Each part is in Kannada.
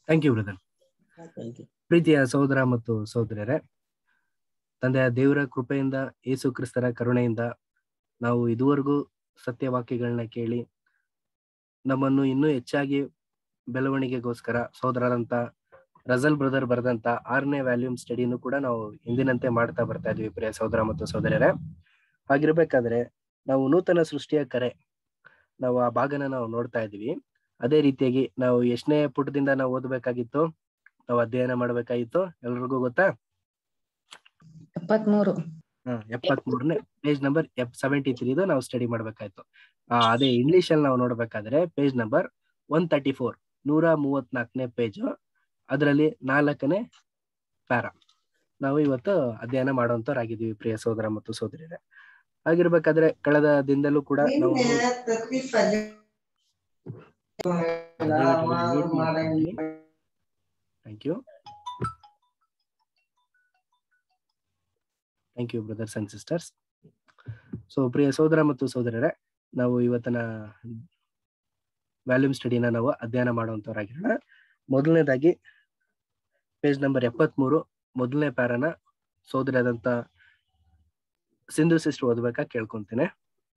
Thank you brother thank you ಪ್ರೀತಿಯ ಸಹೋದರ ಮತ್ತು ಸಹೋದರರೇ ತಂದೆಯ ದೇವರ ಕೃಪೆಯಿಂದ ಯೇಸು ಕ್ರಿಸ್ತರ ಕರುಣೆಯಿಂದ ನಾವು ಇದುವರೆಗೂ ಸತ್ಯವಾಕ್ಯಗಳನ್ನ ಕೇಳಿ ನಮ್ಮನ್ನು ಇನ್ನೂ ಹೆಚ್ಚಾಗಿ ಬೆಳವಣಿಗೆಗೋಸ್ಕರ ಸಹೋದರರಂತ ರಜಲ್ ಬ್ರದರ್ ಬರೆದಂತ ಆರನೇ ವ್ಯಾಲ್ಯೂಮ್ ಸ್ಟಡಿನೂ ಕೂಡ ನಾವು ಹಿಂದಿನಂತೆ ಮಾಡ್ತಾ ಬರ್ತಾ ಇದ್ವಿ ಪ್ರಿಯ ಸಹೋದರ ಮತ್ತು ಸಹೋದರರೇ ಹಾಗಿರ್ಬೇಕಾದ್ರೆ ನಾವು ನೂತನ ಸೃಷ್ಟಿಯ ಕರೆ ನಾವು ಆ ಭಾಗನ ನಾವು ನೋಡ್ತಾ ಇದೀವಿ ಅದೇ ರೀತಿಯಾಗಿ ನಾವು ಎಷ್ಟನೇ ಪುಟದಿಂದ ನಾವು ಓದಬೇಕಾಗಿತ್ತು ನಾವು ಅಧ್ಯಯನ ಮಾಡ್ಬೇಕಾಗಿತ್ತು ಎಲ್ರಿಗೂ ಗೊತ್ತಾ ಎಪ್ಪತ್ಮೂರು ಹ್ಮ್ ಎಪ್ಪತ್ ಮೂರನೇ ಪೇಜ್ ನಂಬರ್ ಎಪ್ ಸೆವೆಂಟಿ ತ್ರೀದು ನಾವು ಸ್ಟಡಿ ಮಾಡ್ಬೇಕಾಯ್ತು ಆ ಅದೇ ಇಂಗ್ಲಿಷ್ ಅಲ್ಲಿ ನಾವು ನೋಡ್ಬೇಕಾದ್ರೆ page number one thirty four ನೂರ ಮೂವತ್ನಾಲ್ಕನೇ ಪೇಜ್ ಅದರಲ್ಲಿ ನಾಲ್ಕನೇ ಪ್ಯಾರಾ ನಾವು ಇವತ್ತು ಅಧ್ಯಯನ ಮಾಡುವಂತವ್ರಾಗಿದ್ದೀವಿ ಪ್ರಿಯ ಸಹೋದರ ಮತ್ತು ಸಹೋದರಿಯರೇ ಹಾಗಿರ್ಬೇಕಾದ್ರೆ ಕಳೆದ ದಿನದಲ್ಲೂ ಕೂಡ ನಾವು thank you thank you brothers and sisters so ಪ್ರಿಯ ಸಹೋದರ ಮತ್ತು ಸಹೋದರರೇ ನಾವು ಇವತ್ತಿನ ವ್ಯಾಲ್ಯೂಮ್ ಸ್ಟಡಿನ ನಾವು ಅಧ್ಯಯನ ಮಾಡುವಂತವರಾಗಿರೋಣ ಮೊದಲನೇದಾಗಿ ಪೇಜ್ ನಂಬರ್ ಎಪ್ಪತ್ಮೂರು ಮೊದಲನೇ ಪ್ಯಾರನ ಸೋದರಿಯಾದಂತ ಸಿಂಧು ಸಿಸ್ಟರ್ ಓದ್ಬೇಕಾ ಕೇಳ್ಕೊಂತೇನೆ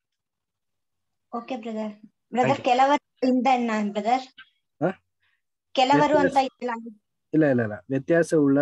ಓಕೆ ಬ್ರದರ್ ಬ್ರದರ್ you. ಕೆಲವರು ಇಂದ ಬ್ರದರ್ ಹ? ಕೆಲವರು ಅಂತ ಇಲ್ಲ ಇಲ್ಲ ಇಲ್ಲ ಇಲ್ಲ ವ್ಯತ್ಯಾಸವುಳ್ಳ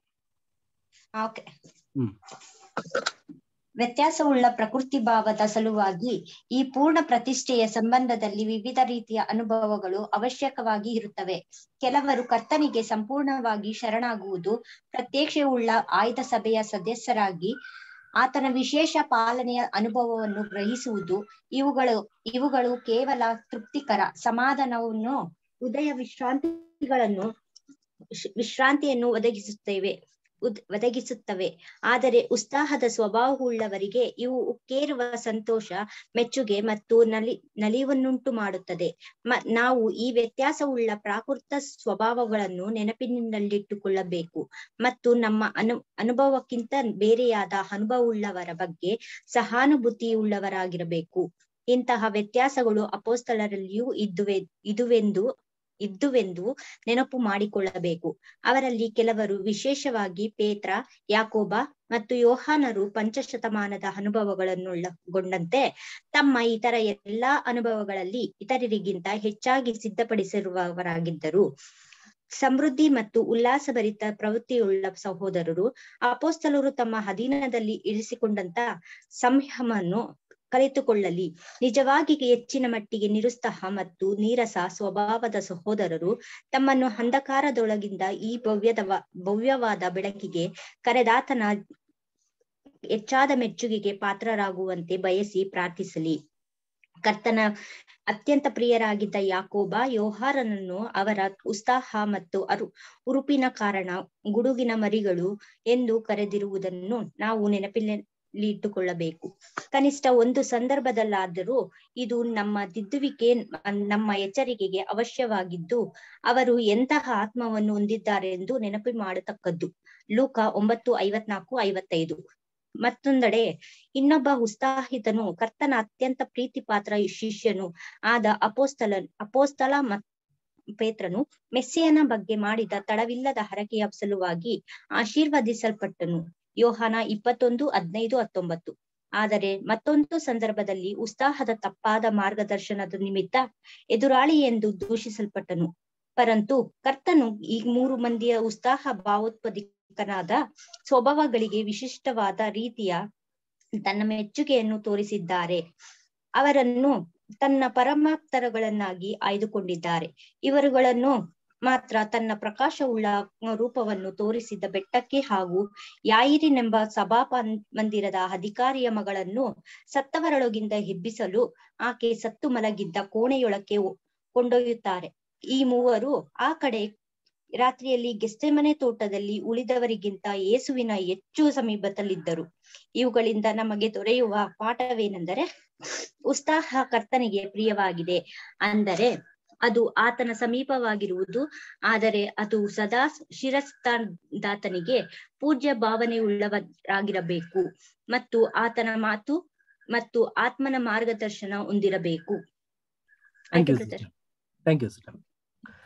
ಓಕೆ ಹ್ಮ್. ವ್ಯತ್ಯಾಸವುಳ್ಳ ಪ್ರಕೃತಿ ಭಾವದ ಸಲುವಾಗಿ ಈ ಪೂರ್ಣ ಪ್ರತಿಷ್ಠೆಯ ಸಂಬಂಧದಲ್ಲಿ ವಿವಿಧ ರೀತಿಯ ಅನುಭವಗಳು ಅವಶ್ಯಕವಾಗಿ ಇರುತ್ತವೆ ಕೆಲವರು ಕರ್ತನಿಗೆ ಸಂಪೂರ್ಣವಾಗಿ ಶರಣಾಗುವುದು ಪ್ರತ್ಯಕ್ಷವುಳ್ಳ ಆಯ್ದ ಸಭೆಯ ಸದಸ್ಯರಾಗಿ ಆತನ ವಿಶೇಷ ಪಾಲನೆಯ ಅನುಭವವನ್ನು ಗ್ರಹಿಸುವುದು ಇವುಗಳು ಇವುಗಳು ಕೇವಲ ತೃಪ್ತಿಕರ ಸಮಾಧಾನವನ್ನು ಉದಯ ವಿಶ್ರಾಂತಿಗಳನ್ನು ವಿಶ್- ವಿಶ್ರಾಂತಿಯನ್ನು ಒದಗಿಸುತ್ತೇವೆ ಉದ್- ಒದಗಿಸುತ್ತವೆ ಆದರೆ ಉತ್ಸಾಹದ ಸ್ವಭಾವವುಳ್ಳವರಿಗೆ ಇವು ಉಕ್ಕೇರುವ ಸಂತೋಷ ಮೆಚ್ಚುಗೆ ಮತ್ತು ನಲಿ ನಲಿವನ್ನುಂಟು ಮಾಡುತ್ತದೆ ಮ ನಾವು ಈ ವ್ಯತ್ಯಾಸವುಳ್ಳ ಪ್ರಾಕೃತ ಸ್ವಭಾವಗಳನ್ನು ನೆನಪಿನಲ್ಲಿಟ್ಟುಕೊಳ್ಳಬೇಕು ಮತ್ತು ನಮ್ಮ ಅನು ಅನುಭವಕ್ಕಿಂತ ಬೇರೆಯಾದ ಅನುಭವವುಳ್ಳವರ ಬಗ್ಗೆ ಸಹಾನುಭೂತಿಯುಳ್ಳವರಾಗಿರಬೇಕು ಇಂತಹ ವ್ಯತ್ಯಾಸಗಳು ಅಪೋಸ್ತಲರಲ್ಲಿಯೂ ಇದ್ದುವೆ ಇದುವೆಂದು ಇದ್ದುವೆಂದು ನೆನಪು ಮಾಡಿಕೊಳ್ಳಬೇಕು ಅವರಲ್ಲಿ ಕೆಲವರು ವಿಶೇಷವಾಗಿ ಪೇತ್ರ ಯಾಕೋಬ ಮತ್ತು ಯೋಹಾನರು ಪಂಚಶತಮಾನದ ಅನುಭವಗಳನ್ನುಳ್ಳಗೊಂಡಂತೆ ತಮ್ಮ ಇತರ ಎಲ್ಲಾ ಅನುಭವಗಳಲ್ಲಿ ಇತರರಿಗಿಂತ ಹೆಚ್ಚಾಗಿ ಸಿದ್ಧಪಡಿಸಿರುವವರಾಗಿದ್ದರು ಸಮೃದ್ಧಿ ಮತ್ತು ಉಲ್ಲಾಸಭರಿತ ಪ್ರವೃತ್ತಿಯುಳ್ಳ ಸಹೋದರರು ಅಪೋಸ್ತಲರು ತಮ್ಮ ಅಧೀನದಲ್ಲಿ ಇರಿಸಿಕೊಂಡಂತ ಸಂಯಮವನ್ನು ಕಲಿತುಕೊಳ್ಳಲಿ ನಿಜವಾಗಿ ಹೆಚ್ಚಿನ ಮಟ್ಟಿಗೆ ನಿರುತ್ಸಾಹ ಮತ್ತು ನೀರಸ ಸ್ವಭಾವದ ಸಹೋದರರು ತಮ್ಮನ್ನು ಅಂಧಕಾರದೊಳಗಿಂದ ಈ ಭವ್ಯದ ಭವ್ಯವಾದ ಬೆಳಕಿಗೆ ಕರೆದಾತನ ಹೆಚ್ಚಾದ ಮೆಚ್ಚುಗೆಗೆ ಪಾತ್ರರಾಗುವಂತೆ ಬಯಸಿ ಪ್ರಾರ್ಥಿಸಲಿ ಕರ್ತನ ಅತ್ಯಂತ ಪ್ರಿಯರಾಗಿದ್ದ ಯಾಕೋಬ ಯೋಹಾರನನ್ನು ಅವರ ಉತ್ಸಾಹ ಮತ್ತು ಅರು ಉರುಪಿನ ಕಾರಣ ಗುಡುಗಿನ ಮರಿಗಳು ಎಂದು ಕರೆದಿರುವುದನ್ನು ನಾವು ನೆನಪಿನಲ್ಲಿ ಇಟ್ಟುಕೊಳ್ಳಬೇಕು ಕನಿಷ್ಠ ಒಂದು ಸಂದರ್ಭದಲ್ಲಾದರೂ ಇದು ನಮ್ಮ ತಿದ್ದುವಿಕೆ ನಮ್ಮ ಎಚ್ಚರಿಕೆಗೆ ಅವಶ್ಯವಾಗಿದ್ದು ಅವರು ಎಂತಹ ಆತ್ಮವನ್ನು ಹೊಂದಿದ್ದಾರೆ ಎಂದು ನೆನಪು ಮಾಡತಕ್ಕದ್ದು ಲೂಕ ಒಂಬತ್ತು ಐವತ್ನಾಲ್ಕು ಐವತ್ತೈದು ಮತ್ತೊಂದೆಡೆ ಇನ್ನೊಬ್ಬ ಉತ್ಸಾಹಿತನು ಕರ್ತನ ಅತ್ಯಂತ ಪ್ರೀತಿ ಪಾತ್ರ ಶಿಷ್ಯನು ಆದ ಅಪೋಸ್ತಲ ಅಪೋಸ್ತಲ ಮತ್ ಪೇತ್ರನು ಮೆಸ್ಸಿಯನ ಬಗ್ಗೆ ಮಾಡಿದ ತಡವಿಲ್ಲದ ಹರಕೆಯ ಸಲುವಾಗಿ ಆಶೀರ್ವದಿಸಲ್ಪಟ್ಟನು ಯೋಹಾನ ಇಪ್ಪತ್ತೊಂದು ಹದ್ನೈದು ಹತ್ತೊಂಬತ್ತು ಆದರೆ ಮತ್ತೊಂದು ಸಂದರ್ಭದಲ್ಲಿ ಉತ್ಸಾಹದ ತಪ್ಪಾದ ಮಾರ್ಗದರ್ಶನದ ನಿಮಿತ್ತ ಎದುರಾಳಿ ಎಂದು ದೂಷಿಸಲ್ಪಟ್ಟನು ಪರಂತು ಕರ್ತನು ಈ ಮೂರು ಮಂದಿಯ ಉತ್ಸಾಹ ಭಾವೋತ್ಪದಿಕನಾದ ಸ್ವಭಾವಗಳಿಗೆ ವಿಶಿಷ್ಟವಾದ ರೀತಿಯ ತನ್ನ ಮೆಚ್ಚುಗೆಯನ್ನು ತೋರಿಸಿದ್ದಾರೆ ಅವರನ್ನು ತನ್ನ ಪರಮಾಪ್ತರಗಳನ್ನಾಗಿ ಆಯ್ದುಕೊಂಡಿದ್ದಾರೆ ಇವರುಗಳನ್ನು ಮಾತ್ರ ತನ್ನ ಪ್ರಕಾಶವುಳ್ಳ ರೂಪವನ್ನು ತೋರಿಸಿದ ಬೆಟ್ಟಕ್ಕೆ ಹಾಗೂ ಯಾಯಿರಿನೆಂಬ ಸಭಾ ಮಂದಿರದ ಅಧಿಕಾರಿಯ ಮಗಳನ್ನು ಸತ್ತವರೊಳಗಿಂದ ಎಬ್ಬಿಸಲು ಆಕೆ ಸತ್ತು ಮಲಗಿದ್ದ ಕೋಣೆಯೊಳಕ್ಕೆ ಕೊಂಡೊಯ್ಯುತ್ತಾರೆ ಈ ಮೂವರು ಆ ಕಡೆ ರಾತ್ರಿಯಲ್ಲಿ ಗೆಸ್ತೆಮನೆ ತೋಟದಲ್ಲಿ ಉಳಿದವರಿಗಿಂತ ಯೇಸುವಿನ ಹೆಚ್ಚು ಸಮೀಪದಲ್ಲಿದ್ದರು ಇವುಗಳಿಂದ ನಮಗೆ ದೊರೆಯುವ ಪಾಠವೇನೆಂದರೆ ಉತ್ಸಾಹ ಕರ್ತನಿಗೆ ಪ್ರಿಯವಾಗಿದೆ ಅಂದರೆ ಅದು ಆತನ ಸಮೀಪವಾಗಿರುವುದು ಆದರೆ ಅದು ಸದಾ ಶಿರಸ್ತಾದಾತನಿಗೆ ಪೂಜ್ಯ ಭಾವನೆಯುಳ್ಳವರಾಗಿರಬೇಕು ಮತ್ತು ಆತನ ಮಾತು ಮತ್ತು ಆತ್ಮನ ಮಾರ್ಗದರ್ಶನ ಹೊಂದಿರಬೇಕು ಥ್ಯಾಂಕ್ ಯು ಆಯ್ತು brother. ಥ್ಯಾಂಕ್ ಯು ಸಿಸ್ಟರ್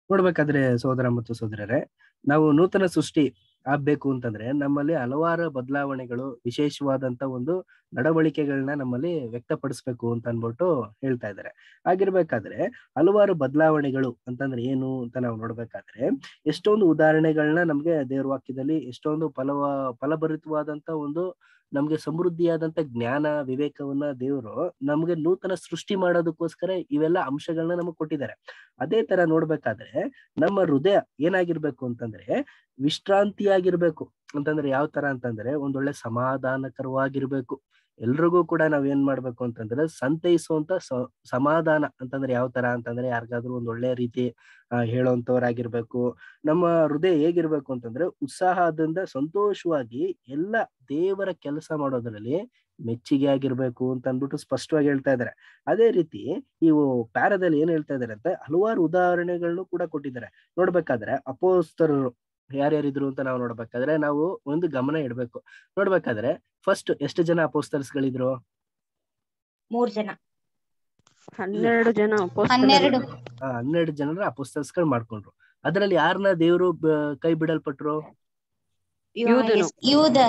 ನೋಡ್ಬೇಕಾದ್ರೆ ಸೋದರ ಮತ್ತು ಸೋದರರೇ ನಾವು ನೂತನ ಸೃಷ್ಟಿ ಆಗ್ಬೇಕು ಅಂತಂದ್ರೆ ನಮ್ಮಲ್ಲಿ ಹಲವಾರು ಬದಲಾವಣೆಗಳು ವಿಶೇಷವಾದಂತ ಒಂದು ನಡವಳಿಕೆಗಳನ್ನ ನಮ್ಮಲ್ಲಿ ವ್ಯಕ್ತಪಡಿಸ್ಬೇಕು ಅಂತ ಅನ್ಬಿಟ್ಟು ಹೇಳ್ತಾ ಇದ್ದಾರೆ ಆಗಿರ್ಬೇಕಾದ್ರೆ ಹಲವಾರು ಬದಲಾವಣೆಗಳು ಅಂತಂದ್ರೆ ಏನು ಅಂತ ನಾವು ನೋಡ್ಬೇಕಾದ್ರೆ ಎಷ್ಟೊಂದು ಉದಾಹರಣೆಗಳನ್ನ ನಮ್ಗೆ ದೇವ್ರ ವಾಕ್ಯದಲ್ಲಿ ಎಷ್ಟೊಂದು ಫಲವ ಫಲಭರಿತವಾದಂತ ಒಂದು ನಮ್ಗೆ ಸಮೃದ್ಧಿಯಾದಂತ ಜ್ಞಾನ ವಿವೇಕವನ್ನ ದೇವರು ನಮ್ಗೆ ನೂತನ ಸೃಷ್ಟಿ ಮಾಡೋದಕ್ಕೋಸ್ಕರ ಇವೆಲ್ಲ ಅಂಶಗಳನ್ನ ನಮಗ್ ಕೊಟ್ಟಿದ್ದಾರೆ ಅದೇ ತರ ನೋಡ್ಬೇಕಾದ್ರೆ ನಮ್ಮ ಹೃದಯ ಏನಾಗಿರ್ಬೇಕು ಅಂತಂದ್ರೆ ವಿಶ್ರಾಂತಿಯಾಗಿರ್ಬೇಕು ಅಂತಂದ್ರೆ ಯಾವ ತರ ಅಂತಂದ್ರೆ ಒಂದೊಳ್ಳೆ ಸಮಾಧಾನಕರವಾಗಿರ್ಬೇಕು ಎಲ್ರಿಗೂ ಕೂಡ ನಾವ್ ಏನ್ ಮಾಡ್ಬೇಕು ಅಂತಂದ್ರೆ ಸಂತೈಸುವಂತ ಸ ಸಮಾಧಾನ ಅಂತಂದ್ರೆ ಯಾವ ತರ ಅಂತಂದ್ರೆ ಯಾರಿಗಾದ್ರೂ ಒಂದ್ ಒಳ್ಳೆ ರೀತಿ ಆ ಹೇಳೋಂತವ್ರಾಗಿರ್ಬೇಕು ನಮ್ಮ ಹೃದಯ ಹೇಗಿರ್ಬೇಕು ಅಂತಂದ್ರೆ ಉತ್ಸಾಹದಿಂದ ಸಂತೋಷವಾಗಿ ಎಲ್ಲ ದೇವರ ಕೆಲಸ ಮಾಡೋದ್ರಲ್ಲಿ ಮೆಚ್ಚುಗೆ ಆಗಿರ್ಬೇಕು ಅಂತ ಅಂದ್ಬಿಟ್ಟು ಸ್ಪಷ್ಟವಾಗಿ ಹೇಳ್ತಾ ಇದ್ದಾರೆ ಅದೇ ರೀತಿ ಇವು ಪ್ಯಾರದಲ್ಲಿ ಏನ್ ಹೇಳ್ತಾ ಇದಾರೆ ಅಂತ ಹಲವಾರು ಉದಾಹರಣೆಗಳನ್ನು ಕೂಡ ಕೊಟ್ಟಿದ್ದಾರೆ ನೋಡ್ಬೇಕಾದ್ರೆ ಅಪೋಸ್ತರರು ಯಾರ್ಯಾರಿದ್ರು ಅಂತ ನಾವು ನೋಡ್ಬೇಕಾದ್ರೆ ನಾವು ಒಂದು ಗಮನ ಇಡ್ಬೇಕು ನೋಡ್ಬೇಕಾದ್ರೆ ಫಸ್ಟ್ ಎಷ್ಟು ಜನ ಅಪೋಸ್ತರ್ಸ್ ಗಳಿದ್ರು ಮೂರ್ ಜನ ಹನ್ನೆರಡು ಜನ ಅಪೊಸ್ತಲರು. ಹನ್ನೆರಡು ಆ ಹನ್ನೆರಡು ಜನರ ಅಪೋಸ್ತರ್ಸ್ ಗಳು ಮಾಡ್ಕೊಂಡ್ರು ಅದ್ರಲ್ಲಿ ಯಾರನ್ನ ದೇವರು ಕೈ ಬಿಡಲ್ಪಟ್ರು ಯೂದನು. ಯೂದ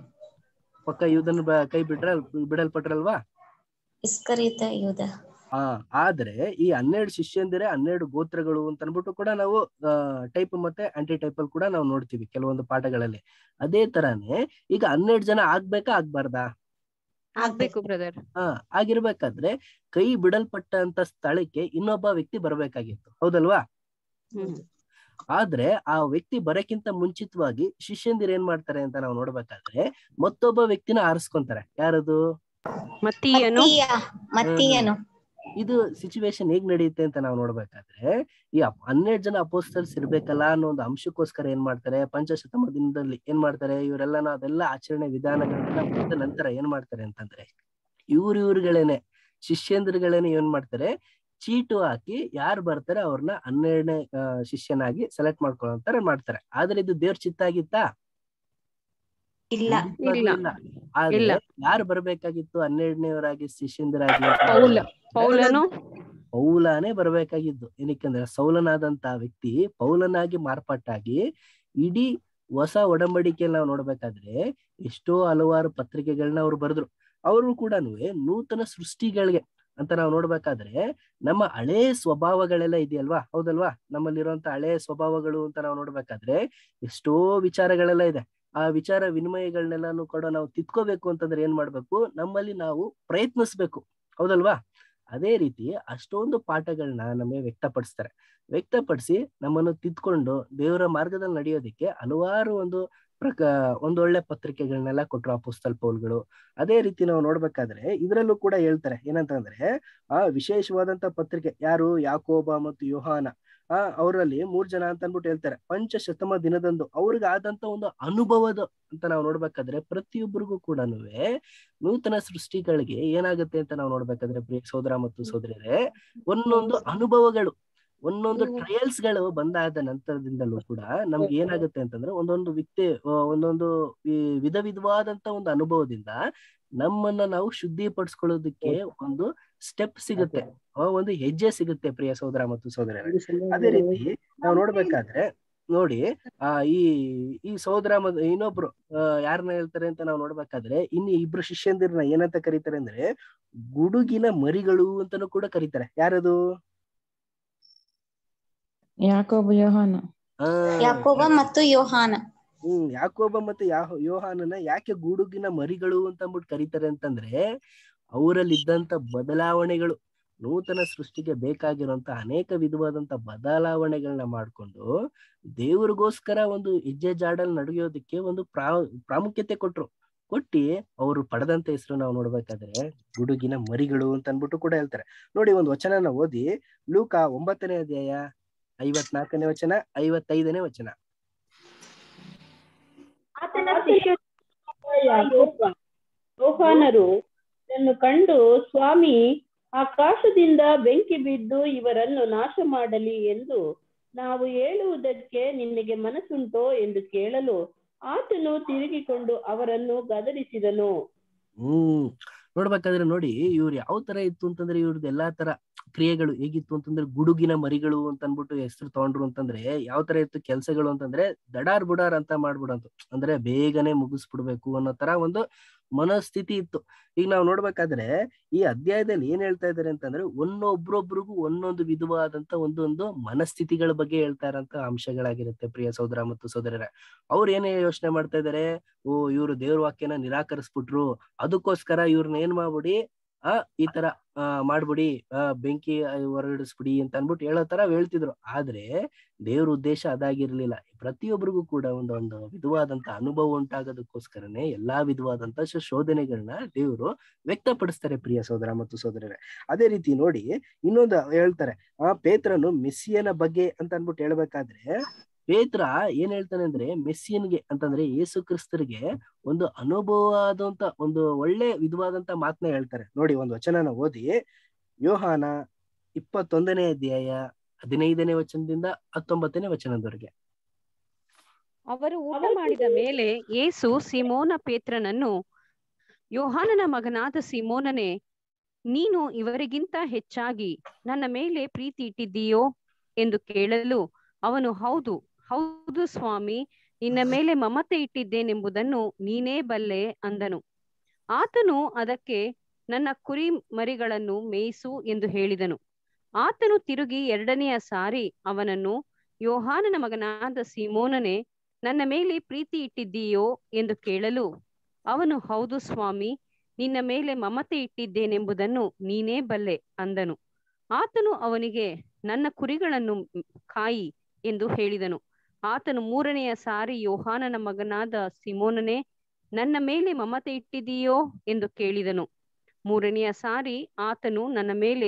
ಪಕ್ಕ ಯೂದನ್ ಬ- ಕೈ ಬಿಡ್ರ ಬಿಡಲ್ಪಟ್ರಲ್ವಾ ಇಸ್ಕರಿತ ಯೂದ ಆ ಆದ್ರೆ ಈ ಹನ್ನೆರಡು ಶಿಷ್ಯಂದಿರೆ ಹನ್ನೆರಡು ಗೋತ್ರಗಳು ಅಂತ ಅನ್ಬಿಟ್ಟು ಕೂಡ ನಾವು ಟೈಪ್ ಮತ್ತೆ ಆಂಟಿ ಟೈಪ್ ಅಲ್ಲಿ ಕೂಡ ನಾವು ನೋಡ್ತೀವಿ ಕೆಲವೊಂದು ಪಾಠಗಳಲ್ಲಿ ಅದೇ ತರಾನೇ ಈಗ ಹನ್ನೆರಡು ಜನ ಆಗ್ಬೇಕಾ ಆಗ್ಬಾರ್ದಾ ಆಗ್ಬೇಕು ಬ್ರದರ್ ಹಾ ಆಗಿರ್ಬೇಕಾದ್ರೆ ಕೈ ಬಿಡಲ್ಪಟ್ಟಂತ ಸ್ಥಳಕ್ಕೆ ಇನ್ನೊಬ್ಬ ವ್ಯಕ್ತಿ ಬರ್ಬೇಕಾಗಿತ್ತು ಹೌದಲ್ವಾ ಹ್ಮ್ ಆದ್ರೆ ಆ ವ್ಯಕ್ತಿ ಬರಕ್ಕಿಂತ ಮುಂಚಿತವಾಗಿ ಶಿಷ್ಯಂದಿರ್ ಏನ್ ಮಾಡ್ತಾರೆ ಅಂತ ನಾವು ನೋಡ್ಬೇಕಾದ್ರೆ ಮತ್ತೊಬ್ಬ ವ್ಯಕ್ತಿನ ಆರಿಸ್ಕೊಂತಾರೆ ಯಾರದು ಮತ್ತೀಯನು ಮತ್ತೀಯ ಮತ್ತೀಯನು ಇದು ಸಿಚುವೇಶನ್ ಹೇಗ್ ನಡೆಯುತ್ತೆ ಅಂತ ನಾವು ನೋಡ್ಬೇಕಾದ್ರೆ ಈ ಅಪ್- ಹನ್ನೆರಡು ಜನ ಅಪೋಸ್ತಲ್ಸ್ ಇರ್ಬೇಕಲ್ಲ ಅನ್ನೋ ಒಂದು ಅಂಶಕ್ಕೋಸ್ಕರ ಏನ್ ಮಾಡ್ತಾರೆ ಪಂಚಶತಮ ದಿನದಲ್ಲಿ ಏನ್ ಮಾಡ್ತಾರೆ ಇವರೆಲ್ಲ ಅದೆಲ್ಲ ಆಚರಣೆ ವಿಧಾನಗಳನ್ನ ಮುಗಿದ ನಂತರ ಏನ್ ಮಾಡ್ತಾರೆ ಅಂತಂದ್ರೆ ಇವ್ರ ಇವ್ರುಗಳೇನೆ ಶಿಷ್ಯಂದ್ರಗಳೇನೆ ಏನ್ ಮಾಡ್ತಾರೆ ಚೀಟು ಹಾಕಿ ಯಾರು ಬರ್ತಾರೆ ಅವ್ರನ್ನ ಹನ್ನೆರಡನೇ ಆ, ಶಿಷ್ಯನಾಗಿ ಸೆಲೆಕ್ಟ್ ಮಾಡ್ಕೊಳ್ಳೋಂತರ ಮಾಡ್ತಾರೆ ಆದ್ರೆ ಇದು ದೇವ್ರ ಚಿತ್ತ ಆಗಿತ್ತಾ ಇಲ್ಲ ಖಂಡಿತವಾಗ್ಲೂ ಇಲ್ಲ. ಇಲ್ಲ ಆದ್ರೆ ಇಲ್ಲ. ಯಾರು ಬರ್ಬೇಕಾಗಿತ್ತು ಹನ್ನೆರಡನೇವರಾಗಿ ಶಿಷ್ಯಂದರಾಗಿ ಪೌಲ ಪೌಲನು ಪೌಲನೇ ಬರ್ಬೇಕಾಗಿದ್ದು ಏನಕ್ಕಂದ್ರೆ ಸೌಲನಾದಂತ ವ್ಯಕ್ತಿ ಪೌಲನಾಗಿ ಮಾರ್ಪಾಟಾಗಿ ಇಡೀ ಹೊಸ ಒಡಂಬಡಿಕೆಯಲ್ಲಿ ನಾವು ನೋಡ್ಬೇಕಾದ್ರೆ ಎಷ್ಟೋ ಹಲವಾರು ಪತ್ರಿಕೆಗಳನ್ನ ಅವ್ರು ಬರೆದ್ರು ಅವರು ಕೂಡ ನೂತನ ಸೃಷ್ಟಿಗಳಿಗೆ ಅಂತ ನಾವು ನೋಡ್ಬೇಕಾದ್ರೆ ನಮ್ಮ ಹಳೇ ಸ್ವಭಾವಗಳೆಲ್ಲ ಇದೆಯಲ್ವಾ ಹೌದಲ್ವಾ ನಮ್ಮಲ್ಲಿರುವಂತ ಹಳೆ ಸ್ವಭಾವಗಳು ಅಂತ ನಾವು ನೋಡ್ಬೇಕಾದ್ರೆ ಎಷ್ಟೋ ವಿಚಾರಗಳೆಲ್ಲ ಇದೆ ಆ ವಿಚಾರ ವಿನಿಮಯಗಳನ್ನೆಲ್ಲಾನು ಕೂಡ ನಾವು ತಿದ್ಕೋಬೇಕು ಅಂತಂದ್ರೆ ಏನ್ ಮಾಡ್ಬೇಕು ನಮ್ಮಲ್ಲಿ ನಾವು ಪ್ರಯತ್ನಿಸ್ಬೇಕು ಹೌದಲ್ವಾ ಅದೇ ರೀತಿ ಅಷ್ಟೊಂದು ಪಾಠಗಳನ್ನ ನಮಗೆ ವ್ಯಕ್ತಪಡಿಸ್ತಾರೆ ವ್ಯಕ್ತಪಡಿಸಿ ನಮ್ಮನ್ನು ತಿದ್ಕೊಂಡು ದೇವರ ಮಾರ್ಗದಲ್ಲಿ ನಡೆಯೋದಕ್ಕೆ ಹಲವಾರು ಒಂದು ಪ್ರಕ ಒಂದೊಳ್ಳೆ ಪತ್ರಿಕೆಗಳನ್ನೆಲ್ಲ ಕೊಟ್ರು ಆ ಪುಸ್ತಲ್ ಪೌಲ್ಗಳು ಅದೇ ರೀತಿ ನಾವು ನೋಡ್ಬೇಕಾದ್ರೆ ಇದ್ರಲ್ಲೂ ಕೂಡ ಹೇಳ್ತಾರೆ ಏನಂತಂದ್ರೆ ಆ ವಿಶೇಷವಾದಂತ ಪತ್ರಿಕೆ ಯಾರು ಯಾಕೋಬ ಮತ್ತು ಯೋಹಾನ ಆ ಅವರಲ್ಲಿ ಮೂರ್ ಜನ ಅಂತ ಅನ್ಬಿಟ್ಟು ಹೇಳ್ತಾರೆ ಪಂಚಶತಮ ದಿನದಂದು ಅವ್ರಿಗೆ ಆದಂತ ಒಂದು ಅನುಭವದ ಅಂತ ನಾವು ನೋಡ್ಬೇಕಾದ್ರೆ ಪ್ರತಿಯೊಬ್ಬರಿಗೂ ಕೂಡ ನೂತನ ಸೃಷ್ಟಿಗಳಿಗೆ ಏನಾಗುತ್ತೆ ಅಂತ ನಾವು ನೋಡ್ಬೇಕಾದ್ರೆ ಪ್ರಿಯ ಸೋದರ ಮತ್ತು ಸೋದರಿಯರೇ ಒಂದೊಂದು ಅನುಭವಗಳು ಒಂದೊಂದು ಟ್ರಯಲ್ಸ್ ಗಳು ಬಂದಾದ ನಂತರದಿಂದಲೂ ಕೂಡ ನಮ್ಗೆ ಏನಾಗುತ್ತೆ ಅಂತಂದ್ರೆ ಒಂದೊಂದು ವ್ಯಕ್ತಿ ಆ, ಒಂದೊಂದು ವಿ- ವಿಧ ವಿಧವಾದಂತ ಒಂದು ಅನುಭವದಿಂದ ನಮ್ಮನ್ನ ನಾವು ಶುದ್ಧಿಪಡಿಸ್ಕೊಳ್ಳೋದಕ್ಕೆ ಒಂದು ಸ್ಟೆಪ್ ಸಿಗುತ್ತೆ ಆ ಒಂದು ಹೆಜ್ಜೆ ಸಿಗುತ್ತೆ ಪ್ರಿಯ ಸೋದರ ಮತ್ತು ಸೋದರರೇ ಅದೇ ರೀತಿ ನಾವು ನೋಡ್ಬೇಕಾದ್ರೆ ನೋಡಿ ಆ ಈ ಈ ಸೋದರ ಮತ್ತು ಇನ್ನೊಬ್ರು ಆ, ಯಾರನ್ನ ಹೇಳ್ತಾರೆ ಅಂತ ನಾವು ನೋಡ್ಬೇಕಾದ್ರೆ ಇನ್ನು ಇಬ್ರು ಶಿಷ್ಯಂದಿರನ್ನ ಏನಂತ ಕರೀತಾರೆ ಅಂದ್ರೆ ಗುಡುಗಿನ ಮರಿಗಳು ಅಂತಾನು ಕೂಡ ಕರೀತಾರೆ ಯಾರದು ಯಾಕೋಬ ಯೋಹಾನ ಆ ಯಾಕೋಬ ಮತ್ತು ಯೋಹಾನ ಹ್ಮ್ ಯಾಕೋಬ ಮತ್ತೆ ಯಾ ಯೋಹಾನನ ಯಾಕೆ ಗುಡುಗಿನ ಮರಿಗಳು ಅಂತ ಅಂದ್ಬಿಟ್ಟು ಕರೀತಾರೆ ಅಂತಂದ್ರೆ ಅವರಲ್ಲಿದ್ದಂತ ಬದಲಾವಣೆಗಳು ನೂತನ ಸೃಷ್ಟಿಗೆ ಬೇಕಾಗಿರುವಂತ ಅನೇಕ ವಿಧವಾದಂತ ಬದಲಾವಣೆಗಳನ್ನ ಮಾಡ್ಕೊಂಡು ದೇವ್ರಿಗೋಸ್ಕರ ಒಂದು ಹೆಜ್ಜೆ ಜಾಡಲ್ ನಡೆಯೋದಕ್ಕೆ ಒಂದು ಪ್ರಾ ಪ್ರಾಮುಖ್ಯತೆ ಕೊಟ್ರು ಕೊಟ್ಟಿ ಅವರು ಪಡೆದಂತ ಹೆಸರು ನಾವು ನೋಡ್ಬೇಕಾದ್ರೆ ಗುಡುಗಿನ ಮರಿಗಳು ಅಂತ ಅನ್ಬಿಟ್ಟು ಕೂಡ ಹೇಳ್ತಾರೆ ನೋಡಿ ಒಂದು ವಚನನ ಓದಿ ಲೂಕ ಒಂಬತ್ತನೇ ಅಧ್ಯಾಯ ಐವತ್ನಾಲ್ಕನೇ ವಚನ ಐವತ್ತೈದನೇ ವಚನ ಆತನ ಶಿಷ್ಯರಾದ ಯಾಕೋಬ, ಯೋಹಾನರು ಇದನ್ನು ಕಂಡು ಸ್ವಾಮಿ ಆಕಾಶದಿಂದ ಬೆಂಕಿ ಬಿದ್ದು ಇವರನ್ನು ನಾಶ ಮಾಡಲಿ ಎಂದು ನಾವು ಹೇಳುವುದಕ್ಕೆ ನಿನಗೆ ಮನಸ್ಸುಂಟೋ ಎಂದು ಕೇಳಲು ಆತನು ತಿರುಗಿಕೊಂಡು ಅವರನ್ನು ಗದರಿಸಿದನು ಹ್ಮ್ ನೋಡ್ಬೇಕಾದ್ರೆ ನೋಡಿ ಇವ್ರು ಯಾವ ತರ ಇತ್ತು ಅಂತಂದ್ರೆ ಇವ್ರದ್ದು ಎಲ್ಲಾ ತರ ಕ್ರಿಯೆಗಳು ಹೇಗಿತ್ತು ಅಂತಂದ್ರೆ ಗುಡುಗಿನ ಮರಿಗಳು ಅಂತ ಅನ್ಬಿಟ್ಟು ಹೆಸರು ತಗೊಂಡ್ರು ಅಂತಂದ್ರೆ ಯಾವ ತರ ಇತ್ತು ಕೆಲ್ಸಗಳು ಅಂತಂದ್ರೆ ದಡಾರ್ ಬುಡಾರ್ ಅಂತ ಮಾಡ್ಬಿಡಂತು ಅಂದ್ರೆ ಬೇಗನೆ ಮುಗಿಸ್ಬಿಡ್ಬೇಕು ಅನ್ನೋ ತರ ಒಂದು ಮನಸ್ಥಿತಿ ಇತ್ತು ಈಗ ನಾವು ನೋಡ್ಬೇಕಾದ್ರೆ ಈ ಅಧ್ಯಾಯದಲ್ಲಿ ಏನ್ ಹೇಳ್ತಾ ಇದ್ದಾರೆ ಅಂತಂದ್ರೆ ಒಂದೊಬ್ರೊಬ್ರಿಗೂ ಒಂದೊಂದು ವಿಧವಾದಂತ ಒಂದೊಂದು ಮನಸ್ಥಿತಿಗಳ ಬಗ್ಗೆ ಹೇಳ್ತಾ ಇರೋಂತ ಅಂಶಗಳಾಗಿರುತ್ತೆ ಪ್ರಿಯ ಸೋದರ ಮತ್ತು ಸೋದರರ ಅವ್ರು ಏನೇ ಯೋಚನೆ ಮಾಡ್ತಾ ಇದಾರೆ ಓ ಇವ್ರು ದೇವ್ರ ವಾಕ್ಯನ ನಿರಾಕರಿಸ್ಬಿಟ್ರು ಅದಕ್ಕೋಸ್ಕರ ಇವ್ರನ್ನ ಏನ್ ಮಾಡ್ಬಿಡಿ ಆ ಈ ತರ ಆ ಮಾಡ್ಬಿಡಿ ಆ ಬೆಂಕಿ ಆ, ಹೊರಡಿಸ್ಬಿಡಿ ಅಂತ ಅನ್ಬಿಟ್ಟು ಹೇಳೋ ತರ ಹೇಳ್ತಿದ್ರು ಆದ್ರೆ ದೇವ್ರ ಉದ್ದೇಶ ಅದಾಗಿರ್ಲಿಲ್ಲ ಪ್ರತಿಯೊಬ್ಬರಿಗೂ ಕೂಡ ಒಂದೊಂದು ವಿಧವಾದಂತ ಅನುಭವ ಉಂಟಾಗೋದಕ್ಕೋಸ್ಕರನೇ ಎಲ್ಲಾ ವಿಧವಾದಂತ ಶ- ಶೋಧನೆಗಳನ್ನ ದೇವರು ವ್ಯಕ್ತಪಡಿಸ್ತಾರೆ ಪ್ರಿಯ ಸೋದರ ಮತ್ತು ಸೋದರರೇ ಅದೇ ರೀತಿ ನೋಡಿ ಇನ್ನೊಂದು ಹೇಳ್ತಾರೆ ಆ ಪೇತ್ರನು ಮೆಸ್ಸಿಯನ ಬಗ್ಗೆ ಅಂತ ಅನ್ಬಿಟ್ಟು ಹೇಳ್ಬೇಕಾದ್ರೆ ಪೇತ್ರ ಏನ್ ಹೇಳ್ತಾನೆ ಅಂದ್ರೆ ಮೆಸ್ಸಿಯನ್ಗೆ ಅಂತಂದ್ರೆ ಯೇಸು ಕ್ರಿಸ್ತರಿಗೆ ಒಂದು ಅನುಭವ ಆದಂತ ಒಂದು ಒಳ್ಳೆ ವಿಧವಾದಂತ ಮಾತನ್ನ ಹೇಳ್ತಾರೆ ನೋಡಿ ಒಂದು ವಚನನ ಓದಿ ಯೋಹಾನ ಇಪ್ಪತ್ತೊಂದನೇ ಅಧ್ಯಾಯ ಹದಿನೈದನೇ ವಚನದಿಂದ ಹತ್ತೊಂಬತ್ತನೇ ವಚನದವರೆಗೆ ಅವರು ಊಟ ಮಾಡಿದ ಮೇಲೆ ಯೇಸು ಸಿಮೋನ ಪೇತ್ರನನ್ನು ಯೋಹಾನನ ಮಗನಾದ ಸಿಮೋನನೇ ನೀನು ಇವರಿಗಿಂತ ಹೆಚ್ಚಾಗಿ ನನ್ನ ಮೇಲೆ ಪ್ರೀತಿ ಇಟ್ಟಿದ್ದೀಯೋ ಎಂದು ಕೇಳಲು ಅವನು ಹೌದು ಹೌದು ಸ್ವಾಮಿ ನಿನ್ನ ಮೇಲೆ ಮಮತೆ ಇಟ್ಟಿದ್ದೇನೆಂಬುದನ್ನು ನೀನೇ ಬಲ್ಲೆ ಅಂದನು ಆತನು ಅದಕ್ಕೆ ನನ್ನ ಕುರಿ ಮರಿಗಳನ್ನು ಮೇಯಿಸು ಎಂದು ಹೇಳಿದನು ಆತನು ತಿರುಗಿ ಎರಡನೆಯ ಸಾರಿ ಅವನನ್ನು ಯೋಹಾನನ ಮಗನಾದ ಸಿಮೋನನೇ ನನ್ನ ಮೇಲೆ ಪ್ರೀತಿ ಇಟ್ಟಿದ್ದೀಯೋ ಎಂದು ಕೇಳಲು ಅವನು ಹೌದು ಸ್ವಾಮಿ ನಿನ್ನ ಮೇಲೆ ಮಮತೆ ಇಟ್ಟಿದ್ದೇನೆಂಬುದನ್ನು ನೀನೇ ಬಲ್ಲೆ ಅಂದನು ಆತನು ಅವನಿಗೆ ನನ್ನ ಕುರಿಗಳನ್ನು ಕಾಯಿ ಎಂದು ಹೇಳಿದನು ಆತನು ಮೂರನೆಯ ಸಾರಿ ಯೋಹಾನನ ಮಗನಾದ ಸಿಮೋನನೇ ನನ್ನ ಮೇಲೆ ಮಮತೆ ಇಟ್ಟಿದೀಯೋ ಎಂದು ಕೇಳಿದನು ಮೂರನೆಯ ಸಾರಿ ಆತನು ನನ್ನ ಮೇಲೆ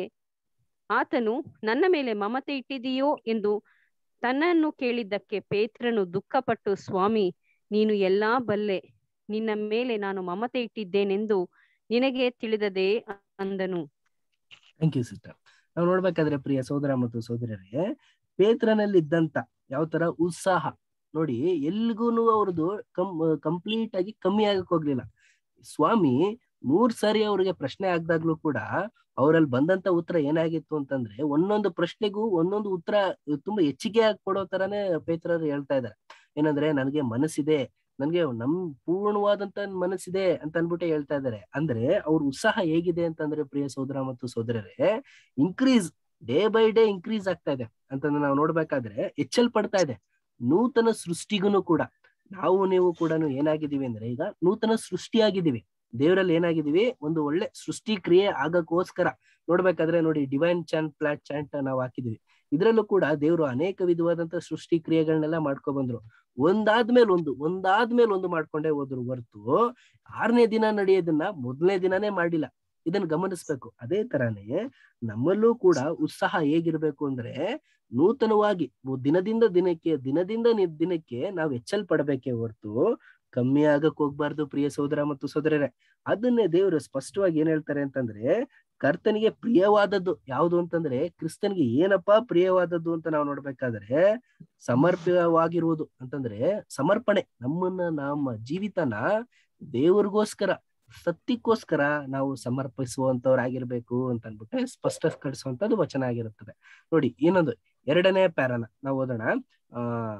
ಆತನು ನನ್ನ ಮೇಲೆ ಮಮತೆ ಇಟ್ಟಿದೀಯೋ ಎಂದು ತನ್ನನ್ನು ಕೇಳಿದ್ದಕ್ಕೆ ಪೇತ್ರನು ದುಃಖಪಟ್ಟು ಸ್ವಾಮಿ ನೀನು ಎಲ್ಲಾ ಬಲ್ಲೆ ನಿನ್ನ ಮೇಲೆ ನಾನು ಮಮತೆ ಇಟ್ಟಿದ್ದೇನೆಂದು ನಿನಗೆ ತಿಳಿದದೆ ಅಂದನು ಥ್ಯಾಂಕ್ ಯು ಸಿಸ್ಟರ್ ನಾವು ನೋಡ್ಬೇಕಾದ್ರೆ ಪ್ರಿಯ ಸೋದರ ಮತ್ತು ಸೋದರರೇ ಪೇತ್ರನಲ್ಲಿ ಇದ್ದಂತ ಯಾವ ತರ ಉತ್ಸಾಹ ನೋಡಿ ಎಲ್ಗೂನು ಅವ್ರದ್ದು ಕಂ ಕಂಪ್ಲೀಟ್ ಆಗಿ ಕಮ್ಮಿ ಆಗಕ್ ಹೋಗ್ಲಿಲ್ಲ ಸ್ವಾಮಿ ಮೂರ್ ಸಾರಿ ಅವ್ರಿಗೆ ಪ್ರಶ್ನೆ ಆಗ್ದಾಗ್ಲೂ ಕೂಡ ಅವರಲ್ಲಿ ಬಂದಂತ ಉತ್ತರ ಏನಾಗಿತ್ತು ಅಂತಂದ್ರೆ ಒಂದೊಂದು ಪ್ರಶ್ನೆಗೂ ಒಂದೊಂದು ಉತ್ತರ ತುಂಬಾ ಹೆಚ್ಚಿಗೆ ಆಗಿ ಕೊಡೋ ತರಾನೇ ಪೇತ್ರರು ಹೇಳ್ತಾ ಇದ್ದಾರೆ ಏನಂದ್ರೆ ನನಗೆ ಮನಸ್ಸಿದೆ ನನ್ಗೆ ನಮ್ ಪೂರ್ಣವಾದಂತ ಮನಸ್ಸಿದೆ ಅಂತ ಅನ್ಬಿಟ್ಟೆ ಹೇಳ್ತಾ ಇದ್ದಾರೆ ಅಂದ್ರೆ ಅವ್ರ ಉತ್ಸಾಹ ಹೇಗಿದೆ ಅಂತಂದ್ರೆ ಪ್ರಿಯ ಸೋದರ ಮತ್ತು ಸೋದರರೇ increase day by day increase ಆಗ್ತಾ ಇದೆ ಅಂತಂದ್ರೆ ನಾವು ನೋಡ್ಬೇಕಾದ್ರೆ ಹೆಚ್ಚಲ್ ಪಡ್ತಾ ಇದೆ ನೂತನ ಸೃಷ್ಟಿಗೂ ಕೂಡ ನಾವು ನೀವು ಕೂಡ ಏನಾಗಿದೀವಿ ಅಂದ್ರೆ ಈಗ ನೂತನ ಸೃಷ್ಟಿಯಾಗಿದ್ದೀವಿ ದೇವರಲ್ಲಿ ಏನಾಗಿದೀವಿ ಒಂದು ಒಳ್ಳೆ ಸೃಷ್ಟಿ ಕ್ರಿಯೆ ಆಗಕ್ಕೋಸ್ಕರ ನೋಡ್ಬೇಕಾದ್ರೆ ನೋಡಿ ಡಿವೈನ್ ಚಾಂಟ್ ಫ್ಲಾಟ್ ಚಾಂಟ್ ನಾವು ಹಾಕಿದೀವಿ ಇದ್ರಲ್ಲೂ ಕೂಡ ದೇವರು ಅನೇಕ ವಿಧವಾದಂತ ಸೃಷ್ಟಿ ಕ್ರಿಯೆಗಳನ್ನೆಲ್ಲ ಮಾಡ್ಕೊ ಬಂದ್ರು ಒಂದಾದ್ಮೇಲೆ ಒಂದು ಒಂದಾದ್ಮೇಲೆ ಒಂದು ಮಾಡ್ಕೊಂಡೇ ಹೋದ್ರು ಹೊರ್ತು ಆರನೇ ದಿನ ನಡೆಯೋದನ್ನ ಮೊದಲನೇ ದಿನಾನೇ ಮಾಡಿಲ್ಲ ಇದನ್ನ ಗಮನಿಸ್ಬೇಕು ಅದೇ ತರಾನೇ ನಮ್ಮಲ್ಲೂ ಕೂಡ ಉತ್ಸಾಹ ಹೇಗಿರ್ಬೇಕು ಅಂದ್ರೆ ನೂತನವಾಗಿ ದಿನದಿಂದ ದಿನಕ್ಕೆ ದಿನದಿಂದ ನಿ- ದಿನಕ್ಕೆ ನಾವು ಹೆಚ್ಚಲ್ ಪಡಬೇಕೇ ಹೊರ್ತು ಕಮ್ಮಿ ಆಗಕ್ ಹೋಗ್ಬಾರ್ದು ಪ್ರಿಯ ಸೋದರ ಮತ್ತು ಸೋದರರೇ ಅದನ್ನೇ ದೇವರು ಸ್ಪಷ್ಟವಾಗಿ ಏನ್ ಹೇಳ್ತಾರೆ ಅಂತಂದ್ರೆ ಕರ್ತನಿಗೆ ಪ್ರಿಯವಾದದ್ದು ಯಾವುದು ಅಂತಂದ್ರೆ ಕ್ರಿಸ್ತನಿಗೆ ಏನಪ್ಪಾ ಪ್ರಿಯವಾದದ್ದು ಅಂತ ನಾವು ನೋಡ್ಬೇಕಾದ್ರೆ ಸಮರ್ಪವಾಗಿರುವುದು ಅಂತಂದ್ರೆ ಸಮರ್ಪಣೆ ನಮ್ಮನ್ನ ನಮ್ಮ ಜೀವಿತನ ದೇವ್ರಿಗೋಸ್ಕರ ಸತ್ಯಕ್ಕೋಸ್ಕರ ನಾವು ಸಮರ್ಪಿಸುವಂತವ್ರಾಗಿರ್ಬೇಕು ಅಂತ ಅನ್ಬಿಟ್ಟು ಸ್ಪಷ್ಟಪಡಿಸುವಂತದ್ದು ವಚನ ಆಗಿರುತ್ತದೆ ನೋಡಿ ಇನ್ನೊಂದು ಎರಡನೇ ಪ್ಯಾರನ ನಾವು ಓದೋಣ ಆ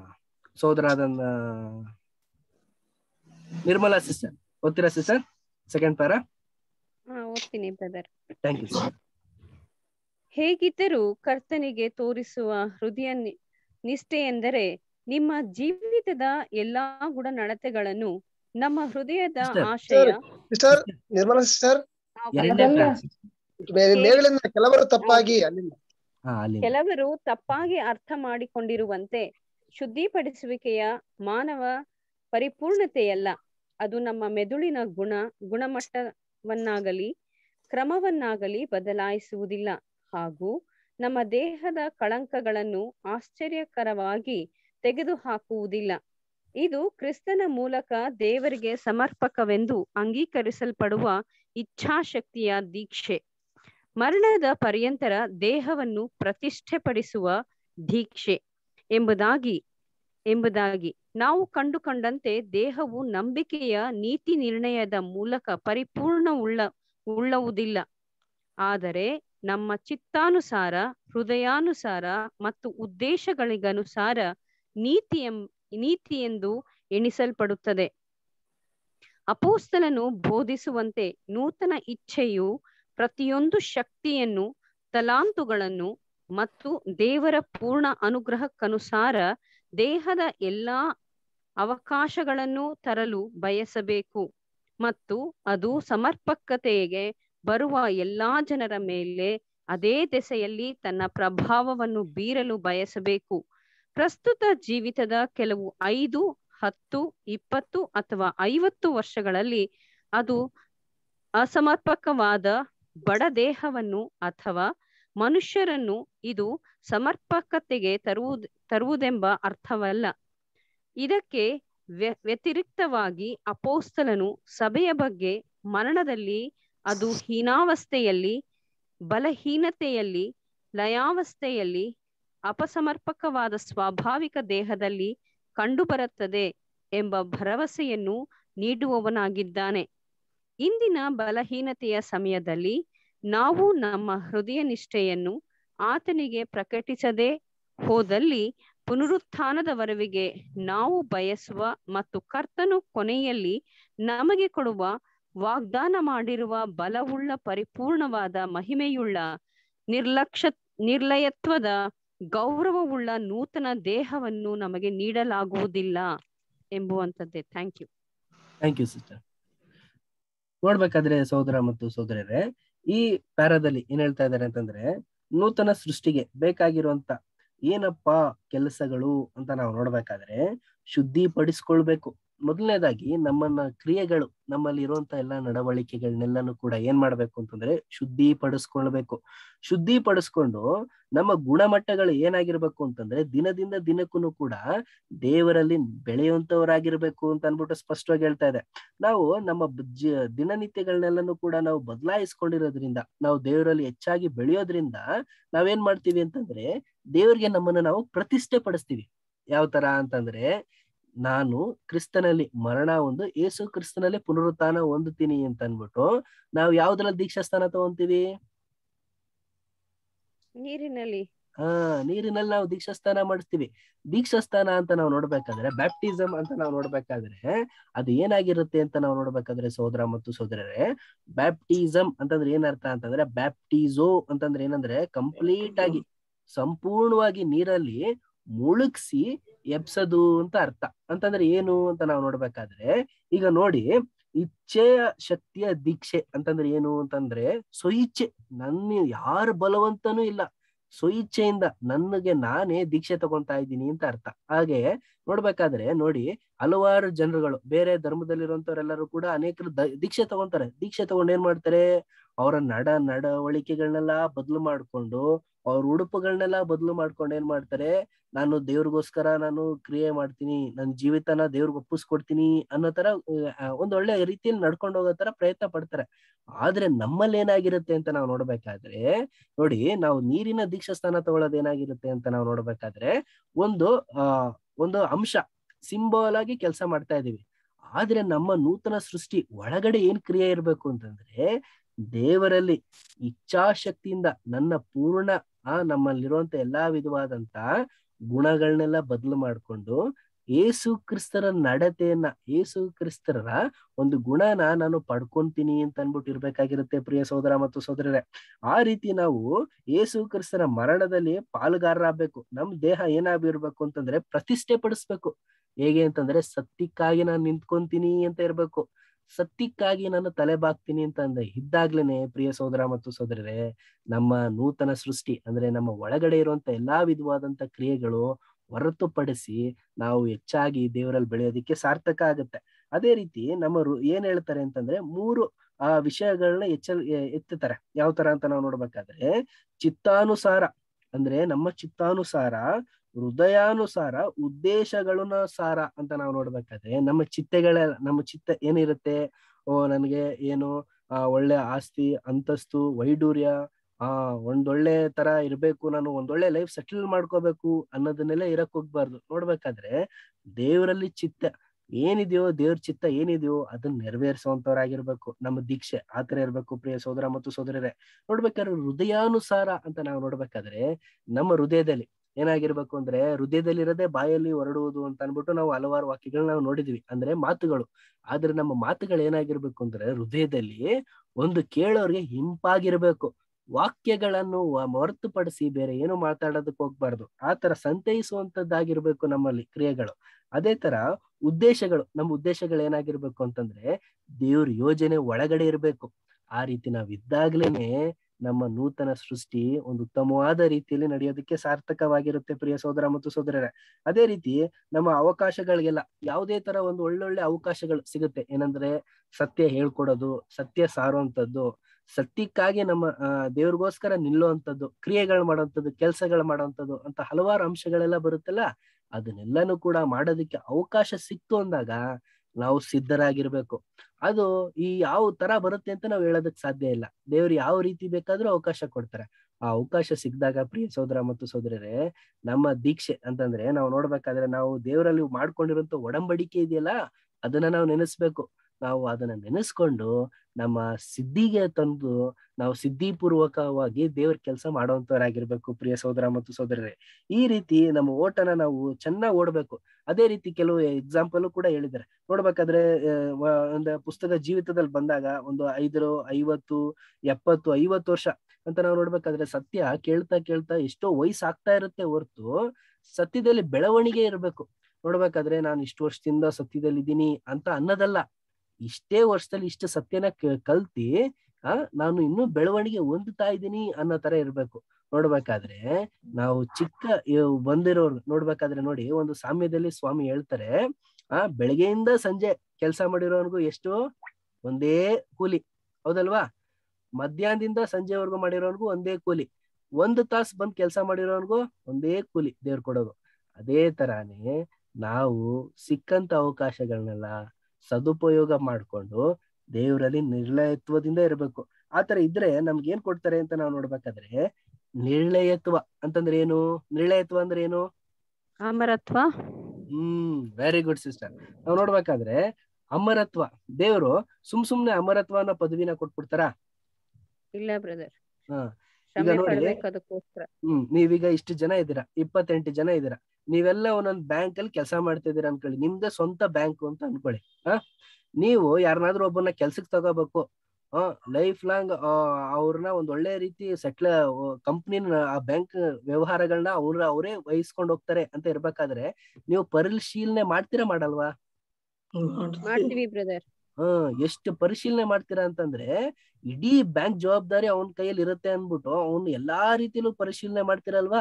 ಸೋದರಾದ ನಿರ್ಮಲಾ ಸಿಸ್ಟರ್ ಓದ್ತೀರಾ ಸಿಸ್ಟರ್ ಸೆಕೆಂಡ್ ಪ್ಯಾರ ಹಾ ಓದ್ತೀನಿ ಬ್ರದರ್ ಥ್ಯಾಂಕ್ ಯು ಸರ್ ಹೇಗಿದ್ದರೂ ಕರ್ತನಿಗೆ ತೋರಿಸುವ ಹೃದಯ ನಿ- ನಿಷ್ಠೆ ಎಂದರೆ ನಿಮ್ಮ ಜೀವಿತದ ಎಲ್ಲಾ ಗುಣ ನಡತೆಗಳನ್ನು ನಮ್ಮ ಹೃದಯದ Sister. ಆಶಯ ಸಿಸ್ಟರ್ ನಿರ್ಮಲಾ ಸಿಸ್ಟರ್ ಎರಡನೇ ಅದಲ್ಲ. ಪ್ಯಾರ ಮೇಲಿಂದ ಕೆಲವರು ತಪ್ಪಾಗಿ ಅಲ್ಲಿಂದ ಹಾ ಅಲ್ಲಿ ಕೆಲವರು ತಪ್ಪಾಗಿ ಅರ್ಥ ಮಾಡಿಕೊಂಡಿರುವಂತೆ ಶುದ್ಧಿಪಡಿಸುವಿಕೆಯ ಮಾನವ ಪರಿಪೂರ್ಣತೆಯಲ್ಲ ಅದು ನಮ್ಮ ಮೆದುಳಿನ ಗುಣ ಗುಣಮಟ್ಟವನ್ನಾಗಲಿ ಕ್ರಮವನ್ನಾಗಲಿ ಬದಲಾಯಿಸುವುದಿಲ್ಲ ಹಾಗೂ ನಮ್ಮ ದೇಹದ ಕಳಂಕಗಳನ್ನು ಆಶ್ಚರ್ಯಕರವಾಗಿ ತೆಗೆದುಹಾಕುವುದಿಲ್ಲ ಇದು ಕ್ರಿಸ್ತನ ಮೂಲಕ ದೇವರಿಗೆ ಸಮರ್ಪಕವೆಂದು ಅಂಗೀಕರಿಸಲ್ಪಡುವ ಇಚ್ಛಾಶಕ್ತಿಯ ದೀಕ್ಷೆ ಮರಣದ ಪರ್ಯಂತರ ದೇಹವನ್ನು ಪ್ರತಿಷ್ಠೆಪಡಿಸುವ ದೀಕ್ಷೆ ಎಂಬುದಾಗಿ ಎಂಬುದಾಗಿ ನಾವು ಕಂಡುಕೊಂಡಂತೆ ದೇಹವು ನಂಬಿಕೆಯ ನೀತಿ ನಿರ್ಣಯದ ಮೂಲಕ ಪರಿಪೂರ್ಣ ಉಳ್ಳ ಉಳ್ಳವುದಿಲ್ಲ ಆದರೆ ನಮ್ಮ ಚಿತ್ತಾನುಸಾರ ಹೃದಯಾನುಸಾರ ಮತ್ತು ಉದ್ದೇಶಗಳಿಗನುಸಾರ ನೀತಿ ಎಂ ನೀತಿ ಎಂದು ಎಣಿಸಲ್ಪಡುತ್ತದೆ ಅಪೋಸ್ತಲನು ಬೋಧಿಸುವಂತೆ ನೂತನ ಇಚ್ಛೆಯು ಪ್ರತಿಯೊಂದು ಶಕ್ತಿಯನ್ನು ತಲಾಂತುಗಳನ್ನು ಮತ್ತು ದೇವರ ಪೂರ್ಣ ಅನುಗ್ರಹಕ್ಕನುಸಾರ ದೇಹದ ಎಲ್ಲಾ ಅವಕಾಶಗಳನ್ನು ತರಲು ಬಯಸಬೇಕು ಮತ್ತು ಅದು ಸಮರ್ಪಕತೆಗೆ ಬರುವ ಎಲ್ಲಾ ಜನರ ಮೇಲೆ ಅದೇ ದೆಸೆಯಲ್ಲಿ ತನ್ನ ಪ್ರಭಾವವನ್ನು ಬೀರಲು ಬಯಸಬೇಕು ಪ್ರಸ್ತುತ ಜೀವಿತದ ಕೆಲವು ಐದು ಹತ್ತು ಇಪ್ಪತ್ತು ಅಥವಾ ಐವತ್ತು ವರ್ಷಗಳಲ್ಲಿ ಅದು ಅಸಮರ್ಪಕವಾದ ಬಡ ದೇಹವನ್ನು ಅಥವಾ ಮನುಷ್ಯರನ್ನು ಇದು ಸಮರ್ಪಕತೆಗೆ ತರುವುದು ತರುವುದೆಂಬ ಅರ್ಥವಲ್ಲ ಇದಕ್ಕೆ ವ್ಯ ವ್ಯತಿರಿಕ್ತವಾಗಿ ಅಪೋಸ್ತಲನು ಸಭೆಯ ಬಗ್ಗೆ ಮರಣದಲ್ಲಿ ಅದು ಹೀನಾವಸ್ಥೆಯಲ್ಲಿ ಬಲಹೀನತೆಯಲ್ಲಿ ಲಯಾವಸ್ಥೆಯಲ್ಲಿ ಅಪಸಮರ್ಪಕವಾದ ಸ್ವಾಭಾವಿಕ ದೇಹದಲ್ಲಿ ಕಂಡುಬರುತ್ತದೆ ಎಂಬ ಭರವಸೆಯನ್ನು ನೀಡುವವನಾಗಿದ್ದಾನೆ ಇಂದಿನ ಬಲಹೀನತೆಯ ಸಮಯದಲ್ಲಿ ನಾವು ನಮ್ಮ ಹೃದಯ ನಿಷ್ಠೆಯನ್ನು ಆತನಿಗೆ ಪ್ರಕಟಿಸದೆ ಹೋದಲ್ಲಿ ಪುನರುತ್ಥಾನದವರೆವಿಗೆ ನಾವು ಬಯಸುವ ಮತ್ತು ಕರ್ತನು ಕೊನೆಯಲ್ಲಿ ನಮಗೆ ಕೊಡುವ ವಾಗ್ದಾನ ಮಾಡಿರುವ ಬಲವುಳ್ಳ ಪರಿಪೂರ್ಣವಾದ ಮಹಿಮೆಯುಳ್ಳ ನಿರ್ಲಕ್ಷ್ಯ ನಿರ್ಲಯತ್ವದ ಗೌರವವುಳ್ಳ ನೂತನ ದೇಹವನ್ನು ನಮಗೆ ನೀಡಲಾಗುವುದಿಲ್ಲ ಎಂಬುವಂಥದ್ದೇ thank you thank you sister ನೋಡ್ಬೇಕಾದ್ರೆ ಸಹೋದರ ಮತ್ತು ಸಹೋದರರೇ ಈ ಪ್ಯಾರಾದಲ್ಲಿ ಏನ್ ಹೇಳ್ತಾ ಇದ್ದಾರೆ ಅಂತಂದ್ರೆ ನೂತನ ಸೃಷ್ಟಿಗೆ ಬೇಕಾಗಿರುವಂತ ಏನಪ್ಪಾ ಕೆಲಸಗಳು ಅಂತ ನಾವು ನೋಡ್ಬೇಕಾದ್ರೆ ಶುದ್ಧಿಪಡಿಸ್ಕೊಳ್ಬೇಕು ಮೊದಲನೇದಾಗಿ ನಮ್ಮನ್ನ ಕ್ರಿಯೆಗಳು ನಮ್ಮಲ್ಲಿ ಇರುವಂತ ಎಲ್ಲಾ ನಡವಳಿಕೆಗಳನ್ನೆಲ್ಲಾನು ಕೂಡ ಏನ್ ಮಾಡ್ಬೇಕು ಅಂತಂದ್ರೆ ಶುದ್ಧಿಪಡಿಸ್ಕೊಳ್ಬೇಕು ಶುದ್ಧಿಪಡಿಸ್ಕೊಂಡು ನಮ್ಮ ಗುಣಮಟ್ಟಗಳು ಏನಾಗಿರ್ಬೇಕು ಅಂತಂದ್ರೆ ದಿನದಿಂದ ದಿನಕ್ಕೂ ಕೂಡ ದೇವರಲ್ಲಿ ಬೆಳೆಯುವಂತವರಾಗಿರ್ಬೇಕು ಅಂತ ಅನ್ಬಿಟ್ಟು ಸ್ಪಷ್ಟವಾಗಿ ಹೇಳ್ತಾ ಇದೆ ನಾವು ನಮ್ಮ ಜ- ದಿನನಿತ್ಯಗಳನ್ನೆಲ್ಲಾನು ಕೂಡ ನಾವು ಬದಲಾಯಿಸ್ಕೊಂಡಿರೋದ್ರಿಂದ ನಾವು ದೇವರಲ್ಲಿ ಹೆಚ್ಚಾಗಿ ಬೆಳೆಯೋದ್ರಿಂದ ನಾವೇನ್ ಮಾಡ್ತೀವಿ ಅಂತಂದ್ರೆ ದೇವರಿಗೆ ನಮ್ಮನ್ನ ನಾವು ಪ್ರತಿಷ್ಠೆ ಪಡಿಸ್ತೀವಿ ಯಾವ ತರ ಅಂತಂದ್ರೆ ನಾನು ಕ್ರಿಸ್ತನಲ್ಲಿ ಮರಣ ಒಂದು ಏಸು ಕ್ರಿಸ್ತನಲ್ಲಿ ಪುನರುತ್ಥಾನ ಹೊಂದುತ್ತೀನಿ ಅಂತ ಅನ್ಬಿಟ್ಟು ನಾವು ಯಾವ್ದ್ರಲ್ಲಿ ದೀಕ್ಷಾ ಸ್ಥಾನ ತಗೊಂತೀವಿ ನೀರಿನಲ್ಲಿ ಆ ನೀರಿನಲ್ಲಿ ನಾವು ದೀಕ್ಷಾ ಸ್ನಾನ ಮಾಡಿಸ್ತೀವಿ ದೀಕ್ಷಾ ಸ್ನಾನ ಅಂತ ನಾವು ನೋಡ್ಬೇಕಾದ್ರೆ ಬ್ಯಾಪ್ಟಿಸಮ್ ಅಂತ ನಾವು ನೋಡ್ಬೇಕಾದ್ರೆ ಅದು ಏನಾಗಿರುತ್ತೆ ಅಂತ ನಾವು ನೋಡ್ಬೇಕಾದ್ರೆ ಸೋದರ ಮತ್ತು ಸೋದರರೇ ಬ್ಯಾಪ್ಟಿಸಮ್ ಅಂತಂದ್ರೆ ಏನರ್ಥ ಅಂತಂದ್ರೆ ಬ್ಯಾಪ್ಟಿಸೋ ಅಂತಂದ್ರೆ ಏನಂದ್ರೆ ಕಂಪ್ಲೀಟ್ ಆಗಿ ಸಂಪೂರ್ಣವಾಗಿ ನೀರಲ್ಲಿ ಮುಳುಗ್ಸಿ ಎಬ್ಸದು ಅಂತ ಅರ್ಥ ಅಂತಂದ್ರೆ ಏನು ಅಂತ ನಾವು ನೋಡ್ಬೇಕಾದ್ರೆ ಈಗ ನೋಡಿ ಇಚ್ಛೆಯ ಶಕ್ತಿಯ ದೀಕ್ಷೆ ಅಂತಂದ್ರೆ ಏನು ಅಂತಂದ್ರೆ ಸ್ವಇಚ್ಛೆ ನನ್ನ ಯಾರ ಬಲವಂತನೂ ಇಲ್ಲ ಸ್ವಇಚ್ಛೆಯಿಂದ ನನಗೆ ನಾನೇ ದೀಕ್ಷೆ ತಗೊಂತಾ ಇದ್ದೀನಿ ಅಂತ ಅರ್ಥ ಹಾಗೆ ನೋಡ್ಬೇಕಾದ್ರೆ ನೋಡಿ ಹಲವಾರು ಜನರುಗಳು ಬೇರೆ ಧರ್ಮದಲ್ಲಿರುವಂತವರೆಲ್ಲರೂ ಕೂಡ ಅನೇಕರು ದ- ದೀಕ್ಷೆ ತಗೊಂತಾರೆ ದೀಕ್ಷೆ ತಗೊಂಡು ಏನ್ ಮಾಡ್ತಾರೆ ಅವರ ನಡ ನಡವಳಿಕೆಗಳನ್ನೆಲ್ಲ ಬದಲು ಮಾಡ್ಕೊಂಡು ಅವ್ರ ಉಡುಪುಗಳನ್ನೆಲ್ಲ ಬದಲು ಮಾಡ್ಕೊಂಡು ಏನ್ ಮಾಡ್ತಾರೆ ನಾನು ದೇವ್ರಿಗೋಸ್ಕರ ನಾನು ಕ್ರಿಯೆ ಮಾಡ್ತೀನಿ ನನ್ನ ಜೀವಿತನ ದೇವ್ರಿಗೆ ಒಪ್ಪಿಸ್ಕೊಡ್ತೀನಿ ಅನ್ನೋ ತರ ಆ, ಒಂದ್ ಒಳ್ಳೆ ರೀತಿಯಲ್ಲಿ ನಡ್ಕೊಂಡು ಹೋಗೋ ತರ ಪ್ರಯತ್ನ ಪಡ್ತಾರೆ ಆದ್ರೆ ನಮ್ಮಲ್ಲಿ ಏನಾಗಿರುತ್ತೆ ಅಂತ ನಾವು ನೋಡ್ಬೇಕಾದ್ರೆ ನೋಡಿ ನಾವು ನೀರಿನ ದೀಕ್ಷಾ ಸ್ಥಾನ ತಗೊಳ್ಳೋದು ಏನಾಗಿರುತ್ತೆ ಅಂತ ನಾವು ನೋಡ್ಬೇಕಾದ್ರೆ ಒಂದು ಆ ಒಂದು ಅಂಶ ಸಿಂಬಲ್ ಆಗಿ ಕೆಲಸ ಮಾಡ್ತಾ ಇದೀವಿ ಆದ್ರೆ ನಮ್ಮ ನೂತನ ಸೃಷ್ಟಿ ಒಳಗಡೆ ಏನ್ ಕ್ರಿಯೆ ಇರ್ಬೇಕು ಅಂತಂದ್ರೆ ದೇವರಲ್ಲಿ ಇಚ್ಛಾಶಕ್ತಿಯಿಂದ ನನ್ನ ಪೂರ್ಣ ಆ ನಮ್ಮಲ್ಲಿರುವಂತ ಎಲ್ಲಾ ವಿಧವಾದಂತ ಗುಣಗಳನ್ನೆಲ್ಲ ಬದಲು ಮಾಡ್ಕೊಂಡು ಏಸು ಕ್ರಿಸ್ತರ ನಡತೆಯನ್ನ ಏಸು ಕ್ರಿಸ್ತರ ಒಂದು ಗುಣನ ನಾನು ಪಡ್ಕೊಂತೀನಿ ಅಂತ ಅನ್ಬಿಟ್ಟು ಇರ್ಬೇಕಾಗಿರುತ್ತೆ ಪ್ರಿಯ ಸೋದರ ಮತ್ತು ಸೋದರರೇ ಆ ರೀತಿ ನಾವು ಏಸು ಕ್ರಿಸ್ತರ ಮರಣದಲ್ಲಿ ಪಾಲುಗಾರರಾಗಬೇಕು ನಮ್ ದೇಹ ಏನಾಗಿರ್ಬೇಕು ಅಂತಂದ್ರೆ ಪ್ರತಿಷ್ಠೆ ಪಡಿಸ್ಬೇಕು ಹೇಗೆ ಅಂತಂದ್ರೆ ಸತ್ಯಕ್ಕಾಗಿ ನಾನು ನಿಂತ್ಕೊಂತೀನಿ ಅಂತ ಇರ್ಬೇಕು ಸತ್ಯಕ್ಕಾಗಿ ನಾನು ತಲೆ ಬಾಗ್ತೀನಿ ಅಂತ ಅಂದ್ರೆ ಇದ್ದಾಗ್ಲೇನೆ ಪ್ರಿಯ ಸೋದರ ಮತ್ತು ಸೋದರರೇ ನಮ್ಮ ನೂತನ ಸೃಷ್ಟಿ ಅಂದ್ರೆ ನಮ್ಮ ಒಳಗಡೆ ಇರುವಂತ ಎಲ್ಲಾ ವಿಧವಾದಂತ ಕ್ರಿಯೆಗಳು ಹೊರತುಪಡಿಸಿ ನಾವು ಹೆಚ್ಚಾಗಿ ದೇವರಲ್ಲಿ ಬೆಳೆಯೋದಿಕ್ಕೆ ಸಾರ್ಥಕ ಆಗುತ್ತೆ ಅದೇ ರೀತಿ ನಮ್ಮ ರು- ಏನ್ ಹೇಳ್ತಾರೆ ಅಂತಂದ್ರೆ ಮೂರು ಆ ವಿಷಯಗಳನ್ನ ಎಚ್ಚ ಎ- ಎತ್ತುತ್ತಾರೆ ಯಾವ ತರ ಅಂತ ನಾವು ನೋಡ್ಬೇಕಾದ್ರೆ ಚಿತ್ತಾನುಸಾರ ಅಂದ್ರೆ ನಮ್ಮ ಚಿತ್ತಾನುಸಾರ ಹೃದಯಾನುಸಾರ ಉದ್ದೇಶಗಳನುಸಾರ ಅಂತ ನಾವು ನೋಡ್ಬೇಕಾದ್ರೆ ನಮ್ಮ ಚಿತ್ತೆಗಳ ನಮ್ಮ ಚಿತ್ತ ಏನಿರುತ್ತೆ ಓ ನನಗೆ ಏನು ಆ ಒಳ್ಳೆ ಆಸ್ತಿ ಅಂತಸ್ತು ವೈಡೂರ್ಯ ಆ ಒಂದೊಳ್ಳೆ ತರ ಇರ್ಬೇಕು ನಾನು ಒಂದೊಳ್ಳೆ ಲೈಫ್ ಸೆಟಲ್ ಮಾಡ್ಕೋಬೇಕು ಅನ್ನೋದನ್ನೆಲ್ಲ ಇರಕ್ ಹೋಗ್ಬಾರ್ದು ನೋಡ್ಬೇಕಾದ್ರೆ ದೇವರಲ್ಲಿ ಚಿತ್ತ ಏನಿದೆಯೋ ದೇವ್ರ ಚಿತ್ತ ಏನಿದೆಯೋ ಅದನ್ನ ನೆರವೇರಿಸುವಂತವ್ರಾಗಿರ್ಬೇಕು ನಮ್ಮ ದೀಕ್ಷೆ ಆತರ ಇರ್ಬೇಕು ಪ್ರಿಯ ಸೋದರ ಮತ್ತು ಸೋದರರೇ ನೋಡ್ಬೇಕಾದ್ರೆ ಹೃದಯಾನುಸಾರ ಅಂತ ನಾವು ನೋಡ್ಬೇಕಾದ್ರೆ ನಮ್ಮ ಹೃದಯದಲ್ಲಿ ಏನಾಗಿರ್ಬೇಕು ಅಂದ್ರೆ ಹೃದಯದಲ್ಲಿ ಇರದೆ ಬಾಯಲ್ಲಿ ಹೊರಡುವುದು ಅಂತ ಅನ್ಬಿಟ್ಟು ನಾವು ಹಲವಾರು ವಾಕ್ಯಗಳನ್ನ ನಾವು ನೋಡಿದ್ವಿ ಅಂದ್ರೆ ಮಾತುಗಳು ಆದ್ರೆ ನಮ್ಮ ಮಾತುಗಳು ಏನಾಗಿರ್ಬೇಕು ಅಂದ್ರೆ ಹೃದಯದಲ್ಲಿ ಒಂದು ಕೇಳೋರ್ಗೆ ಹಿಂಪಾಗಿರ್ಬೇಕು ವಾಕ್ಯಗಳನ್ನು ವ- ಹೊರತುಪಡಿಸಿ ಬೇರೆ ಏನು ಮಾತಾಡೋದಕ್ಕೆ ಹೋಗ್ಬಾರ್ದು ಆ ತರ ಸಂತೈಸುವಂತದ್ದಾಗಿರ್ಬೇಕು ನಮ್ಮಲ್ಲಿ ಕ್ರಿಯೆಗಳು ಅದೇ ತರ ಉದ್ದೇಶಗಳು ನಮ್ಮ ಉದ್ದೇಶಗಳು ಏನಾಗಿರ್ಬೇಕು ಅಂತಂದ್ರೆ ದೇವ್ರ ಯೋಜನೆ ಒಳಗಡೆ ಇರ್ಬೇಕು ಆ ರೀತಿ ನಾವ್ ಇದ್ದಾಗ್ಲೇನೆ ನಮ್ಮ ನೂತನ ಸೃಷ್ಟಿ ಒಂದು ಉತ್ತಮವಾದ ರೀತಿಯಲ್ಲಿ ನಡೆಯೋದಕ್ಕೆ ಸಾರ್ಥಕವಾಗಿರುತ್ತೆ ಪ್ರಿಯ ಸೋದರ ಮತ್ತು ಸೋದರರೇ ಅದೇ ರೀತಿ ನಮ್ಮ ಅವಕಾಶಗಳಿಗೆಲ್ಲ ಯಾವುದೇ ತರ ಒಂದು ಒಳ್ಳೊಳ್ಳೆ ಅವಕಾಶಗಳು ಸಿಗುತ್ತೆ ಏನಂದ್ರೆ ಸತ್ಯ ಹೇಳ್ಕೊಡೋದು ಸತ್ಯ ಸಾರುವಂತದ್ದು ಸತ್ಯಕ್ಕಾಗಿ ನಮ್ಮ ಆ ದೇವ್ರಿಗೋಸ್ಕರ ನಿಲ್ಲುವಂಥದ್ದು ಕ್ರಿಯೆಗಳು ಮಾಡುವಂಥದ್ದು ಕೆಲಸಗಳು ಮಾಡುವಂಥದ್ದು ಅಂತ ಹಲವಾರು ಅಂಶಗಳೆಲ್ಲ ಬರುತ್ತಲ್ಲ ಅದನ್ನೆಲ್ಲನೂ ಕೂಡ ಮಾಡೋದಕ್ಕೆ ಅವಕಾಶ ಸಿಕ್ತು ಅಂದಾಗ ನಾವು ಸಿದ್ಧರಾಗಿರ್ಬೇಕು ಅದು ಈ ಯಾವ ತರ ಬರುತ್ತೆ ಅಂತ ನಾವು ಹೇಳೋದಕ್ ಸಾಧ್ಯ ಇಲ್ಲ ದೇವ್ರು ಯಾವ ರೀತಿ ಬೇಕಾದ್ರೂ ಅವಕಾಶ ಕೊಡ್ತಾರೆ ಆ ಅವಕಾಶ ಸಿಕ್ಕಿದಾಗ ಪ್ರಿಯ ಸೋದರ ಮತ್ತು ಸೋದರರೇ ನಮ್ಮ ದೀಕ್ಷೆ ಅಂತಂದ್ರೆ ನಾವು ನೋಡ್ಬೇಕಾದ್ರೆ ನಾವು ದೇವರಲ್ಲಿ ಮಾಡ್ಕೊಂಡಿರುವಂತ ಒಡಂಬಡಿಕೆ ಇದೆಯಲ್ಲ ಅದನ್ನ ನಾವು ನೆನೆಸ್ಬೇಕು ನಾವು ಅದನ್ನ ನೆನೆಸ್ಕೊಂಡು ನಮ್ಮ ಸಿದ್ಧಿಗೆ ತಂದು ನಾವು ಸಿದ್ಧಿಪೂರ್ವಕವಾಗಿ ದೇವ್ರ ಕೆಲಸ ಮಾಡುವಂತವರಾಗಿರ್ಬೇಕು ಪ್ರಿಯ ಸೋದರ ಮತ್ತು ಸೋದರರೇ ಈ ರೀತಿ ನಮ್ಮ ಓಟನ ನಾವು ಚೆನ್ನಾಗಿ ಓಡ್ಬೇಕು ಅದೇ ರೀತಿ ಕೆಲವು ಎಕ್ಸಾಂಪಲ್ ಕೂಡ ಹೇಳಿದ್ದಾರೆ ನೋಡ್ಬೇಕಾದ್ರೆ ಆ, ವ- ಒಂದು ಪುಸ್ತಕ ಜೀವಿತದಲ್ಲಿ ಬಂದಾಗ ಒಂದು ಐದರು ಐವತ್ತು ಎಪ್ಪತ್ತು ಐವತ್ತು ವರ್ಷ ಅಂತ ನಾವು ನೋಡ್ಬೇಕಾದ್ರೆ ಸತ್ಯ ಕೇಳ್ತಾ ಕೇಳ್ತಾ ಎಷ್ಟೋ ವಯಸ್ಸು ಆಗ್ತಾ ಇರುತ್ತೆ ಹೊರ್ತು ಸತ್ಯದಲ್ಲಿ ಬೆಳವಣಿಗೆ ಇರ್ಬೇಕು ನೋಡ್ಬೇಕಾದ್ರೆ ನಾನು ಇಷ್ಟು ವರ್ಷದಿಂದ ಸತ್ಯದಲ್ಲಿ ಇದ್ದೀನಿ ಅಂತ ಅನ್ನೋದಲ್ಲ ಇಷ್ಟೇ ವರ್ಷದಲ್ಲಿ ಇಷ್ಟು ಸತ್ಯನ ಕ- ಕಲ್ತಿ ಆ ನಾನು ಇನ್ನೂ ಬೆಳವಣಿಗೆ ಹೊಂದುತ್ತಾ ಇದ್ದೀನಿ ಅನ್ನೋ ತರ ಇರ್ಬೇಕು ನೋಡ್ಬೇಕಾದ್ರೆ ನಾವು ಚಿಕ್ಕ ಇವ್ ಬಂದಿರೋರು ನೋಡ್ಬೇಕಾದ್ರೆ ನೋಡಿ ಒಂದು ಸಾಮ್ಯದಲ್ಲಿ ಸ್ವಾಮಿ ಹೇಳ್ತಾರೆ ಆ ಬೆಳಗ್ಗೆಯಿಂದ ಸಂಜೆ ಕೆಲಸ ಮಾಡಿರೋನ್ಗೂ ಎಷ್ಟು ಒಂದೇ ಕೂಲಿ ಹೌದಲ್ವಾ ಮಧ್ಯಾಹ್ನದಿಂದ ಸಂಜೆವರೆಗೂ ಮಾಡಿರೋನ್ಗೂ ಒಂದೇ ಕೂಲಿ ಒಂದು ತಾಸು ಬಂದ್ ಕೆಲಸ ಮಾಡಿರೋನ್ಗೂ ಒಂದೇ ಕೂಲಿ ದೇವ್ರು ಕೊಡೋದು ಅದೇ ತರಾನೇ ನಾವು ಸಿಕ್ಕಂತ ಅವಕಾಶಗಳನ್ನೆಲ್ಲ ಸದುಪಯೋಗ ಮಾಡ್ಕೊಂಡು ದೇವರಲ್ಲಿ ನಿರ್ಲಯತ್ವದಿಂದ ಇರಬೇಕು ಆತರ ಇದ್ರೆ ನಮ್ಗೆ ಏನ್ ಕೊಡ್ತಾರೆ ಅಂತ ನಾವು ನೋಡ್ಬೇಕಾದ್ರೆ ನಿರ್ಣಯತ್ವ ಅಂತಂದ್ರೆ ಏನು ನಿರ್ಣಯತ್ವ ಅಂದ್ರೆ ಏನು ಅಮರತ್ವ ಹ್ಮ್ ವೆರಿ ಗುಡ್ ಸಿಸ್ಟರ್ ನಾವ್ ನೋಡ್ಬೇಕಾದ್ರೆ ಅಮರತ್ವ ದೇವರು ಸುಮ್ ಸುಮ್ನೆ ಅಮರತ್ವ ಅನ್ನೋ ಪದವಿನ ಕೊಟ್ಬಿಡ್ತಾರ ಇಲ್ಲ ಬ್ರದರ್ ಹಾ ಶ್ರಮೆ ನೋಡಿ. ಪಡ್ಬೇಕು ಅದಕ್ಕೋಸ್ಕರ ಹ್ಮ್ ನೀವೀಗ ಇಷ್ಟು ಜನ ಇದ್ದೀರಾ ಇಪ್ಪತ್ತೆಂಟು ಜನ ಇದ್ದೀರಾ ನೀವೆಲ್ಲ ಒಂದೊಂದ್ ಬ್ಯಾಂಕ್ ಅಲ್ಲಿ ಕೆಲಸ ಮಾಡ್ತಾ ಇದೀರಾ ಅನ್ಕೊಳ್ಳಿ ನಿಮ್ದೇ ಸ್ವಂತ ಬ್ಯಾಂಕ್ ಅಂತ ಅನ್ಕೊಳ್ಳಿ ಆ ನೀವು ಯಾರನ್ನಾದ್ರೂ ಒಬ್ಬನ ಕೆಲ್ಸಕ್ಕೆ ತಗೋಬೇಕು ಆ ಲೈಫ್ ಲಾಂಗ್ ಅವ್ರನ್ನ ಒಂದ್ ಒಳ್ಳೆ ರೀತಿ ಸೆಟ್ಲ್ ಕಂಪ್ನಿನ ಆ ಬ್ಯಾಂಕ್ ವ್ಯವಹಾರಗಳನ್ನ ಅವ್ರ ಅವರೇ ವಹಿಸ್ಕೊಂಡು ಹೋಗ್ತಾರೆ ಅಂತ ಇರ್ಬೇಕಾದ್ರೆ ನೀವು ಪರಿಶೀಲನೆ ಮಾಡ್ತೀರಾ ಮಾಡಲ್ವಾ ಮಾಡ್ತೀವಿ ಬ್ರದರ್ ಹ್ಮ್ ಎಷ್ಟು ಪರಿಶೀಲನೆ ಮಾಡ್ತೀರಾ ಅಂತಂದ್ರೆ ಇಡೀ ಬ್ಯಾಂಕ್ ಜವಾಬ್ದಾರಿ ಅವನ ಕೈಯಲ್ಲಿ ಇರುತ್ತೆ ಅನ್ಬಿಟ್ಟು ಅವ್ನು ಎಲ್ಲಾ ರೀತಿಲೂ ಪರಿಶೀಲನೆ ಮಾಡ್ತೀರಲ್ವಾ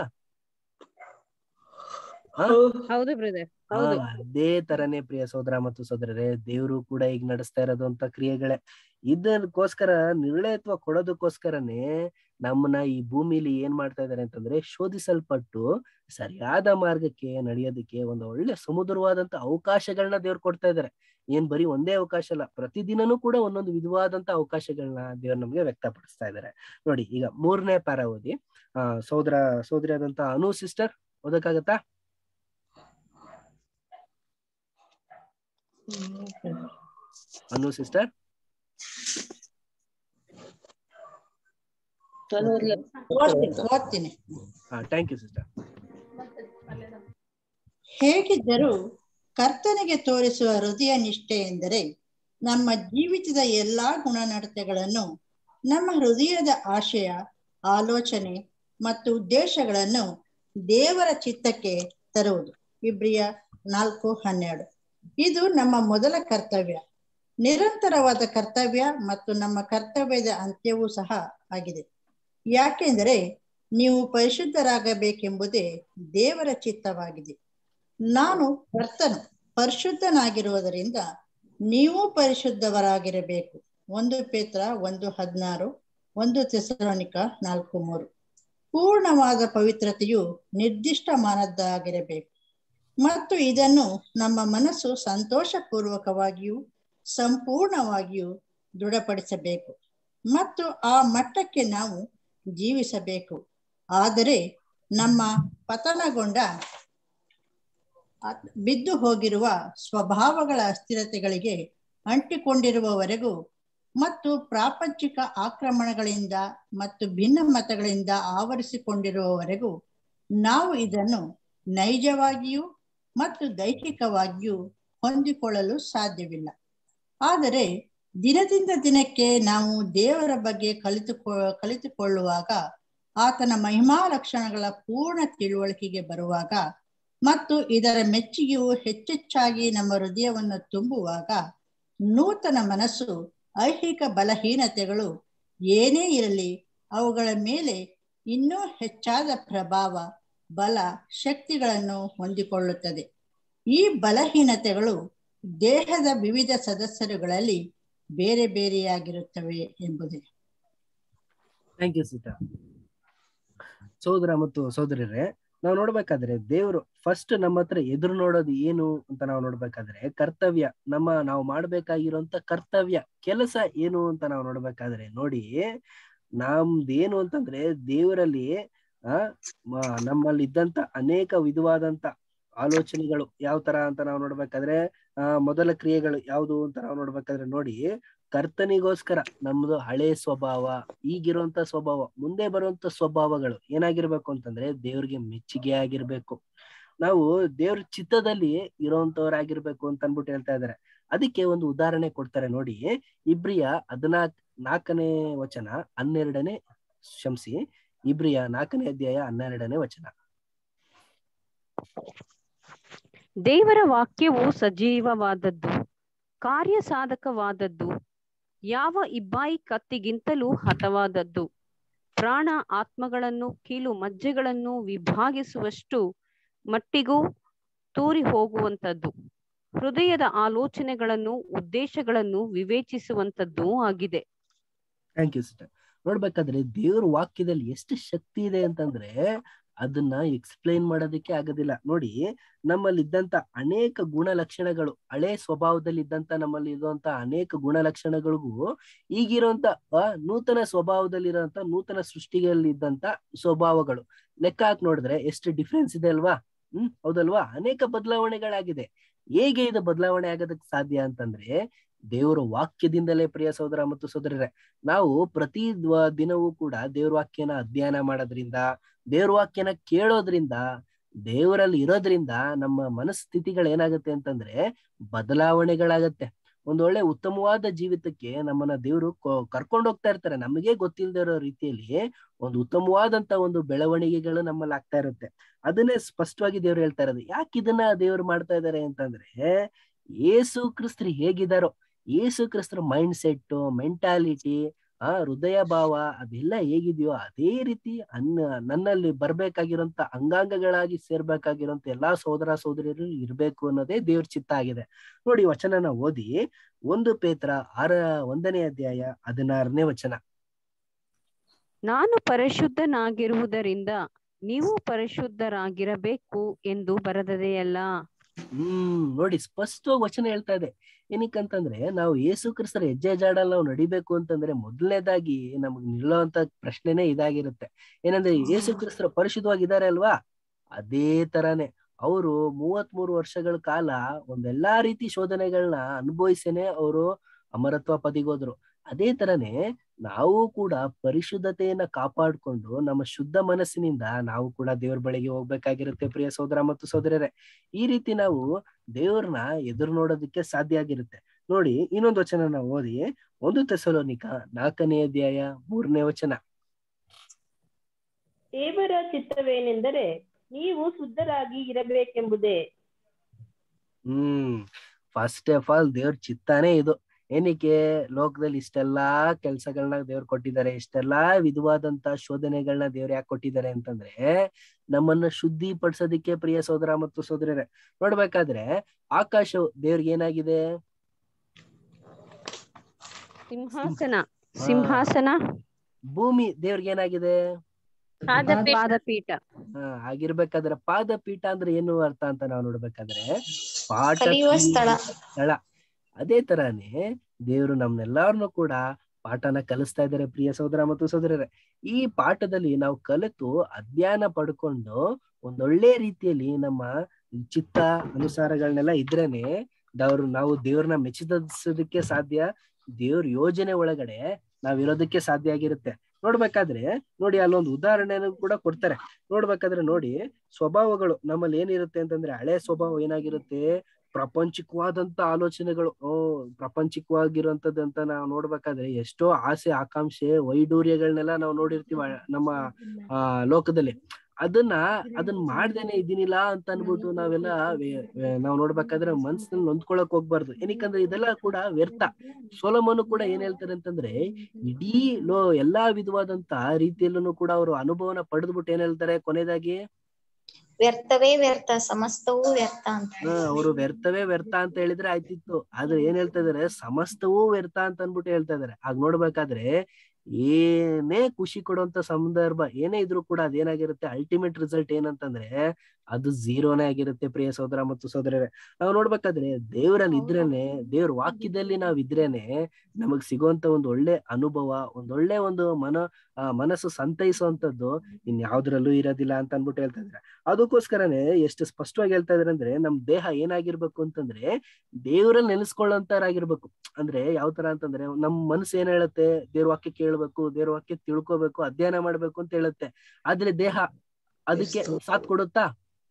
ಆ? ಹೌದು ಬ್ರದರ್ ಹಾ, ಹೌದು ಅದೇ ತರನೇ ಪ್ರಿಯ ಸೋದರ ಮತ್ತು ಸೋದರರೇ ದೇವ್ರು ಕೂಡ ಈಗ ನಡೆಸ್ತಾ ಇರೋದು ಅಂತ ಕ್ರಿಯೆಗಳೇ ಇದಕ್ಕೋಸ್ಕರ ನಿರ್ಣಯತ್ವ ಕೊಡೋದಕ್ಕೋಸ್ಕರನೇ ನಮ್ಮನ್ನ ಈ ಭೂಮಿಲಿ ಏನ್ ಮಾಡ್ತಾ ಇದಾರೆ ಅಂತಂದ್ರೆ ಶೋಧಿಸಲ್ಪಟ್ಟು ಸರಿಯಾದ ಮಾರ್ಗಕ್ಕೆ ನಡೆಯೋದಕ್ಕೆ ಒಂದು ಒಳ್ಳೆ ಸುಮಧುರವಾದಂತ ಅವಕಾಶಗಳನ್ನ ದೇವ್ರು ಕೊಡ್ತಾ ಇದಾರೆ ಏನ್ ಬರೀ ಒಂದೇ ಅವಕಾಶ ಅಲ್ಲ ಪ್ರತಿದಿನನೂ ಕೂಡ ಒಂದೊಂದು ವಿಧವಾದಂತ ಅವಕಾಶಗಳನ್ನ ದೇವ್ರು ನಮ್ಗೆ ವ್ಯಕ್ತಪಡಿಸ್ತಾ ಇದಾರೆ ನೋಡಿ ಈಗ ಮೂರನೇ ಪ್ಯಾರ ಓದಿ ಆ ಸೋದರ ಸೋದರಿ ಆದಂತ ಅನು ಸಿಸ್ಟರ್ ಓದಕ್ಕಾಗತ್ತಾ ಅನು ಸಿಸ್ಟರ್ ಓದ್ತೀನಿ ಹಾ ಥ್ಯಾಂಕ್ ಯು ಸಿಸ್ಟರ್ ಹೇಗಿದ್ದರೂ ಕರ್ತನಿಗೆ ತೋರಿಸುವ ಹೃದಯ ನಿಷ್ಠೆ ಎಂದರೆ ನಮ್ಮ ಜೀವಿತದ ಎಲ್ಲಾ ಗುಣನಡತೆಗಳನ್ನು ನಮ್ಮ ಹೃದಯದ ಆಶಯ ಆಲೋಚನೆ ಮತ್ತು ಉದ್ದೇಶಗಳನ್ನು ದೇವರ ಚಿತ್ತಕ್ಕೆ ತರುವುದು ಇಬ್ರಿಯ ನಾಲ್ಕು ಹನ್ನೆರಡು ಇದು ನಮ್ಮ ಮೊದಲ ಕರ್ತವ್ಯ ನಿರಂತರವಾದ ಕರ್ತವ್ಯ ಮತ್ತು ನಮ್ಮ ಕರ್ತವ್ಯದ ಅಂತ್ಯವೂ ಸಹ ಆಗಿದೆ ಯಾಕೆಂದರೆ ನೀವು ಪರಿಶುದ್ಧರಾಗಬೇಕೆಂಬುದೇ ದೇವರ ಚಿತ್ತವಾಗಿದೆ ನಾನು ಕರ್ತನು ಪರಿಶುದ್ಧನಾಗಿರುವುದರಿಂದ ನೀವು ಪರಿಶುದ್ಧವರಾಗಿರಬೇಕು ಒಂದು ಪೇತ್ರ ಒಂದು ಹದಿನಾರು ಒಂದು ತೆಸಲೋನಿಕ ನಾಲ್ಕು ಮೂರು ಪೂರ್ಣವಾದ ಪವಿತ್ರತೆಯು ನಿರ್ದಿಷ್ಟ ಮಾನದ್ದಾಗಿರಬೇಕು ಮತ್ತು ಇದನ್ನು ನಮ್ಮ ಮನಸ್ಸು ಸಂತೋಷಪೂರ್ವಕವಾಗಿಯೂ ಸಂಪೂರ್ಣವಾಗಿಯೂ ದೃಢಪಡಿಸಬೇಕು ಮತ್ತು ಆ ಮಟ್ಟಕ್ಕೆ ನಾವು ಜೀವಿಸಬೇಕು ಆದರೆ ನಮ್ಮ ಪತನಗೊಂಡ ಅತ್- ಬಿದ್ದು ಹೋಗಿರುವ ಸ್ವಭಾವಗಳ ಅಸ್ಥಿರತೆಗಳಿಗೆ ಅಂಟಿಕೊಂಡಿರುವವರೆಗೂ ಮತ್ತು ಪ್ರಾಪಂಚಿಕ ಆಕ್ರಮಣಗಳಿಂದ ಮತ್ತು ಭಿನ್ನ ಮತಗಳಿಂದ ಆವರಿಸಿಕೊಂಡಿರುವವರೆಗೂ ನಾವು ಇದನ್ನು ನೈಜವಾಗಿಯೂ ಮತ್ತು ದೈಹಿಕವಾಗಿಯೂ ಹೊಂದಿಕೊಳ್ಳಲು ಸಾಧ್ಯವಿಲ್ಲ ಆದರೆ ದಿನದಿಂದ ದಿನಕ್ಕೆ ನಾವು ದೇವರ ಬಗ್ಗೆ ಕಲಿತುಕೊ ಕಲಿತುಕೊಳ್ಳುವಾಗ ಆತನ ಮಹಿಮಾ ಲಕ್ಷಣಗಳ ಪೂರ್ಣ ತಿಳುವಳಿಕೆಗೆ ಬರುವಾಗ ಮತ್ತು ಇದರ ಮೆಚ್ಚುಗೆಯು ಹೆಚ್ಚೆಚ್ಚಾಗಿ ನಮ್ಮ ಹೃದಯವನ್ನು ತುಂಬುವಾಗ ನೂತನ ಮನಸ್ಸು ಐಹಿಕ ಬಲಹೀನತೆಗಳು ಏನೇ ಇರಲಿ ಅವುಗಳ ಮೇಲೆ ಇನ್ನೂ ಹೆಚ್ಚಾದ ಪ್ರಭಾವ ಬಲ ಶಕ್ತಿಗಳನ್ನು ಹೊಂದಿಕೊಳ್ಳುತ್ತದೆ ಈ ಬಲಹೀನತೆಗಳು ದೇಹದ ವಿವಿಧ ಸದಸ್ಯರುಗಳಲ್ಲಿ ಬೇರೆ ಬೇರೆಯಾಗಿರುತ್ತವೆ ಎಂಬುದೇ ಥ್ಯಾಂಕ್ ಯು ಸೀತಾ ಸೋದರ ಮತ್ತು ಸೋದರರೇ ನಾವು ನೋಡ್ಬೇಕಾದ್ರೆ ದೇವರು ಫಸ್ಟ್ ನಮ್ಮ ಹತ್ರ ಎದುರು ನೋಡೋದು ಏನು ಅಂತ ನಾವು ನೋಡ್ಬೇಕಾದ್ರೆ ಕರ್ತವ್ಯ ನಮ್ಮ ನಾವು ಮಾಡ್ಬೇಕಾಗಿರೋಂತ ಕರ್ತವ್ಯ ಕೆಲಸ ಏನು ಅಂತ ನಾವು ನೋಡ್ಬೇಕಾದ್ರೆ ನೋಡಿ ನಮ್ದೇನು ಅಂತಂದ್ರೆ ದೇವರಲ್ಲಿ ಆ ಮ- ನಮ್ಮಲ್ಲಿ ಇದ್ದಂತ ಅನೇಕ ವಿಧವಾದಂತ ಆಲೋಚನೆಗಳು ಯಾವ ತರ ಅಂತ ನಾವು ನೋಡ್ಬೇಕಾದ್ರೆ ಆ ಮೊದಲ ಕ್ರಿಯೆಗಳು ಯಾವುದು ಅಂತ ನಾವು ನೋಡ್ಬೇಕಾದ್ರೆ ನೋಡಿ ಕರ್ತನಿಗೋಸ್ಕರ ನಮ್ದು ಹಳೆ ಸ್ವಭಾವ ಈಗಿರುವಂತ ಸ್ವಭಾವ ಮುಂದೆ ಬರುವಂತ ಸ್ವಭಾವಗಳು ಏನಾಗಿರ್ಬೇಕು ಅಂತಂದ್ರೆ ದೇವ್ರಿಗೆ ಮೆಚ್ಚುಗೆ ಆಗಿರ್ಬೇಕು ನಾವು ದೇವ್ರ ಚಿತ್ತದಲ್ಲಿ ಇರೋಂತವ್ರಾಗಿರ್ಬೇಕು ಅಂತ ಅನ್ಬಿಟ್ಟು ಹೇಳ್ತಾ ಇದಾರೆ ಅದಕ್ಕೆ ಒಂದು ಉದಾಹರಣೆ ಕೊಡ್ತಾರೆ ನೋಡಿ ಇಬ್ರಿಯ ಹದಿನಾಲ್ಕ ನಾಲ್ಕನೇ ವಚನ ಹನ್ನೆರಡನೇ ಕ್ಷಮಿಸಿ ಇಬ್ರಿಯ ನಾಲ್ಕನೇ ಅಧ್ಯಾಯ ಹನ್ನೆರಡನೇ ವಚನ ದೇವರ ವಾಕ್ಯವು ಸಜೀವವಾದದ್ದು ಕಾರ್ಯ ಸಾಧಕವಾದದ್ದು ಯಾವ ಇಬ್ಬಾಯಿ ಕತ್ತಿಗಿಂತಲೂ ಹತವಾದದ್ದು ಪ್ರಾಣ ಆತ್ಮಗಳನ್ನು ಕೀಲು ಮಜ್ಜೆಗಳನ್ನು ವಿಭಾಗಿಸುವಷ್ಟು ಮಟ್ಟಿಗೂ ತೂರಿ ಹೋಗುವಂತದ್ದು ಹೃದಯದ ಆಲೋಚನೆಗಳನ್ನು ಉದ್ದೇಶಗಳನ್ನು ವಿವೇಚಿಸುವಂತದ್ದೂ ಆಗಿದೆ ಥ್ಯಾಂಕ್ ಯು ಸಿಸ್ಟರ್ ನೋಡ್ಬೇಕಾದ್ರೆ ದೇವ್ರ ವಾಕ್ಯದಲ್ಲಿ ಎಷ್ಟು ಶಕ್ತಿ ಇದೆ ಅಂತಂದ್ರೆ ಅದನ್ನ ಎಕ್ಸ್ಪ್ಲೈನ್ ಮಾಡೋದಕ್ಕೆ ಆಗೋದಿಲ್ಲ ನೋಡಿ ನಮ್ಮಲ್ಲಿ ಇದ್ದಂತ ಅನೇಕ ಗುಣಲಕ್ಷಣಗಳು ಹಳೆ ಸ್ವಭಾವದಲ್ಲಿ ಇದ್ದಂತ ನಮ್ಮಲ್ಲಿ ಇರುವಂತ ಅನೇಕ ಗುಣಲಕ್ಷಣಗಳಿಗೂ ಈಗಿರುವಂತ ಆ, ನೂತನ ಸ್ವಭಾವದಲ್ಲಿರುವಂತ ನೂತನ ಸೃಷ್ಟಿಗಳಲ್ಲಿ ಇದ್ದಂತ ಸ್ವಭಾವಗಳು ಲೆಕ್ಕ ಹಾಕಿ ನೋಡಿದ್ರೆ ಎಷ್ಟು ಡಿಫ್ರೆನ್ಸ್ ಇದೆ ಅಲ್ವಾ ಹ್ಮ್ ಹೌದಲ್ವಾ ಅನೇಕ ಬದಲಾವಣೆಗಳಾಗಿದೆ ಹೇಗೆ ಇದು ಬದಲಾವಣೆ ಆಗೋದಕ್ಕೆ ಸಾಧ್ಯ ಅಂತಂದ್ರೆ ದೇವರ ವಾಕ್ಯದಿಂದಲೇ ಪ್ರಿಯ ಸಹೋದರ ಮತ್ತು ಸಹೋದರರೇ ನಾವು ಪ್ರತಿ ದ್ವ- ದಿನವೂ ಕೂಡ ದೇವ್ರ ವಾಕ್ಯನ ಅಧ್ಯಯನ ಮಾಡೋದ್ರಿಂದ ದೇವ್ರ ವಾಕ್ಯನ ಕೇಳೋದ್ರಿಂದ ದೇವರಲ್ಲಿ ಇರೋದ್ರಿಂದ ನಮ್ಮ ಮನಸ್ಥಿತಿಗಳು ಏನಾಗುತ್ತೆ ಅಂತಂದ್ರೆ ಬದಲಾವಣೆಗಳಾಗತ್ತೆ ಒಂದ್ ಒಳ್ಳೆ ಉತ್ತಮವಾದ ಜೀವಿತಕ್ಕೆ ನಮ್ಮನ್ನ ದೇವರು ಕರ್ಕೊಂಡು ಹೋಗ್ತಾ ಇರ್ತಾರೆ ನಮಗೆ ಗೊತ್ತಿಲ್ಲದೆ ಇರೋ ರೀತಿಯಲ್ಲಿ ಒಂದು ಉತ್ತಮವಾದಂತ ಒಂದು ಬೆಳವಣಿಗೆಗಳು ನಮ್ಮಲ್ಲಿ ಆಗ್ತಾ ಇರುತ್ತೆ ಅದನ್ನೇ ಸ್ಪಷ್ಟವಾಗಿ ದೇವ್ರು ಹೇಳ್ತಾ ಇರೋದು ಯಾಕೆ ಇದನ್ನ ದೇವ್ರು ಮಾಡ್ತಾ ಇದ್ದಾರೆ ಅಂತಂದ್ರೆ ಏಸು ಕ್ರಿಸ್ತರು ಹೇಗಿದಾರೋ ಏಸು ಕ್ರಿಸ್ತರ ಮೈಂಡ್ ಸೆಟ್ ಮೆಂಟಾಲಿಟಿ ಆ ಹೃದಯ ಭಾವ ಅದೆಲ್ಲ ಹೇಗಿದೆಯೋ ಅದೇ ರೀತಿ ಅನ್ನ ನನ್ನಲ್ಲಿ ಬರ್ಬೇಕಾಗಿರೋಂತ ಅಂಗಾಂಗಗಳಾಗಿ ಸೇರ್ಬೇಕಾಗಿರೋಂತ ಎಲ್ಲಾ ಸೋದರ ಸೋದರಿಯರು ಇರ್ಬೇಕು ಅನ್ನೋದೇ ದೇವ್ರ ಚಿತ್ತ ಆಗಿದೆ ನೋಡಿ ವಚನನ ಓದಿ ಒಂದು ಪೇತ್ರ ಆರ ಒಂದನೇ ಅಧ್ಯಾಯ ಹದಿನಾರನೇ ವಚನ ನಾನು ಪರಿಶುದ್ಧನಾಗಿರುವುದರಿಂದ ನೀವು ಪರಿಶುದ್ಧರಾಗಿರಬೇಕು ಎಂದು ಬರೆದದೆಯಲ್ಲ ಹ್ಮ್ ನೋಡಿ ಸ್ಪಷ್ಟವಾಗಿ ವಚನ ಹೇಳ್ತಾ ಇದೆ ಏನಕ್ಕಂತಂದ್ರೆ ನಾವು ಏಸು ಕ್ರಿಸ್ತರ ಹೆಜ್ಜೆ ಜಾಡಲ್ಲಿ ನಾವು ನಡಿಬೇಕು ಅಂತಂದ್ರೆ ಮೊದಲನೇದಾಗಿ ನಮಗ್ ನಿಲ್ಲುವಂತ ಪ್ರಶ್ನೆನೇ ಇದಾಗಿರುತ್ತೆ ಏನಂದ್ರೆ ಏಸು ಕ್ರಿಸ್ತರ ಪರಿಶುದ್ಧವಾಗಿದ್ದಾರೆ ಅಲ್ವಾ ಅದೇ ತರಾನೇ ಅವರು ಮೂವತ್ ಮೂರು ವರ್ಷಗಳ ಕಾಲ ಒಂದೆಲ್ಲಾ ರೀತಿ ಶೋಧನೆಗಳನ್ನ ಅನುಭವಿಸೇನೆ ಅವರು ಅಮರತ್ವ ಪದಿಗೋದ್ರು ಅದೇ ತರನೇ ನಾವು ಕೂಡ ಪರಿಶುದ್ಧತೆಯನ್ನ ಕಾಪಾಡ್ಕೊಂಡು ನಮ್ಮ ಶುದ್ಧ ಮನಸ್ಸಿನಿಂದ ನಾವು ಕೂಡ ದೇವ್ರ ಬಳಿಗೆ ಹೋಗ್ಬೇಕಾಗಿರುತ್ತೆ ಪ್ರಿಯ ಸೋದರ ಮತ್ತು ಸೋದರರೇ ಈ ರೀತಿ ನಾವು ದೇವ್ರನ್ನ ಎದುರು ನೋಡೋದಕ್ಕೆ ಸಾಧ್ಯ ಆಗಿರುತ್ತೆ ನೋಡಿ ಇನ್ನೊಂದು ವಚನ ನಾವು ಓದಿ ಒಂದು ತೆಸಲೋನಿಕ ನಾಲ್ಕನೇ ಅಧ್ಯಾಯ ಮೂರನೇ ವಚನ ದೇವರ ಚಿತ್ತವೇನೆಂದರೆ ನೀವು ಶುದ್ಧರಾಗಿ ಇರಬೇಕೆಂಬುದೇ ಹ್ಮ್ ಫಸ್ಟ್ ಆಫ್ ಆಲ್ ದೇವ್ರ ಚಿತ್ತಾನೇ ಇದು ಏನಕ್ಕೆ ಲೋಕದಲ್ಲಿ ಇಷ್ಟೆಲ್ಲಾ ಕೆಲ್ಸಗಳನ್ನ ದೇವ್ರು ಕೊಟ್ಟಿದ್ದಾರೆ ಇಷ್ಟೆಲ್ಲಾ ವಿಧವಾದಂತ ಶೋಧನೆಗಳನ್ನ ದೇವ್ರು ಯಾಕೆ ಕೊಟ್ಟಿದ್ದಾರೆ ಅಂತಂದ್ರೆ ನಮ್ಮನ್ನ ಶುದ್ಧಿ ಪಡಿಸೋದಿಕ್ಕೆ ಪ್ರಿಯ ಸೋದರ ಮತ್ತು ಸೋದರರೇ ನೋಡ್ಬೇಕಾದ್ರೆ ಆಕಾಶ ದೇವ್ರಿಗೆ ಏನಾಗಿದೆ ಸಿಂಹಾಸನ ಸಿಂಹಾಸನ ಭೂಮಿ ದೇವ್ರಿಗೆ ಏನಾಗಿದೆ ಪಾದಪೀಠ ಹಾ ಆಗಿರ್ಬೇಕಾದ್ರೆ ಪಾದಪೀಠ ಅಂದ್ರೆ ಏನು ಅರ್ಥ ಅಂತ ನಾವು ನೋಡ್ಬೇಕಾದ್ರೆ ಪಾಠ ಕಲಿಯುವ ಸ್ಥಳ. ಸ್ಥಳ ಅದೇ ತರಾನೇ ದೇವರು ನಮ್ನೆಲ್ಲಾರನು ಕೂಡ ಪಾಠನ ಕಲಿಸ್ತಾ ಇದ್ದಾರೆ ಪ್ರಿಯ ಸಹೋದರ ಮತ್ತು ಸಹೋದರರೇ ಈ ಪಾಠದಲ್ಲಿ ನಾವು ಕಲಿತು ಅಧ್ಯಯನ ಪಡ್ಕೊಂಡು ಒಂದೊಳ್ಳೆ ರೀತಿಯಲ್ಲಿ ನಮ್ಮ ಚಿತ್ತ ಅನುಸಾರಗಳನ್ನೆಲ್ಲ ಇದ್ರೇನೆ ಅವ್ರು ನಾವು ದೇವ್ರನ್ನ ಮೆಚ್ಚಿಸೋದಕ್ಕೆ ಸಾಧ್ಯ ದೇವ್ರ ಯೋಜನೆ ಒಳಗಡೆ ನಾವಿರೋದಕ್ಕೆ ಸಾಧ್ಯ ಆಗಿರುತ್ತೆ ನೋಡ್ಬೇಕಾದ್ರೆ ನೋಡಿ ಅಲ್ಲೊಂದು ಉದಾಹರಣೆನೂ ಕೂಡ ಕೊಡ್ತಾರೆ ನೋಡ್ಬೇಕಾದ್ರೆ ನೋಡಿ ಸ್ವಭಾವಗಳು ನಮ್ಮಲ್ಲಿ ಏನಿರುತ್ತೆ ಅಂತಂದ್ರೆ ಹಳೆ ಸ್ವಭಾವ ಏನಾಗಿರುತ್ತೆ ಪ್ರಾಪಂಚಿಕವಾದಂತ ಆಲೋಚನೆಗಳು ಓ ಪ್ರಾಪಂಚಿಕವಾಗಿರುವಂತದ್ದು ಅಂತ ನಾವು ನೋಡ್ಬೇಕಾದ್ರೆ ಎಷ್ಟೋ ಆಸೆ ಆಕಾಂಕ್ಷೆ ವೈಡೂರ್ಯಗಳನ್ನೆಲ್ಲ ನಾವು ನೋಡಿರ್ತೀವಿ ಆ- ನಮ್ಮ ಆ ಲೋಕದಲ್ಲಿ ಅದನ್ನ ಅದನ್ನ ಮಾಡ್ದೇನೆ ಇದೀನಿಲ್ಲ ಅಂತ ಅನ್ಬಿಟ್ಟು ನಾವೆಲ್ಲ ವೇ- ವೇ- ನಾವ್ ನೋಡ್ಬೇಕಾದ್ರೆ ಮನ್ಸಿನಲ್ಲಿ ನೊಂದ್ಕೊಳಕ್ ಹೋಗ್ಬಾರ್ದು ಏನಕ್ಕಂದ್ರೆ ಇದೆಲ್ಲ ಕೂಡ ವ್ಯರ್ಥ ಸೋಲಮನು ಕೂಡ ಏನ್ ಹೇಳ್ತಾರೆ ಅಂತಂದ್ರೆ ಇಡೀ ಲೋ ಎಲ್ಲಾ ವಿಧವಾದಂತ ರೀತಿಯಲ್ಲೂ ಕೂಡ ಅವರು ಅನುಭವನ ಪಡೆದ್ಬಿಟ್ಟು ಏನ್ ಹೇಳ್ತಾರೆ ಕೊನೆಯದಾಗಿ ವ್ಯರ್ಥವೇ ವ್ಯರ್ಥ ಸಮಸ್ತವೂ ವ್ಯರ್ಥ ಅಂತ ಅವರು ವ್ಯರ್ಥವೇ ವ್ಯರ್ಥ ಅಂತ ಹೇಳಿದ್ರೆ ಆಯ್ತಿತ್ತು ಆದ್ರೆ ಏನ್ ಹೇಳ್ತಾ ಇದಾರೆ ಸಮಸ್ತವೂ ವ್ಯರ್ಥ ಅಂತ ಅನ್ಬಿಟ್ಟು ಹೇಳ್ತಾ ಇದಾರೆ ಆಗ ನೋಡ್ಬೇಕಾದ್ರೆ ಏನೇ ಖುಷಿ ಕೊಡುವಂತ ಸಂದರ್ಭ ಏನೇ ಇದ್ರೂ ಕೂಡ ಅದೇನಾಗಿರುತ್ತೆ ಅಲ್ಟಿಮೇಟ್ ರಿಸಲ್ಟ್ ಏನಂತಂದ್ರೆ ಅದು ಝೀರೋನೇ ಆಗಿರುತ್ತೆ ಪ್ರಿಯ ಸೋದರ ಮತ್ತು ಸೋದರರೇ ನಾವು ನೋಡ್ಬೇಕಾದ್ರೆ ದೇವರಲ್ಲಿ ಇದ್ರೇನೆ ದೇವ್ರ ವಾಕ್ಯದಲ್ಲಿ ನಾವ್ ಇದ್ರೇನೆ ನಮಗ್ ಸಿಗುವಂತ ಒಂದು ಒಳ್ಳೆ ಅನುಭವ ಒಂದ್ ಒಳ್ಳೆ ಒಂದು ಮನ ಆ, ಮನಸ್ಸು ಸಂತೈಸುವಂತದ್ದು ಇನ್ ಯಾವ್ದ್ರಲ್ಲೂ ಇರೋದಿಲ್ಲ ಅಂತ ಅನ್ಬಿಟ್ಟು ಹೇಳ್ತಾ ಇದ್ರೆ ಅದಕ್ಕೋಸ್ಕರನೇ ಎಷ್ಟು ಸ್ಪಷ್ಟವಾಗಿ ಹೇಳ್ತಾ ಇದಾರೆ ಅಂದ್ರೆ ನಮ್ ದೇಹ ಏನಾಗಿರ್ಬೇಕು ಅಂತಂದ್ರೆ ದೇವರಲ್ಲಿ ನೆನೆಸ್ಕೊಳ್ಳೋಂತರಾಗಿರ್ಬೇಕು ಅಂದ್ರೆ ಯಾವ ತರ ಅಂತಂದ್ರೆ ನಮ್ ಮನಸ್ಸು ಏನ್ ಹೇಳುತ್ತೆ ದೇವ್ರ ವಾಕ್ಯ ಕೇಳ್ಬೇಕು ದೇವ್ರ ವಾಕ್ಯ ತಿಳ್ಕೊಬೇಕು ಅಧ್ಯಯನ ಮಾಡ್ಬೇಕು ಅಂತ ಹೇಳುತ್ತೆ ಆದ್ರೆ ದೇಹ ಅದಕ್ಕೆ ಸಾಥ್ ಕೊಡುತ್ತಾ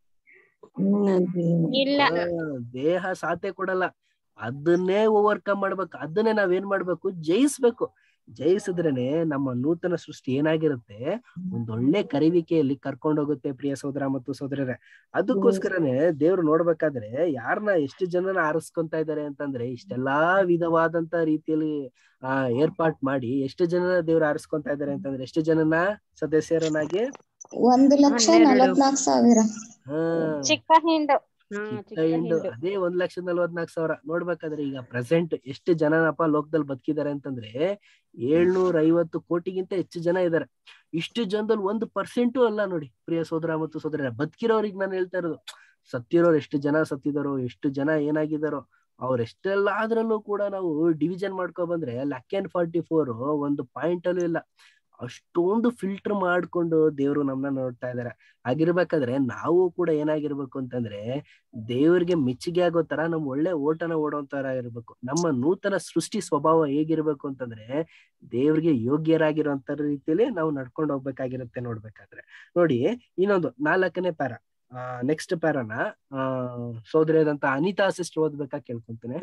ಇಲ್ಲ ಆ, ದೇಹ ಸಾಥೆ ಕೊಡಲ್ಲ ಅದನ್ನೇ ಓವರ್ಕಮ್ ಮಾಡ್ಬೇಕು ಅದನ್ನೇ ನಾವೇನ್ ಮಾಡ್ಬೇಕು ಜಯಿಸ್ಬೇಕು ಜಯಿಸಿದ್ರೇನೆ ನಮ್ಮ ನೂತನ ಸೃಷ್ಟಿ ಏನಾಗಿರುತ್ತೆ ಒಂದೊಳ್ಳೆ ಕರಿವಿಕೆಯಲ್ಲಿ ಕರ್ಕೊಂಡೋಗುತ್ತೆ ಪ್ರಿಯ ಸೋದರ ಮತ್ತು ಸೋದರರೇ ಅದಕ್ಕೋಸ್ಕರನೇ ದೇವ್ರು ನೋಡ್ಬೇಕಾದ್ರೆ ಯಾರನ್ನ ಎಷ್ಟು ಜನನ ಆರಿಸ್ಕೊಂತ ಇದ್ದಾರೆ ಅಂತಂದ್ರೆ ಇಷ್ಟೆಲ್ಲಾ ವಿಧವಾದಂತ ರೀತಿಯಲ್ಲಿ ಆ ಏರ್ಪಾಟ್ ಮಾಡಿ ಎಷ್ಟು ಜನ ದೇವ್ರು ಆರಿಸ್ಕೊಂತ ಇದ್ದಾರೆ ಅಂತಂದ್ರೆ ಎಷ್ಟು ಜನನ ಸದಸ್ಯರನ್ನಾಗಿ ಒಂದು ಲಕ್ಷ ಹನ್ನೆರಡು. ನಲವತ್ನಾಲ್ಕು ಸಾವಿರ ಹಾ ಚಿಕ್ಕ ಹಿಂಡು ಹಾ ಚಿಕ್ಕ ಚಿಕ್ಕ ಹಿಂಡು ಹಿಂಡು ಅದೇ ಒಂದ್ ಲಕ್ಷದ ನಲ್ವತ್ನಾಲ್ಕು ಸಾವಿರ ನೋಡ್ಬೇಕಾದ್ರೆ ಈಗ ಪ್ರೆಸೆಂಟ್ ಎಷ್ಟು ಜನನಪ್ಪ ಲೋಕದಲ್ಲಿ ಬದುಕಿದ್ದಾರೆ ಅಂತಂದ್ರೆ ಏಳ್ನೂರ ಐವತ್ತು ಕೋಟಿಗಿಂತ ಹೆಚ್ಚು ಜನ ಇದ್ದಾರೆ ಇಷ್ಟು ಜನದಲ್ಲಿ ಒಂದು ಪರ್ಸೆಂಟು ಅಲ್ಲ ನೋಡಿ ಪ್ರಿಯ ಸೋದರ ಮತ್ತು ಸೋದರ ಬದುಕಿರೋರಿಗೆ ನಾನು ಹೇಳ್ತಾ ಇರೋದು ಸತ್ತಿರೋರು ಎಷ್ಟು ಜನ ಸತ್ತಿದಾರೋ ಎಷ್ಟು ಜನ ಏನಾಗಿದಾರೋ ಅವ್ರ ಎಷ್ಟೆಲ್ಲ ಆದ್ರಲ್ಲೂ ಕೂಡ ನಾವು ಡಿವಿಷನ್ ಮಾಡ್ಕೊ ಬಂದ್ರೆ ಲ್ಯಾಕ್ ಅಂಡ್ ಫಾರ್ಟಿ ಫೋರ್ ಒಂದು ಪಾಯಿಂಟ್ ಅಲ್ಲೂ ಇಲ್ಲ ಅಷ್ಟೊಂದು ಫಿಲ್ಟರ್ ಮಾಡ್ಕೊಂಡು ದೇವ್ರು ನಮ್ಮನ್ನ ನೋಡ್ತಾ ಇದಾರೆ ಆಗಿರ್ಬೇಕಾದ್ರೆ ನಾವು ಕೂಡ ಏನಾಗಿರ್ಬೇಕು ಅಂತಂದ್ರೆ ದೇವ್ರಿಗೆ ಮೆಚ್ಚುಗೆ ಆಗೋ ತರ ನಮ್ ಒಳ್ಳೆ ಓಟನ ಓಡೋ ತರ ಇರ್ಬೇಕು ನಮ್ಮ ನೂತನ ಸೃಷ್ಟಿ ಸ್ವಭಾವ ಹೇಗಿರ್ಬೇಕು ಅಂತಂದ್ರೆ ದೇವ್ರಿಗೆ ಯೋಗ್ಯರಾಗಿರುವಂತ ರೀತಿಯಲ್ಲಿ ನಾವು ನಡ್ಕೊಂಡು ಹೋಗ್ಬೇಕಾಗಿರುತ್ತೆ ನೋಡ್ಬೇಕಾದ್ರೆ ನೋಡಿ ಇನ್ನೊಂದು ನಾಲ್ಕನೇ ಪ್ಯಾರ ಆ ನೆಕ್ಸ್ಟ್ ಪ್ಯಾರನ ಆ ಸೋದರಿಯಾದಂತ ಅನಿತಾ ಸಿಸ್ಟರ್ ಓದ್ಬೇಕಾ ಕೇಳ್ಕೊಂತೇನೆ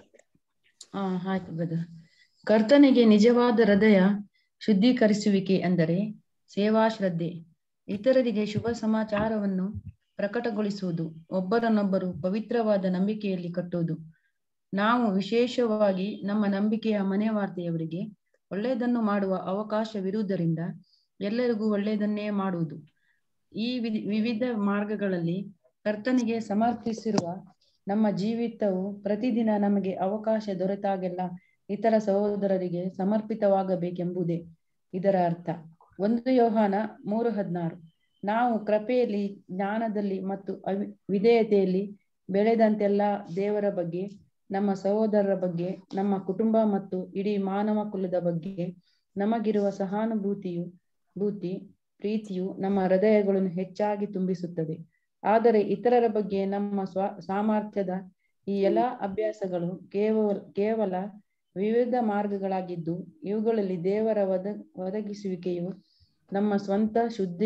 ಆ ಆಯ್ತು ಬ್ರದರ್ ಕರ್ತನಿಗೆ ನಿಜವಾದ ಹೃದಯ ಶುದ್ಧೀಕರಿಸುವಿಕೆ ಅಂದರೆ ಸೇವಾ ಶ್ರದ್ಧೆ ಇತರರಿಗೆ ಶುಭ ಸಮಾಚಾರವನ್ನು ಪ್ರಕಟಗೊಳಿಸುವುದು ಒಬ್ಬರನ್ನೊಬ್ಬರು ಪವಿತ್ರವಾದ ನಂಬಿಕೆಯಲ್ಲಿ ಕಟ್ಟುವುದು ನಾವು ವಿಶೇಷವಾಗಿ ನಮ್ಮ ನಂಬಿಕೆಯ ಮನೆ ವಾರ್ತೆಯವರಿಗೆ ಒಳ್ಳೆಯದನ್ನು ಮಾಡುವ ಅವಕಾಶವಿರುವುದರಿಂದ ಎಲ್ಲರಿಗೂ ಒಳ್ಳೆಯದನ್ನೇ ಮಾಡುವುದು ಈ ವಿಧಿ- ವಿವಿಧ ಮಾರ್ಗಗಳಲ್ಲಿ ಕರ್ತನಿಗೆ ಸಮರ್ಪಿಸಿರುವ ನಮ್ಮ ಜೀವಿತವು ಪ್ರತಿದಿನ ನಮಗೆ ಅವಕಾಶ ದೊರೆತಾಗೆಲ್ಲ ಇತರ ಸಹೋದರರಿಗೆ ಸಮರ್ಪಿತವಾಗಬೇಕೆಂಬುದೇ ಇದರ ಅರ್ಥ ಒಂದು ಯೋಹಾನ ಮೂರು ಹದಿನಾರು ನಾವು ಕೃಪೆಯಲ್ಲಿ ಜ್ಞಾನದಲ್ಲಿ ಮತ್ತು ಅವಿ ವಿಧೇಯತೆಯಲ್ಲಿ ಬೆಳೆದಂತೆಲ್ಲ ದೇವರ ಬಗ್ಗೆ ನಮ್ಮ ಸಹೋದರರ ಬಗ್ಗೆ ನಮ್ಮ ಕುಟುಂಬ ಮತ್ತು ಇಡೀ ಮಾನವ ಕುಲದ ಬಗ್ಗೆ ನಮಗಿರುವ ಸಹಾನುಭೂತಿಯು ಭೂತಿ ಪ್ರೀತಿಯು ನಮ್ಮ ಹೃದಯಗಳನ್ನು ಹೆಚ್ಚಾಗಿ ತುಂಬಿಸುತ್ತದೆ ಆದರೆ ಇತರರ ಬಗ್ಗೆ ನಮ್ಮ ಸ್ವ ಸಾಮರ್ಥ್ಯದ ಈ ಎಲ್ಲಾ ಅಭ್ಯಾಸಗಳು ಕೇವಲ ಕೇವಲ ವಿವಿಧ ಮಾರ್ಗಗಳಾಗಿದ್ದು ಇವುಗಳಲ್ಲಿ ದೇವರ ಒದ ಒದಗಿಸುವಿಕೆಯು ನಮ್ಮ ಸ್ವಂತ ಶುದ್ಧಿ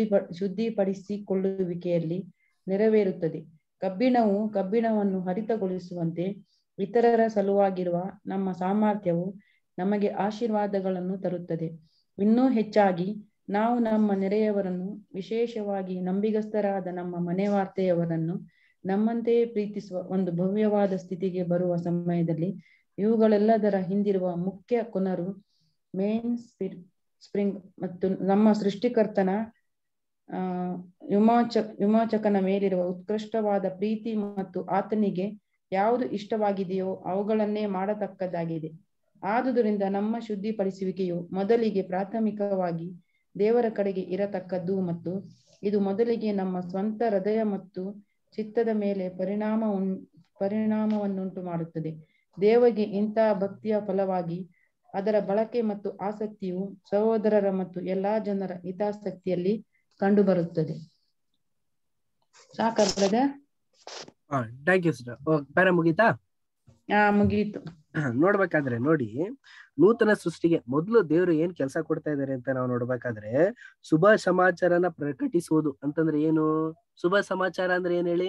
ಶುದ್ಧಿಪಡಿಸಿಕೊಳ್ಳುವಿಕೆಯಲ್ಲಿ ನೆರವೇರುತ್ತದೆ ಕಬ್ಬಿಣವು ಕಬ್ಬಿಣವನ್ನು ಹರಿತಗೊಳಿಸುವಂತೆ ಇತರರ ಸಲುವಾಗಿರುವ ನಮ್ಮ ಸಾಮರ್ಥ್ಯವು ನಮಗೆ ಆಶೀರ್ವಾದಗಳನ್ನು ತರುತ್ತದೆ ಇನ್ನೂ ಹೆಚ್ಚಾಗಿ ನಾವು ನಮ್ಮ ನೆರೆಯವರನ್ನು ವಿಶೇಷವಾಗಿ ನಂಬಿಗಸ್ತರಾದ ನಮ್ಮ ಮನೆವಾರ್ತೆಯವರನ್ನು ನಮ್ಮಂತೆಯೇ ಪ್ರೀತಿಸುವ ಒಂದು ಭವ್ಯವಾದ ಸ್ಥಿತಿಗೆ ಬರುವ ಸಮಯದಲ್ಲಿ ಇವುಗಳೆಲ್ಲದರ ಹಿಂದಿರುವ ಮುಖ್ಯ ಕೊನರು ಮೇನ್ ಸ್ಪ್ರಿಂಗ್ ಮತ್ತು ನಮ್ಮ ಸೃಷ್ಟಿಕರ್ತನ ಆ ವಿಮೋಚ ವಿಮೋಚಕನ ಮೇಲಿರುವ ಉತ್ಕೃಷ್ಟವಾದ ಪ್ರೀತಿ ಮತ್ತು ಆತನಿಗೆ ಯಾವುದು ಇಷ್ಟವಾಗಿದೆಯೋ ಅವುಗಳನ್ನೇ ಮಾಡತಕ್ಕದ್ದಾಗಿದೆ ಆದುದರಿಂದ ನಮ್ಮ ಶುದ್ಧಿಪಡಿಸುವಿಕೆಯು ಮೊದಲಿಗೆ ಪ್ರಾಥಮಿಕವಾಗಿ ದೇವರ ಕಡೆಗೆ ಇರತಕ್ಕದ್ದು ಮತ್ತು ಇದು ಮೊದಲಿಗೆ ನಮ್ಮ ಸ್ವಂತ ಹೃದಯ ಮತ್ತು ಚಿತ್ತದ ಮೇಲೆ ಪರಿಣಾಮ ಪರಿಣಾಮವನ್ನುಂಟು ಮಾಡುತ್ತದೆ ದೇವರಿಗೆ ಇಂತಹ ಭಕ್ತಿಯ ಫಲವಾಗಿ ಅದರ ಬಳಕೆ ಮತ್ತು ಆಸಕ್ತಿಯು ಸಹೋದರರ ಮತ್ತು ಎಲ್ಲಾ ಜನರ ಹಿತಾಸಕ್ತಿಯಲ್ಲಿ ಕಂಡುಬರುತ್ತದೆ ಸಾಕ ಬ್ರದರ್ ಹಾ ಥ್ಯಾಂಕ್ ಯು ಸರ್ ಪ್ಯಾರ ಮುಗೀತಾ ಆ ಮುಗಿಯಿತು ನೋಡ್ಬೇಕಾದ್ರೆ ನೋಡಿ ನೂತನ ಸೃಷ್ಟಿಗೆ ಮೊದಲು ದೇವರು ಏನ್ ಕೆಲಸ ಕೊಡ್ತಾ ಇದ್ದಾರೆ ಅಂತ ನಾವು ನೋಡ್ಬೇಕಾದ್ರೆ ಶುಭ ಸಮಾಚಾರನ ಪ್ರಕಟಿಸುವುದು ಅಂತಂದ್ರೆ ಏನು ಶುಭ ಸಮಾಚಾರ ಅಂದ್ರೆ ಏನ್ ಹೇಳಿ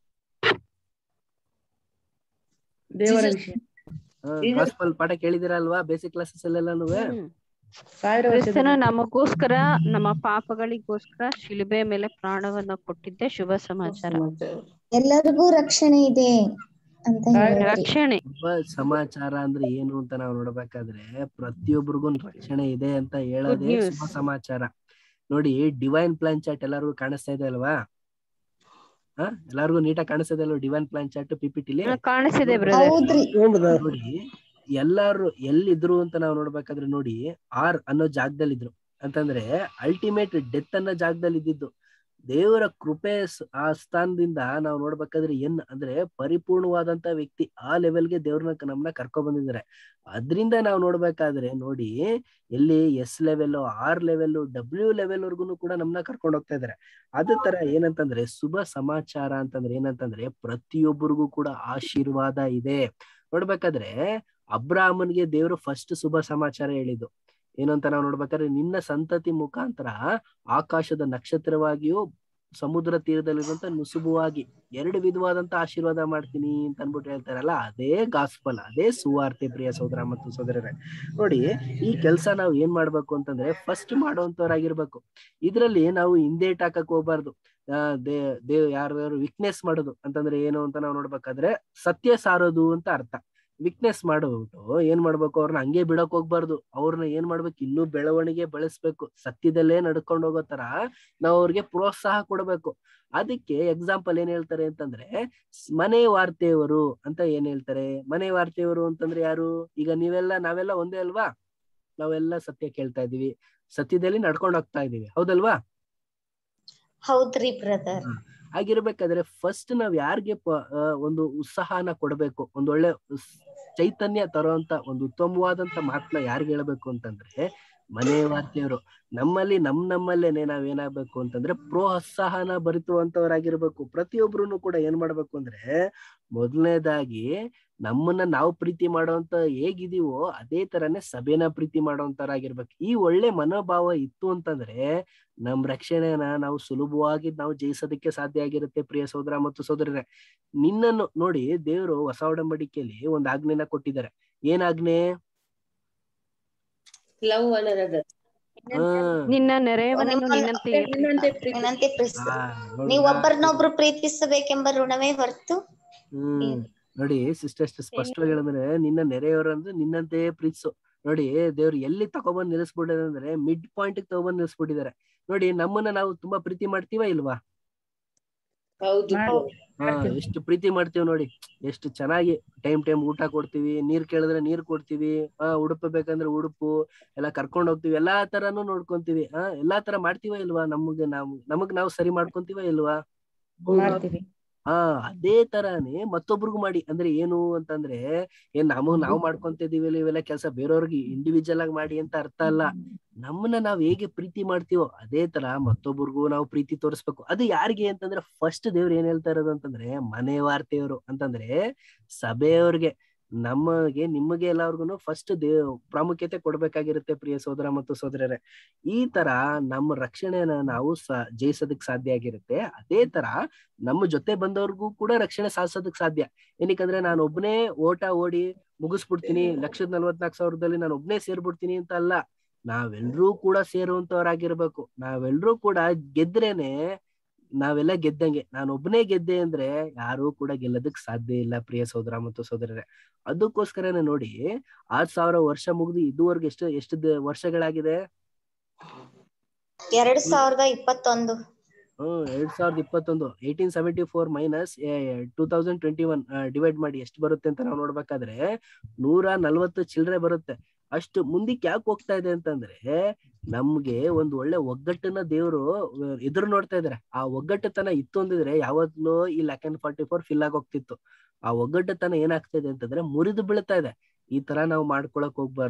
ದೇವರ Jesus. ವಿಷಯ ಗಾಸ್ಪಲ್ ಪಾಠ ಕೇಳಿದಿರ ಅಲ್ವಾ ಬೇಸಿಕ್ ಕ್ಲಾಸಸ್ ಅಲ್ಲೆಲ್ಲಾನು ಸಾವಿರ ಕ್ರಿಸ್ತನು ವರ್ಷದ ನಮಗೋಸ್ಕರ ನಮ್ಮ ಪಾಪಗಳಿಗೋಸ್ಕರ ಶಿಲುಬೆ ಮೇಲೆ ಪ್ರಾಣವನ್ನ ಕೊಟ್ಟಿದ್ದೆ ಶುಭ ಸಮಾಚಾರ ಎಲ್ಲರಿಗೂ ರಕ್ಷಣೆ ಇದೆ ಅಂತ ಹೇಳಿದ್ರಿ ರಕ್ಷಣೆ ಶುಭ ಸಮಾಚಾರ ಅಂದ್ರೆ ಏನು ಅಂತ ನಾವು ನೋಡ್ಬೇಕಾದ್ರೆ ಪ್ರತಿಯೊಬ್ಬರಿಗೂ ರಕ್ಷಣೆ ಇದೆ ಅಂತ ಹೇಳೋದೇ news. ಶುಭ ಸಮಾಚಾರ ನೋಡಿ ಡಿವೈನ್ ಪ್ಲಾನ್ ಚಾಟ್ ಎಲ್ಲರಿಗೂ ಕಾಣಿಸ್ತಾ ಇದೆ ಅಲ್ವಾ ಹಾ ಎಲ್ಲಾರ್ಗು ನೀಟಾಗಿ ಕಾಣಿಸ್ತಾ ಇದೆ ಅಲ್ವಾ ಡಿವೈನ್ ಪ್ಲಾನ್ ಚಾಟ್ ಪಿಪಿಟಿಲಿ ಹಾ, ಕಾಣಿಸಿದೆ ಬ್ರದರ್ ಹೌದ್ರಿ ನೋಡಿ ಎಲ್ಲಾರು ಎಲ್ಲಿದ್ರು ಅಂತ ನಾವು ನೋಡ್ಬೇಕಾದ್ರೆ ನೋಡಿ ಆರ್ ಅನ್ನೋ ಜಾಗದಲ್ಲಿ ಇದ್ರು ಅಂತಂದ್ರೆ ಅಲ್ಟಿಮೇಟ್ ಡೆತ್ ಅನ್ನೋ ಜಾಗದಲ್ಲಿ ಇದ್ದಿದ್ದು ದೇವರ ಕೃಪೆ ಸ್- ಆ ಸ್ಥಾನದಿಂದ ನಾವು ನೋಡ್ಬೇಕಾದ್ರೆ ಏನ್ ಅಂದ್ರೆ ಪರಿಪೂರ್ಣವಾದಂತ ವ್ಯಕ್ತಿ ಆ ಲೆವೆಲ್ಗೆ ದೇವ್ರನ್ನ ನಮ್ಮನ್ನ ಕರ್ಕೊ ಬಂದಿದ್ದಾರೆ ಅದ್ರಿಂದ ನಾವು ನೋಡ್ಬೇಕಾದ್ರೆ ನೋಡಿ ಎಲ್ಲಿ S level R level W level ವರ್ಗುನು ಕೂಡ ನಮ್ಮನ್ನ ಕರ್ಕೊಂಡು ಹೋಗ್ತಾ ಇದಾರೆ ಅದೇ ತರ ಏನಂತಂದ್ರೆ ಶುಭ ಸಮಾಚಾರ ಅಂತಂದ್ರೆ ಏನಂತಂದ್ರೆ ಪ್ರತಿಯೊಬ್ಬರಿಗೂ ಕೂಡ ಆಶೀರ್ವಾದ ಇದೆ ನೋಡ್ಬೇಕಾದ್ರೆ ಅಬ್ರಾಹ್ಮನ್ಗೆ ದೇವರು ಫಸ್ಟ್ ಶುಭ ಸಮಾಚಾರ ಹೇಳಿದ್ದು ಏನು ಅಂತ ನಾವು ನೋಡ್ಬೇಕಾದ್ರೆ ನಿನ್ನ ಸಂತತಿ ಮುಖಾಂತರ ಆಕಾಶದ ನಕ್ಷತ್ರವಾಗಿಯೂ ಸಮುದ್ರ ತೀರದಲ್ಲಿರುವಂತ ನುಸುಬುವಾಗಿ ಎರಡು ವಿಧವಾದಂತ ಆಶೀರ್ವಾದ ಮಾಡ್ತೀನಿ ಅಂತ ಅನ್ಬಿಟ್ಟು ಹೇಳ್ತಾರಲ್ಲ ಅದೇ ಗಾಸ್ಪಲ್ ಅದೇ ಸುವಾರ್ತೆ ಪ್ರಿಯ ಸೋದರ ಮತ್ತು ಸೋದರರೇ ನೋಡಿ ಈ ಕೆಲಸ ನಾವು ಏನ್ ಮಾಡ್ಬೇಕು ಅಂತಂದ್ರೆ ಫಸ್ಟ್ ಮಾಡುವಂತವ್ರಾಗಿರ್ಬೇಕು ಇದ್ರಲ್ಲಿ ನಾವು ಹಿಂದೇಟ್ ಹಾಕಕ್ ಹೋಗ್ಬಾರ್ದು ಆ, ದೇ ದೇವ್ ಯಾರು ವಿಕ್ನೆಸ್ ಮಾಡೋದು ಅಂತಂದ್ರೆ ಏನು ಅಂತ ನಾವು ನೋಡ್ಬೇಕಾದ್ರೆ ಸತ್ಯ ಸಾರೋದು ಅಂತ ಅರ್ಥ ವಿಕ್ನೆಸ್ ಮಾಡ್ಬಿಟ್ಟು ಏನ್ ಮಾಡ್ಬೇಕು ಅವ್ರನ್ನ ಹಂಗೆ ಬಿಡಕ್ ಹೋಗ್ಬಾರ್ದು ಅವ್ರನ್ನ ಏನ್ ಮಾಡ್ಬೇಕು ಇನ್ನೂ ಬೆಳವಣಿಗೆ ಬೆಳೆಸ್ಬೇಕು ಸತ್ಯದಲ್ಲೇ ನಡ್ಕೊಂಡು ಹೋಗೋ ತರ ನಾವು ಅವ್ರಿಗೆ ಪ್ರೋತ್ಸಾಹ ಕೊಡ್ಬೇಕು ಅದಕ್ಕೆ ಎಕ್ಸಾಂಪಲ್ ಏನ್ ಹೇಳ್ತಾರೆ ಅಂತಂದ್ರೆ ಸ್- ಮನೆ ವಾರ್ತೆಯವರು ಅಂತ ಏನ್ ಹೇಳ್ತಾರೆ ಮನೆ ವಾರ್ತೆಯವರು ಅಂತಂದ್ರೆ ಯಾರು ಈಗ ನೀವೆಲ್ಲ ನಾವೆಲ್ಲ ಒಂದೇ ಅಲ್ವಾ ನಾವೆಲ್ಲ ಸತ್ಯ ಕೇಳ್ತಾ ಇದೀವಿ ಸತ್ಯದಲ್ಲಿ ನಡ್ಕೊಂಡು ಹೋಗ್ತಾ ಇದೀವಿ ಹೌದಲ್ವಾ ಹೌದ್ರಿ ಬ್ರದರ್ ಆಗಿರ್ಬೇಕಾದ್ರೆ ಫಸ್ಟ್ ನಾವ್ ಯಾರಿಗೆ ಪ- ಆ, ಒಂದು ಉತ್ಸಾಹನ ಕೊಡ್ಬೇಕು ಒಂದೊಳ್ಳೆ ಉಸ್- ಚೈತನ್ಯ ತರುವಂತ ಒಂದು ಉತ್ತಮವಾದಂತ ಮಾತನ್ನ ಯಾರಿಗ್ ಹೇಳ್ಬೇಕು ಅಂತಂದ್ರೆ ಮನೆ ವಾರ್ತೆಯವರು ನಮ್ಮಲ್ಲಿ ನಮ್ ನಮ್ಮಲ್ಲೇನೆ ನಾವ್ ಏನಾಗ್ಬೇಕು ಅಂತಂದ್ರೆ ಪ್ರೋತ್ಸಾಹನ ಭರಿಸುವಂತವರಾಗಿರ್ಬೇಕು ಪ್ರತಿಯೊಬ್ರು ಕೂಡ ಏನ್ ಮಾಡ್ಬೇಕು ಅಂದ್ರೆ ಮೊದಲನೇದಾಗಿ ನಮ್ಮನ್ನ ನಾವು ಪ್ರೀತಿ ಮಾಡೋಂತ ಹೇಗಿದೀವೋ ಅದೇ ತರನೇ ಸಭೆನ ಪ್ರೀತಿ ಮಾಡೋಂತರಾಗಿರ್ಬೇಕು ಈ ಒಳ್ಳೆ ಮನೋಭಾವ ಇತ್ತು ಅಂತಂದ್ರೆ ನಮ್ ರಕ್ಷಣೆನ ನಾವು ಸುಲಭವಾಗಿ ನಾವು ಜಯಿಸೋದಕ್ಕೆ ಸಾಧ್ಯ ಆಗಿರುತ್ತೆ ಪ್ರಿಯ ಸೋದರ ಮತ್ತು ಸೋದರರೇ ನಿನ್ನನ್ನು ನೋಡಿ ದೇವರು ಹೊಸ ಒಡಂಬಡಿಕೆಯಲ್ಲಿ ಒಂದ್ ಆಜ್ಞೆನ ಕೊಟ್ಟಿದ್ದಾರೆ ಏನ್ ಆಜ್ಞೆ ಲವ್ ಒನ್ ಅನದರ್ ಹಾ ನಿನ್ನ ನೆರೆಯವನನ್ನು ನಿಮ್ಮನ್ನ- ನಿನ್ನಂತೆ ನಿನ್ನಂತೆ ಪ್ರೀತಿ ವಿನಂತಿ ಪ್ರಿಸ್ ಆ, ನೋಡಿದ್ರಾ? ನೀವು ಒಬ್ಬರನ್ನೊಬ್ರು ಪ್ರೀತಿಸಬೇಕೆಂಬ ಋಣವೇ ಹೊರತು ಹ್ಮ್ ನೋಡಿ ಸಿಸ್ಟರ್ ಎಷ್ಟು ಸ್ಪಷ್ಟವಾಗಿ ಹೇಳಿದ್ರೆ ನಿನ್ನ ನೆರೆಯವರು ಅಂದ್ರೆ ನಿನ್ನಂತೆ ಪ್ರೀತಿಸು ನೋಡಿ ದೇವ್ರು ಎಲ್ಲಿ ತಗೊಬಂದ್ ನಿಲ್ಲಿಸ್ಬಿಟ್ಟಿದ್ದಾರೆ ಅಂದ್ರೆ ಮಿಡ್ ಪಾಯಿಂಟ್ ತಗೊಬಂದ್ ನಿಲ್ಲಿಸ್ಬಿಟ್ಟಿದ್ದಾರೆ ನೋಡಿ ನಮ್ಮನ್ನ ನಾವು ತುಂಬಾ ಪ್ರೀತಿ ಮಾಡ್ತೀವಾ ಇಲ್ವಾ ಹೌದು ಮಾಡಿ. ಹಾ ಮಾಡ್ತೀವಿ. ಎಷ್ಟು ಪ್ರೀತಿ ಮಾಡ್ತೀವಿ ನೋಡಿ ಎಷ್ಟು ಚೆನ್ನಾಗಿ ಟೈಮ್ ಟೈಮ್ ಊಟ ಕೊಡ್ತೀವಿ ನೀರ್ ಕೇಳಿದ್ರೆ ನೀರ್ ಕೊಡ್ತೀವಿ ಆ ಉಡುಪು ಬೇಕಂದ್ರೆ ಉಡುಪು ಎಲ್ಲ ಕರ್ಕೊಂಡ್ ಹೋಗ್ತೀವಿ ಎಲ್ಲಾ ತರಾನು ನೋಡ್ಕೊಂತೀವಿ ಆ ಎಲ್ಲಾ ತರ ಮಾಡ್ತೀವ ಇಲ್ವಾ ನಮಗೆ ನಾವು ನಮಗ್ ನಾವು ಸರಿ ಮಾಡ್ಕೊಂತೀವ ಇಲ್ವಾ ಮಾಡ್ತೀವಿ ಹಾ ಅದೇ ತರಾನೇ ಮತ್ತೊಬ್ರಿಗೂ ಮಾಡಿ ಅಂದ್ರೆ ಏನು ಅಂತಂದ್ರೆ ಏನ್ ನಮಗ್ ನಾವು ಮಾಡ್ಕೊಂತಿದೀವಿ ಇವೆಲ್ಲ ಕೆಲಸ ಬೇರೆಯವ್ರಿಗೆ ಇಂಡಿವಿಜುವಲ್ ಆಗಿ ಮಾಡಿ ಅಂತ ಅರ್ಥ ಅಲ್ಲ ನಮ್ಮನ್ನ ನಾವ್ ಹೇಗೆ ಪ್ರೀತಿ ಮಾಡ್ತೀವೋ ಅದೇ ತರ ಮತ್ತೊಬ್ಬರಿಗೂ ನಾವು ಪ್ರೀತಿ ತೋರಿಸ್ಬೇಕು ಅದು ಯಾರಿಗೆ ಅಂತಂದ್ರೆ ಫಸ್ಟ್ ದೇವ್ರು ಏನ್ ಹೇಳ್ತಾ ಇರೋದು ಅಂತಂದ್ರೆ ಮನೆ ವಾರ್ತೆಯವರು ಅಂತಂದ್ರೆ ಸಭೆಯವ್ರಿಗೆ ನಮಗೆ ನಿಮಗೆ ಎಲ್ಲಾರ್ಗು ಫಸ್ಟ್ ದೇವ್ ಪ್ರಾಮುಖ್ಯತೆ ಕೊಡ್ಬೇಕಾಗಿರುತ್ತೆ ಪ್ರಿಯ ಸೋದರ ಮತ್ತು ಸೋದರರೇ ಈ ತರ ನಮ್ಮ ರಕ್ಷಣೆನ ನಾವು ಸ ಜಯಿಸೋದಕ್ ಸಾಧ್ಯ ಆಗಿರುತ್ತೆ ಅದೇ ತರ ನಮ್ಮ ಜೊತೆ ಬಂದವ್ರಿಗೂ ಕೂಡ ರಕ್ಷಣೆ ಸಾಧಿಸೋದಕ್ ಸಾಧ್ಯ ಏನಕ್ಕಂದ್ರೆ ನಾನು ಒಬ್ನೇ ಓಟ ಓಡಿ ಮುಗಿಸ್ಬಿಡ್ತೀನಿ ಲಕ್ಷದ ನಲ್ವತ್ನಾಲ್ಕು ಸಾವಿರದಲ್ಲಿ ನಾನು ಒಬ್ನೇ ಸೇರ್ಬಿಡ್ತೀನಿ ಅಂತ ಅಲ್ಲ ನಾವೆಲ್ರೂ ಕೂಡ ಸೇರುವಂತವ್ರಾಗಿರ್ಬೇಕು ನಾವೆಲ್ರೂ ಕೂಡ ಗೆದ್ರೇನೆ ನಾವೆಲ್ಲ ಗೆದ್ದಂಗೆ ನಾನು ಒಬ್ನೇ ಗೆದ್ದೆ ಅಂದ್ರೆ ಯಾರೂ ಕೂಡ ಗೆಲ್ಲದಕ್ ಸಾಧ್ಯ ಇಲ್ಲ ಪ್ರಿಯ ಸೋದರ ಮತ್ತು ಸೋದರರೇ ಅದಕ್ಕೋಸ್ಕರನೇ ನೋಡಿ ಆರ್ ಸಾವಿರ ವರ್ಷ ಮುಗಿದು ಇದುವರೆಗೂ ಎಷ್ಟು ಎಷ್ಟು ದ- ವರ್ಷಗಳಾಗಿದೆ ಎರಡ್ ಸಾವಿರದ ಇಪ್ಪತ್ತೊಂದು ಹ್ಮ್ ಎರಡ್ ಸಾವಿರದ ಇಪ್ಪತ್ತೊಂದು eighteen seventy four minus two thousand twenty one divide ಮಾಡಿ ಎಷ್ಟು ಬರುತ್ತೆ ಅಂತ ನಾವು ನೋಡ್ಬೇಕಾದ್ರೆ ನೂರ ನಲ್ವತ್ತು ಚಿಲ್ಲರೆ ಬರುತ್ತೆ ಅಷ್ಟು ಮುಂದಕ್ಕೆ ಯಾಕೆ ಹೋಗ್ತಾ ಇದೆ ಅಂತಂದ್ರೆ ನಮ್ಗೆ ಒಂದು ಒಳ್ಳೆ ಒಗ್ಗಟ್ಟನ್ನ ದೇವರು ಎದುರು ನೋಡ್ತಾ ಇದಾರೆ ಆ ಒಗ್ಗಟ್ಟುತನ ಇತ್ತು ಅಂದಿದ್ರೆ ಯಾವತ್ತೂ ಈ ಲ್ಯಾಕ್ ಫಾರ್ಟಿ ಫೋರ್ ಫಿಲ್ ಆಗಿ ಹೋಗ್ತಿತ್ತು ಆ ಒಗ್ಗಟ್ಟುತನ ಏನಾಗ್ತಾ ಇದೆ ಅಂತಂದ್ರೆ ಮುರಿದು ಬೀಳ್ತಾ ಇದೆ ಈ ತರ ನಾವು ಮಾಡ್ಕೊಳಕ್ ಹೋಗ್ಬಾರ್ದು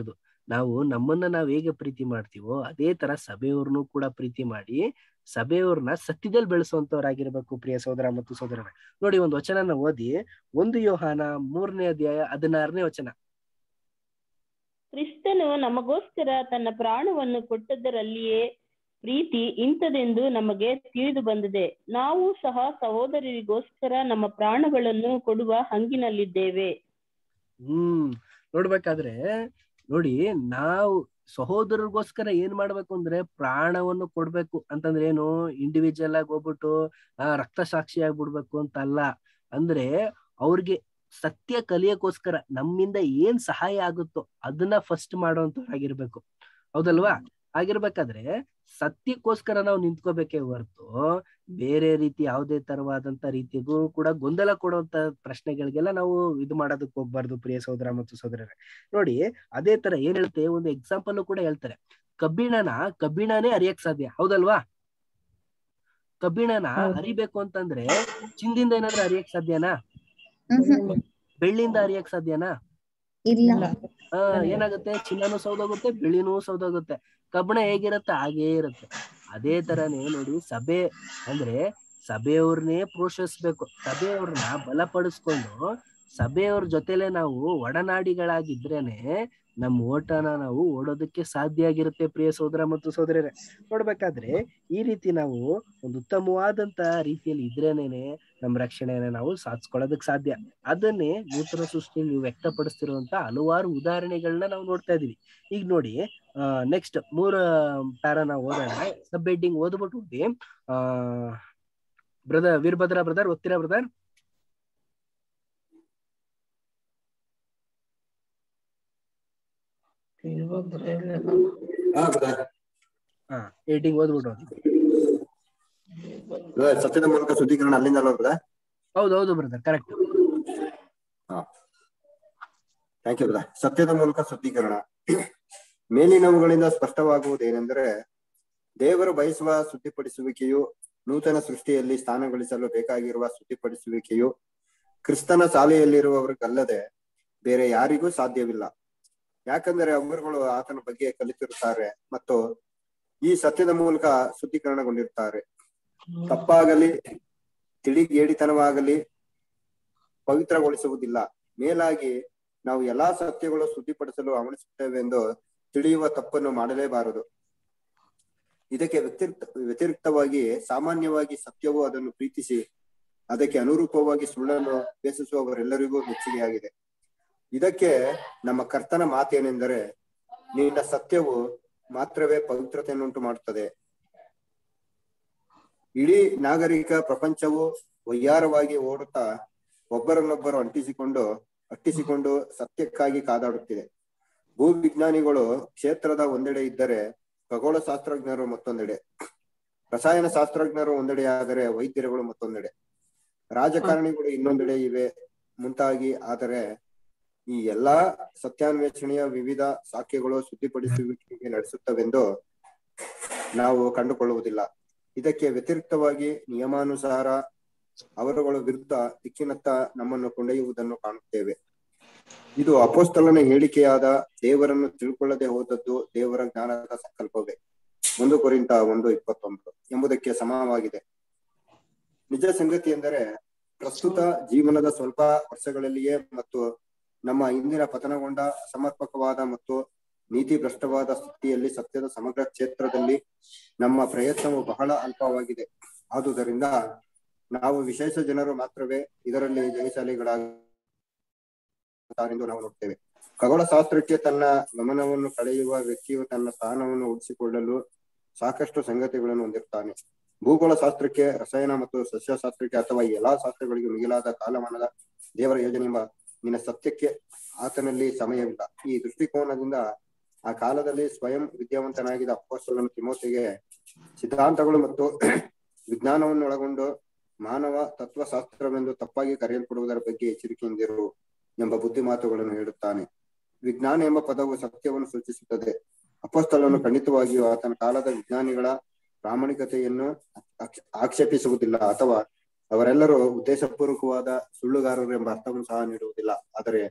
ನಾವು ನಮ್ಮನ್ನ ನಾವ್ ಹೇಗೆ ಪ್ರೀತಿ ಮಾಡ್ತೀವೋ ಅದೇ ತರ ಸಭೆಯವ್ರನ್ನು ಕೂಡ ಪ್ರೀತಿ ಮಾಡಿ ಸಭೆಯವ್ರನ್ನ ಸತ್ಯದಲ್ಲಿ ಬೆಳೆಸುವಂತವ್ರಾಗಿರ್ಬೇಕು ಪ್ರಿಯ ಸೋದರ ಮತ್ತು ಸೋದರರೇ ನೋಡಿ ಒಂದು ವಚನನ ಓದಿ ಒಂದು ಯೋಹಾನ ಮೂರನೇ ಅಧ್ಯಾಯ ಹದಿನಾರನೇ ವಚನ ಕ್ರಿಸ್ತನು ನಮಗೋಸ್ಕರ ತನ್ನ ಪ್ರಾಣವನ್ನು ಕೊಟ್ಟದ್ದರಲ್ಲಿಯೇ ಪ್ರೀತಿ ಇಂಥದೆಂದು ನಮಗೆ ತಿಳಿದು ಬಂದಿದೆ ನಾವು ಸಹ ಸಹೋದರರಿಗೋಸ್ಕರ ನಮ್ಮ ಪ್ರಾಣಗಳನ್ನು ಕೊಡುವ ಹಂಗಿನಲ್ಲಿದ್ದೇವೆ ಹ್ಮ್ ನೋಡ್ಬೇಕಾದ್ರೆ ನೋಡಿ ನಾವು ಸಹೋದರರಿಗೋಸ್ಕರ ಏನ್ ಮಾಡ್ಬೇಕು ಅಂದ್ರೆ ಪ್ರಾಣವನ್ನು ಕೊಡ್ಬೇಕು ಅಂತಂದ್ರೆ ಏನು ಇಂಡಿವಿಜುವಲ್ ಆಗಿ ಹೋಗ್ಬಿಟ್ಟು ಆ ರಕ್ತ ಸಾಕ್ಷಿ ಆಗ್ಬಿಡ್ಬೇಕು ಅಂತ ಅಲ್ಲ ಅಂದ್ರೆ ಅವ್ರಿಗೆ ಸತ್ಯ ಕಲಿಯಕ್ಕೋಸ್ಕರ ನಮ್ಮಿಂದ ಏನ್ ಸಹಾಯ ಆಗುತ್ತೋ ಅದನ್ನ ಫಸ್ಟ್ ಮಾಡುವಂತವ್ರಾಗಿರ್ಬೇಕು ಹೌದಲ್ವಾ ಆಗಿರ್ಬೇಕಾದ್ರೆ ಸತ್ಯಕ್ಕೋಸ್ಕರ ನಾವು ನಿಂತ್ಕೋಬೇಕೇ ಹೊರತು ಬೇರೆ ರೀತಿ ಯಾವುದೇ ತರವಾದಂತ ರೀತಿಗೂ ಕೂಡ ಗೊಂದಲ ಕೊಡುವಂತ ಪ್ರಶ್ನೆಗಳಿಗೆಲ್ಲ ನಾವು ಇದು ಮಾಡೋದಕ್ಕೆ ಹೋಗ್ಬಾರ್ದು ಪ್ರಿಯ ಸಹೋದರ ಮತ್ತು ಸಹೋದರರೇ ನೋಡಿ ಅದೇ ತರ ಏನ್ ಹೇಳ್ತೆ ಒಂದು ಎಕ್ಸಾಂಪಲ್ ಕೂಡ ಹೇಳ್ತಾರೆ ಕಬ್ಬಿಣನ ಕಬ್ಬಿಣನೇ ಅರಿಯಕ್ ಸಾಧ್ಯ ಹೌದಲ್ವಾ ಕಬ್ಬಿಣನ ಹೌದು. ಅರಿಬೇಕು ಅಂತಂದ್ರೆ ಚಿಂದಿಂದ ಏನಾದ್ರೂ ಅರಿಯಕ್ ಸಾಧ್ಯನಾ ಹ್ಮ್ ಬೆಳ್ಳಿಯಿಂದ ಅರಿಯಕ್ ಸಾಧ್ಯನಾ ಇಲ್ಲ ಇಲ್ಲ ಆ ಏನಾಗುತ್ತೆ ಚಿನ್ನನೂ ಸೌದೋಗುತ್ತೆ ಬೆಳ್ಳಿನೂ ಸೌದೋಗುತ್ತೆ ಕಬ್ಬಣ ಹೇಗಿರುತ್ತೆ ಹಾಗೇ ಇರುತ್ತೆ ಅದೇ ತರನೇ ನೋಡಿ ಸಭೆ ಅಂದ್ರೆ ಸಭೆಯವ್ರನ್ನೇ ಪ್ರೋತ್ಸಾಹಿಸ್ಬೇಕು ಸಭೆಯವ್ರನ್ನ ಬಲಪಡಿಸ್ಕೊಂಡು ಸಭೆಯವ್ರ ಜೊತೆಲೆ ನಾವು ಒಡನಾಡಿಗಳಾಗಿದ್ರೇನೆ ನಮ್ಮ ಓಟನ ನಾವು ಓಡೋದಕ್ಕೆ ಸಾಧ್ಯ ಆಗಿರುತ್ತೆ ಪ್ರಿಯ ಸೋದರ ಮತ್ತು ಸೋದರರೇ ನೋಡ್ಬೇಕಾದ್ರೆ ಈ ರೀತಿ ನಾವು ಒಂದು ಉತ್ತಮವಾದಂತ ರೀತಿಯಲ್ಲಿ ಇದ್ರೇನೆ ನಮ್ಮ ರಕ್ಷಣೆಯನ್ನ ನಾವು ಸಾಧಿಸ್ಕೊಳ್ಳೋದಕ್ ಸಾಧ್ಯ ಅದನ್ನೇ ನೂತನ ಸೃಷ್ಟಿಯಲ್ಲಿ ವ್ಯಕ್ತಪಡಿಸ್ತಿರುವಂತ ಹಲವಾರು ಉದಾಹರಣೆಗಳನ್ನ ನಾವು ನೋಡ್ತಾ ಇದೀವಿ ಈಗ ನೋಡಿ ನೆಕ್ಸ್ಟ್ ಮೂರ ಪ್ಯಾರ ನಾವು ಓದೋಣ ಸಬ್ ಹೆಡ್ಡಿಂಗ್ ಓದ್ಬಿಟ್ಟು ಓದಿ ಆ ಬ್ರದರ್ ವೀರಭದ್ರ ಬ್ರದರ್ ಓದ್ತೀರಾ ಬ್ರದರ್ ಹಾ ಹೆಡ್ಡಿಂಗ್ ಓದ್ಬಿಟ್ಟು ಓದಿ ಸತ್ಯದ ಮೂಲಕ ಶುದ್ಧೀಕರಣ ಅಲ್ಲಿಂದ ಅಲ್ವಾ ಹೌದು ಹೌದು brother correct thank you brother ಸತ್ಯದ ಮೂಲಕ ಶುದ್ಧೀಕರಣ ಮೇಲಿನವುಗಳಿಂದ ಸ್ಪಷ್ಟವಾಗುವುದೇನೆಂದರೆ ದೇವರು ಬಯಸುವ ಶುದ್ಧಿಪಡಿಸುವಿಕೆಯು ನೂತನ ಸೃಷ್ಟಿಯಲ್ಲಿ ಸ್ಥಾನಗಳಿಸಲು ಬೇಕಾಗಿರುವ ಶುದ್ಧಿಪಡಿಸುವಿಕೆಯು ಕ್ರಿಸ್ತನ ಶಾಲೆಯಲ್ಲಿರುವವರಿಗಲ್ಲದೆ ಬೇರೆ ಯಾರಿಗೂ ಸಾಧ್ಯವಿಲ್ಲ ಯಾಕಂದರೆ ಅವರುಗಳು ಆತನ ಬಗ್ಗೆ ಕಲಿತಿರುತ್ತಾರೆ ಮತ್ತು ಈ ಸತ್ಯದ ಮೂಲಕ ಶುದ್ಧೀಕರಣಗೊಂಡಿರುತ್ತಾರೆ ತಪ್ಪಾಗಲಿ ತಿಳಿಗೇಡಿತನವಾಗಲಿ ಪವಿತ್ರಗೊಳಿಸುವುದಿಲ್ಲ ಮೇಲಾಗಿ ನಾವು ಎಲ್ಲಾ ಸತ್ಯಗಳು ಶುದ್ಧಿಪಡಿಸಲು ಅವಣಿಸುತ್ತೇವೆ ಎಂದು ತಿಳಿಯುವ ತಪ್ಪನ್ನು ಮಾಡಲೇಬಾರದು ಇದಕ್ಕೆ ವ್ಯತಿರಿಕ್ತ ವ್ಯತಿರಿಕ್ತವಾಗಿ ಸಾಮಾನ್ಯವಾಗಿ ಸತ್ಯವು ಅದನ್ನು ಪ್ರೀತಿಸಿ ಅದಕ್ಕೆ ಅನುರೂಪವಾಗಿ ಸುಳ್ಳನ್ನು ದ್ವೇಷಿಸುವವರೆಲ್ಲರಿಗೂ ಮೆಚ್ಚುಗೆಯಾಗಿದೆ ಇದಕ್ಕೆ ನಮ್ಮ ಕರ್ತನ ಮಾತೇನೆಂದರೆ ನಿನ್ನ ಸತ್ಯವು ಮಾತ್ರವೇ ಪವಿತ್ರತೆಯನ್ನುಂಟು ಮಾಡುತ್ತದೆ ಇಡೀ ನಾಗರಿಕ ಪ್ರಪಂಚವು ವಯ್ಯಾರವಾಗಿ ಓಡುತ್ತಾ ಒಬ್ಬರನ್ನೊಬ್ಬರು ಅಂಟಿಸಿಕೊಂಡು ಅಟ್ಟಿಸಿಕೊಂಡು ಸತ್ಯಕ್ಕಾಗಿ ಕಾದಾಡುತ್ತಿದೆ ಭೂವಿಜ್ಞಾನಿಗಳು ಕ್ಷೇತ್ರದ ಒಂದೆಡೆ ಇದ್ದರೆ ಖಗೋಳ ಶಾಸ್ತ್ರಜ್ಞರು ಮತ್ತೊಂದೆಡೆ ರಸಾಯನ ಶಾಸ್ತ್ರಜ್ಞರು ಒಂದೆಡೆಯಾದರೆ ವೈದ್ಯರುಗಳು ಮತ್ತೊಂದೆಡೆ ರಾಜಕಾರಣಿಗಳು ಇನ್ನೊಂದೆಡೆ ಇವೆ ಮುಂತಾಗಿ ಆದರೆ ಈ ಎಲ್ಲಾ ಸತ್ಯಾನ್ವೇಷಣೆಯ ವಿವಿಧ ಸಾಕ್ಷ್ಯಗಳು ಶುದ್ಧಿಪಡಿಸುವಿಕೆಗೆ ನಡೆಸುತ್ತವೆಂದು ನಾವು ಕಂಡುಕೊಳ್ಳುವುದಿಲ್ಲ ಇದಕ್ಕೆ ವ್ಯತಿರಿಕ್ತವಾಗಿ ನಿಯಮಾನುಸಾರ ಅವರುಗಳ ವಿರುದ್ಧ ದಿಕ್ಕಿನತ್ತ ನಮ್ಮನ್ನು ಕೊಂಡೊಯ್ಯುವುದನ್ನು ಕಾಣುತ್ತೇವೆ ಇದು ಅಪೋಸ್ತಲನ ಹೇಳಿಕೆಯಾದ ದೇವರನ್ನು ತಿಳ್ಕೊಳ್ಳದೆ ಹೋದದ್ದು ದೇವರ ಜ್ಞಾನದ ಸಂಕಲ್ಪವೇ ಒಂದು ಕುರಿತ ಒಂದು ಇಪ್ಪತ್ತೊಂಬತ್ತು ಎಂಬುದಕ್ಕೆ ಸಮವಾಗಿದೆ ನಿಜ ಸಂಗತಿ ಎಂದರೆ ಪ್ರಸ್ತುತ ಜೀವನದ ಸ್ವಲ್ಪ ವರ್ಷಗಳಲ್ಲಿಯೇ ಮತ್ತು ನಮ್ಮ ಇಂದಿನ ಪತನಗೊಂಡ ಅಸಮರ್ಪಕವಾದ ಮತ್ತು ನೀತಿ ಭ್ರಷ್ಟವಾದ ಸ್ಥಿತಿಯಲ್ಲಿ ಸತ್ಯದ ಸಮಗ್ರ ಕ್ಷೇತ್ರದಲ್ಲಿ ನಮ್ಮ ಪ್ರಯತ್ನವು ಬಹಳ ಅಲ್ಪವಾಗಿದೆ ಆದುದರಿಂದ ನಾವು ವಿಶೇಷ ಜನರು ಮಾತ್ರವೇ ಇದರಲ್ಲಿ ಜಯಶಾಲಿಗಳಾಗುತ್ತಾರೆಂದು ನಾವು ನೋಡ್ತೇವೆ ಖಗೋಳ ಶಾಸ್ತ್ರಕ್ಕೆ ತನ್ನ ಗಮನವನ್ನು ಕಳೆಯುವ ವ್ಯಕ್ತಿಯು ತನ್ನ ಸ್ಥಾನವನ್ನು ಉಳಿಸಿಕೊಳ್ಳಲು ಸಾಕಷ್ಟು ಸಂಗತಿಗಳನ್ನು ಹೊಂದಿರುತ್ತಾನೆ ಭೂಗೋಳ ಶಾಸ್ತ್ರಕ್ಕೆ ರಸಾಯನ ಮತ್ತು ಸಸ್ಯಶಾಸ್ತ್ರಕ್ಕೆ ಅಥವಾ ಈ ಎಲ್ಲಾ ಶಾಸ್ತ್ರಗಳಿಗೆ ಮಿಗಿಲಾದ ಕಾಲಮಾನದ ದೇವರ ಯೋಜನೆ ಎಂಬ ನಿನ್ನ ಸತ್ಯಕ್ಕೆ ಆತನಲ್ಲಿ ಸಮಯವಿಲ್ಲ ಈ ದೃಷ್ಟಿಕೋನದಿಂದ ಆ ಕಾಲದಲ್ಲಿ ಸ್ವಯಂ ವಿದ್ಯಾವಂತನಾಗಿದ್ದ ಅಪ್ಪಸ್ತಲನು ತಿಮೋತಿಗೆ ಸಿದ್ಧಾಂತಗಳು ಮತ್ತು ವಿಜ್ಞಾನವನ್ನು ಒಳಗೊಂಡು ಮಾನವ ತತ್ವಶಾಸ್ತ್ರವೆಂದು ತಪ್ಪಾಗಿ ಕರೆಯಲ್ಪಡುವುದರ ಬಗ್ಗೆ ಎಚ್ಚರಿಕೆಯಿಂದಿರು ಎಂಬ ಬುದ್ಧಿ ಮಾತುಗಳನ್ನು ಹೇಳುತ್ತಾನೆ ವಿಜ್ಞಾನ ಎಂಬ ಪದವು ಸತ್ಯವನ್ನು ಸೂಚಿಸುತ್ತದೆ ಅಪಸ್ತಲನು ಖಂಡಿತವಾಗಿಯೂ ಆತನ ಕಾಲದ ವಿಜ್ಞಾನಿಗಳ ಪ್ರಾಮಾಣಿಕತೆಯನ್ನು ಆಕ್ಷ- ಆಕ್ಷೇಪಿಸುವುದಿಲ್ಲ ಅಥವಾ ಅವರೆಲ್ಲರೂ ಉದ್ದೇಶಪೂರ್ವಕವಾದ ಸುಳ್ಳುಗಾರರು ಎಂಬ ಅರ್ಥವನ್ನು ಸಹ ನೀಡುವುದಿಲ್ಲ ಆದರೆ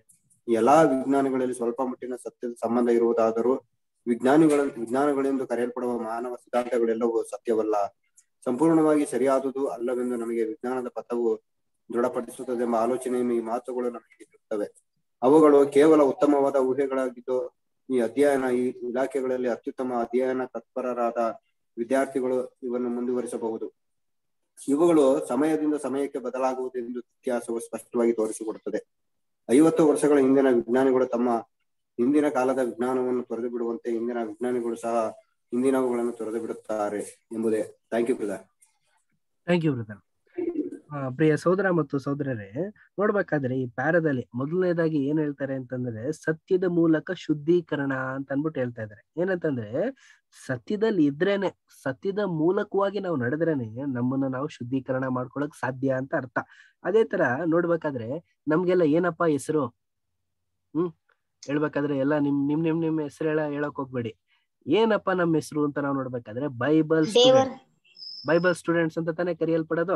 ಈ ಎಲ್ಲಾ ವಿಜ್ಞಾನಗಳಲ್ಲಿ ಸ್ವಲ್ಪ ಮಟ್ಟಿನ ಸತ್ಯದ ಸಂಬಂಧ ಇರುವುದಾದರೂ ವಿಜ್ಞಾನಿಗಳ ವಿಜ್ಞಾನಗಳೆಂದು ಕರೆಯಲ್ಪಡುವ ಮಾನವ ಸಿದ್ಧಾಂತಗಳೆಲ್ಲವೂ ಸತ್ಯವಲ್ಲ ಸಂಪೂರ್ಣವಾಗಿ ಸರಿಯಾದುದು ಅಲ್ಲವೆಂದು ನಮಗೆ ವಿಜ್ಞಾನದ ಪಥವು ದೃಢಪಡಿಸುತ್ತದೆ ಎಂಬ ಆಲೋಚನೆಯನ್ನು ಈ ಮಾತುಗಳು ನಮಗೆ ನೀಡುತ್ತವೆ ಅವುಗಳು ಕೇವಲ ಉತ್ತಮವಾದ ಊಹೆಗಳಾಗಿದ್ದು ಈ ಅಧ್ಯಯನ ಈ ಇಲಾಖೆಗಳಲ್ಲಿ ಅತ್ಯುತ್ತಮ ಅಧ್ಯಯನ ತತ್ಪರರಾದ ವಿದ್ಯಾರ್ಥಿಗಳು ಇವನ್ನು ಮುಂದುವರಿಸಬಹುದು ಇವುಗಳು ಸಮಯದಿಂದ ಸಮಯಕ್ಕೆ ಬದಲಾಗುವುದೆಂದು ಇತಿಹಾಸವು ಸ್ಪಷ್ಟವಾಗಿ ತೋರಿಸಿಕೊಡುತ್ತದೆ ಐವತ್ತು ವರ್ಷಗಳ ಹಿಂದಿನ ವಿಜ್ಞಾನಿಗಳು ತಮ್ಮ ಹಿಂದಿನ ಕಾಲದ ವಿಜ್ಞಾನವನ್ನು ತೊರೆದು ಬಿಡುವಂತೆ ಇಂದಿನ ವಿಜ್ಞಾನಿಗಳು ಸಹ ಹಿಂದಿನವುಗಳನ್ನು ತೊರೆದು ಬಿಡುತ್ತಾರೆ ಎಂಬುದೇ thank you brother thank you brother ಪ್ರಿಯ ಸೋದರ ಮತ್ತು ಸೋದರರೇ ನೋಡ್ಬೇಕಾದ್ರೆ ಈ ಪ್ಯಾರದಲ್ಲಿ ಮೊದಲನೇದಾಗಿ ಏನ್ ಹೇಳ್ತಾರೆ ಅಂತಂದ್ರೆ ಸತ್ಯದ ಮೂಲಕ ಶುದ್ಧೀಕರಣ ಅಂತ ಅನ್ಬಿಟ್ಟು ಹೇಳ್ತಾ ಇದ್ದಾರೆ ಏನಂತಂದ್ರೆ ಸತ್ಯದಲ್ಲಿ ಇದ್ರೇನೆ ಸತ್ಯದ ಮೂಲಕವಾಗಿ ನಾವು ನಡೆದ್ರೇನೆ ನಮ್ಮನ್ನ ನಾವು ಶುದ್ಧೀಕರಣ ಮಾಡ್ಕೊಳಕ್ ಸಾಧ್ಯ ಅಂತ ಅರ್ಥ ಅದೇ ತರ ನೋಡ್ಬೇಕಾದ್ರೆ ನಮ್ಗೆಲ್ಲ ಏನಪ್ಪಾ ಹೆಸರು ಹ್ಮ್ ಹೇಳ್ಬೇಕಾದ್ರೆ ಎಲ್ಲ ನಿಮ್ ನಿಮ್ ನಿಮ್ ನಿಮ್ ಹೆಸರು ಹೇಳ ಹೇಳಕ್ ಹೋಗ್ಬೇಡಿ ಏನಪ್ಪಾ ನಮ್ಮ ಹೆಸರು ಅಂತ ನಾವು ನೋಡ್ಬೇಕಾದ್ರೆ ಬೈಬಲ್ ದೇವರ ಬೈಬಲ್ ಸ್ಟೂಡೆಂಟ್ಸ್ ಅಂತ ತಾನೇ ಕರೆಯಲ್ಪಡೋದು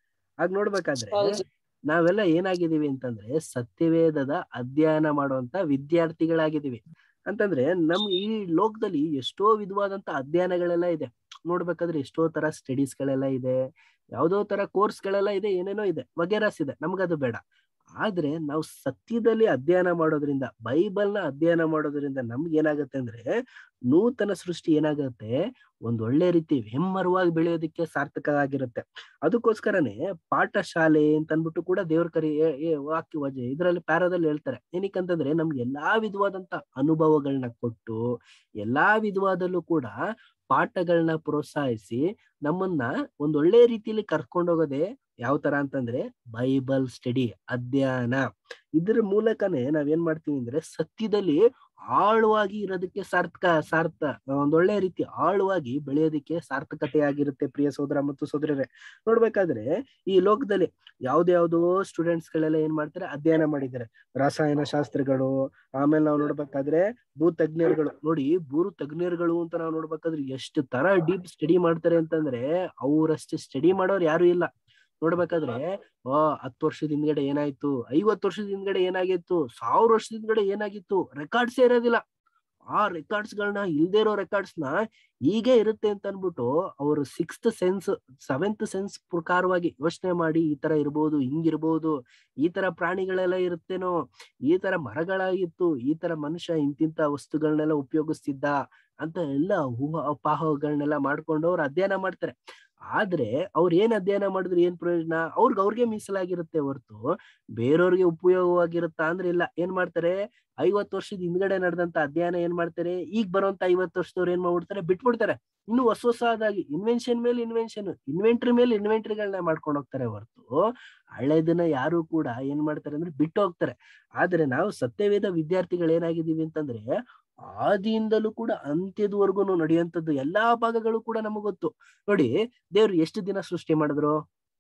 ಆಗ ನೋಡ್ಬೇಕಾದ್ರೆ ಹೌದು ನಾವೆಲ್ಲ ಏನಾಗಿದೀವಿ ಅಂತಂದ್ರೆ ಸತ್ಯವೇದದ ಅಧ್ಯಯನ ಮಾಡುವಂತ ವಿದ್ಯಾರ್ಥಿಗಳಾಗಿದ್ದೀವಿ ಅಂತಂದ್ರೆ ನಮ್ ಈ ಲೋಕದಲ್ಲಿ ಎಷ್ಟೋ ವಿಧವಾದಂತ ಅಧ್ಯಯನಗಳೆಲ್ಲ ಇದೆ ನೋಡ್ಬೇಕಾದ್ರೆ ಎಷ್ಟೋ ತರ ಸ್ಟಡೀಸ್ ಗಳೆಲ್ಲ ಇದೆ ಯಾವ್ದೋ ತರ ಕೋರ್ಸ್ ಗಳೆಲ್ಲ ಇದೆ ಏನೇನೋ ಇದೆ ವಗೇರಾಸ್ ಇದೆ ನಮ್ಗದು ಬೇಡ ಆದ್ರೆ ನಾವು ಸತ್ಯದಲ್ಲಿ ಅಧ್ಯಯನ ಮಾಡೋದ್ರಿಂದ ಬೈಬಲ್ನ ಅಧ್ಯಯನ ಮಾಡೋದ್ರಿಂದ ನಮ್ಗೆ ಏನಾಗುತ್ತೆ ಅಂದ್ರೆ ನೂತನ ಸೃಷ್ಟಿ ಏನಾಗುತ್ತೆ ಒಂದ್ ಒಳ್ಳೆ ರೀತಿ ಹೆಮ್ಮರವಾಗಿ ಬೆಳೆಯೋದಕ್ಕೆ ಸಾರ್ಥಕ ಆಗಿರುತ್ತೆ ಅದಕ್ಕೋಸ್ಕರನೇ ಪಾಠಶಾಲೆ ಅಂತ ಅನ್ಬಿಟ್ಟು ಕೂಡ ದೇವ್ರ ಕರಿ ಏ- ಏ ವಾಕ್ಯ ವಜೆ ಇದರಲ್ಲಿ ಪ್ಯಾರದಲ್ಲಿ ಹೇಳ್ತಾರೆ ಏನಕ್ಕಂತಂದ್ರೆ ನಮ್ಗೆ ಎಲ್ಲಾ ವಿಧವಾದಂತ ಅನುಭವಗಳನ್ನ ಕೊಟ್ಟು ಎಲ್ಲಾ ವಿಧವಾದಲ್ಲೂ ಕೂಡ ಪಾಠಗಳನ್ನ ಪ್ರೋತ್ಸಾಹಿಸಿ ನಮ್ಮನ್ನ ಒಂದ್ ಒಳ್ಳೆ ರೀತಿಯಲ್ಲಿ ಕರ್ಕೊಂಡು ಹೋಗೋದೇ ಯಾವ ತರ ಅಂತಂದ್ರೆ ಬೈಬಲ್ ಸ್ಟಡಿ ಅಧ್ಯಯನ ಇದ್ರ ಮೂಲಕನೇ ನಾವೇನ್ ಮಾಡ್ತೀವಿ ಅಂದ್ರೆ ಸತ್ಯದಲ್ಲಿ ಆಳವಾಗಿ ಇರೋದಕ್ಕೆ ಸಾರ್ಥಕ ಸಾರ್ಥ ಒಂದೊಳ್ಳೆ ರೀತಿ ಆಳವಾಗಿ ಬೆಳೆಯೋದಕ್ಕೆ ಸಾರ್ಥಕತೆ ಆಗಿರುತ್ತೆ ಪ್ರಿಯ ಸೋದರ ಮತ್ತು ಸೋದರರೇ ನೋಡ್ಬೇಕಾದ್ರೆ ಈ ಲೋಕದಲ್ಲಿ ಯಾವ್ದು ಯಾವ್ದೋ ಸ್ಟೂಡೆಂಟ್ಸ್ ಗಳೆಲ್ಲ ಏನ್ ಮಾಡ್ತಾರೆ ಅಧ್ಯಯನ ಮಾಡಿದ್ದಾರೆ ರಸಾಯನ ಶಾಸ್ತ್ರಗಳು ಆಮೇಲೆ ನಾವು ನೋಡ್ಬೇಕಾದ್ರೆ ಭೂ ತಜ್ಞರುಗಳು ನೋಡಿ ಭೂ ತಜ್ಞರುಗಳು ಅಂತ ನಾವು ನೋಡ್ಬೇಕಾದ್ರೆ ಎಷ್ಟು ತರ ಡೀಪ್ ಸ್ಟಡಿ ಮಾಡ್ತಾರೆ ಅಂತಂದ್ರೆ ಅವರಷ್ಟು ಸ್ಟಡಿ ಮಾಡೋರು ಯಾರು ಇಲ್ಲ ನೋಡ್ಬೇಕಾದ್ರೆ ಆ ಹತ್ತು ವರ್ಷದ ಹಿಂದ್ಗಡೆ ಏನಾಯ್ತು ಐವತ್ತು ವರ್ಷದ ಹಿಂದ್ಗಡೆ ಏನಾಗಿತ್ತು ಸಾವಿರ ವರ್ಷದ ಹಿಂದ್ಗಡೆ ಏನಾಗಿತ್ತು ರೆಕಾರ್ಡ್ಸೇ ಇರೋದಿಲ್ಲ ಆ ರೆಕಾರ್ಡ್ಸ್ ಗಳನ್ನ ಇಲ್ದೇ ಇರೋ ರೆಕಾರ್ಡ್ಸ್ ನ ಹೀಗೆ ಇರುತ್ತೆ ಅಂತ ಅನ್ಬಿಟ್ಟು ಅವರು ಸಿಕ್ಸ್ತ್ ಸೆನ್ಸ್ ಸೆವೆಂತ್ ಸೆನ್ಸ್ ಪ್ರಕಾರವಾಗಿ ಯೋಚನೆ ಮಾಡಿ ಈ ತರ ಇರ್ಬೋದು ಹಿಂಗಿರ್ಬೋದು ಈ ತರ ಪ್ರಾಣಿಗಳೆಲ್ಲ ಇರುತ್ತೇನೋ ಈ ತರ ಮರಗಳಾಗಿತ್ತು ಈ ತರ ಮನುಷ್ಯ ಇಂತಿಂತ ವಸ್ತುಗಳನ್ನೆಲ್ಲ ಉಪಯೋಗಿಸ್ತಿದ್ದ ಅಂತ ಎಲ್ಲ ಊಹಾಪಾಹಗಳನ್ನೆಲ್ಲ ಮಾಡ್ಕೊಂಡು ಅವ್ರು ಅಧ್ಯಯನ ಮಾಡ್ತಾರೆ ಆದ್ರೆ ಅವ್ರ ಏನ್ ಅಧ್ಯಯನ ಮಾಡಿದ್ರೆ ಏನ್ ಪ್ರಯೋಜನ ಅವ್ರಿಗೆ ಅವ್ರಿಗೆ ಮೀಸಲಾಗಿರುತ್ತೆ ಹೊರತು ಬೇರೆಯವ್ರಿಗೆ ಉಪಯೋಗವಾಗಿರುತ್ತಾ ಅಂದ್ರೆ ಇಲ್ಲ ಏನ್ ಮಾಡ್ತಾರೆ ಐವತ್ತು ವರ್ಷದ ಹಿಂದ್ಗಡೆ ನಡೆದಂತ ಅಧ್ಯಯನ ಏನ್ ಮಾಡ್ತಾರೆ ಈಗ ಬರುವಂತ ಐವತ್ತು ವರ್ಷದವ್ರು ಏನ್ ಮಾಡ್ಬಿಡ್ತಾರೆ ಬಿಟ್ಬಿಡ್ತಾರೆ ಇನ್ನು ಹೊಸ ಹೊಸದಾಗಿ ಇನ್ವೆನ್ಷನ್ ಮೇಲೆ ಇನ್ವೆನ್ಷನ್ ಇನ್ವೆಂಟ್ರಿ ಮೇಲೆ ಇನ್ವೆಂಟ್ರಿಗಳನ್ನ ಮಾಡ್ಕೊಂಡು ಹೋಗ್ತಾರೆ ಹೊರತು ಹಳೆದನ್ನ ಯಾರು ಕೂಡ ಏನ್ ಮಾಡ್ತಾರೆ ಅಂದ್ರೆ ಬಿಟ್ಟು ಹೋಗ್ತಾರೆ ಆದ್ರೆ ನಾವು ಸತ್ಯವೇದ ವಿದ್ಯಾರ್ಥಿಗಳು ಏನಾಗಿದೀವಿ ಅಂತಂದ್ರೆ ಆದಿಯಿಂದಲೂ ಕೂಡ ಅಂತ್ಯದವರೆಗೂ ನಡೆಯುವಂತದ್ದು ಎಲ್ಲಾ ಭಾಗಗಳು ಕೂಡ ನಮಗ್ ಗೊತ್ತು ನೋಡಿ ದೇವ್ರು ಎಷ್ಟು ದಿನ ಸೃಷ್ಟಿ ಮಾಡಿದ್ರು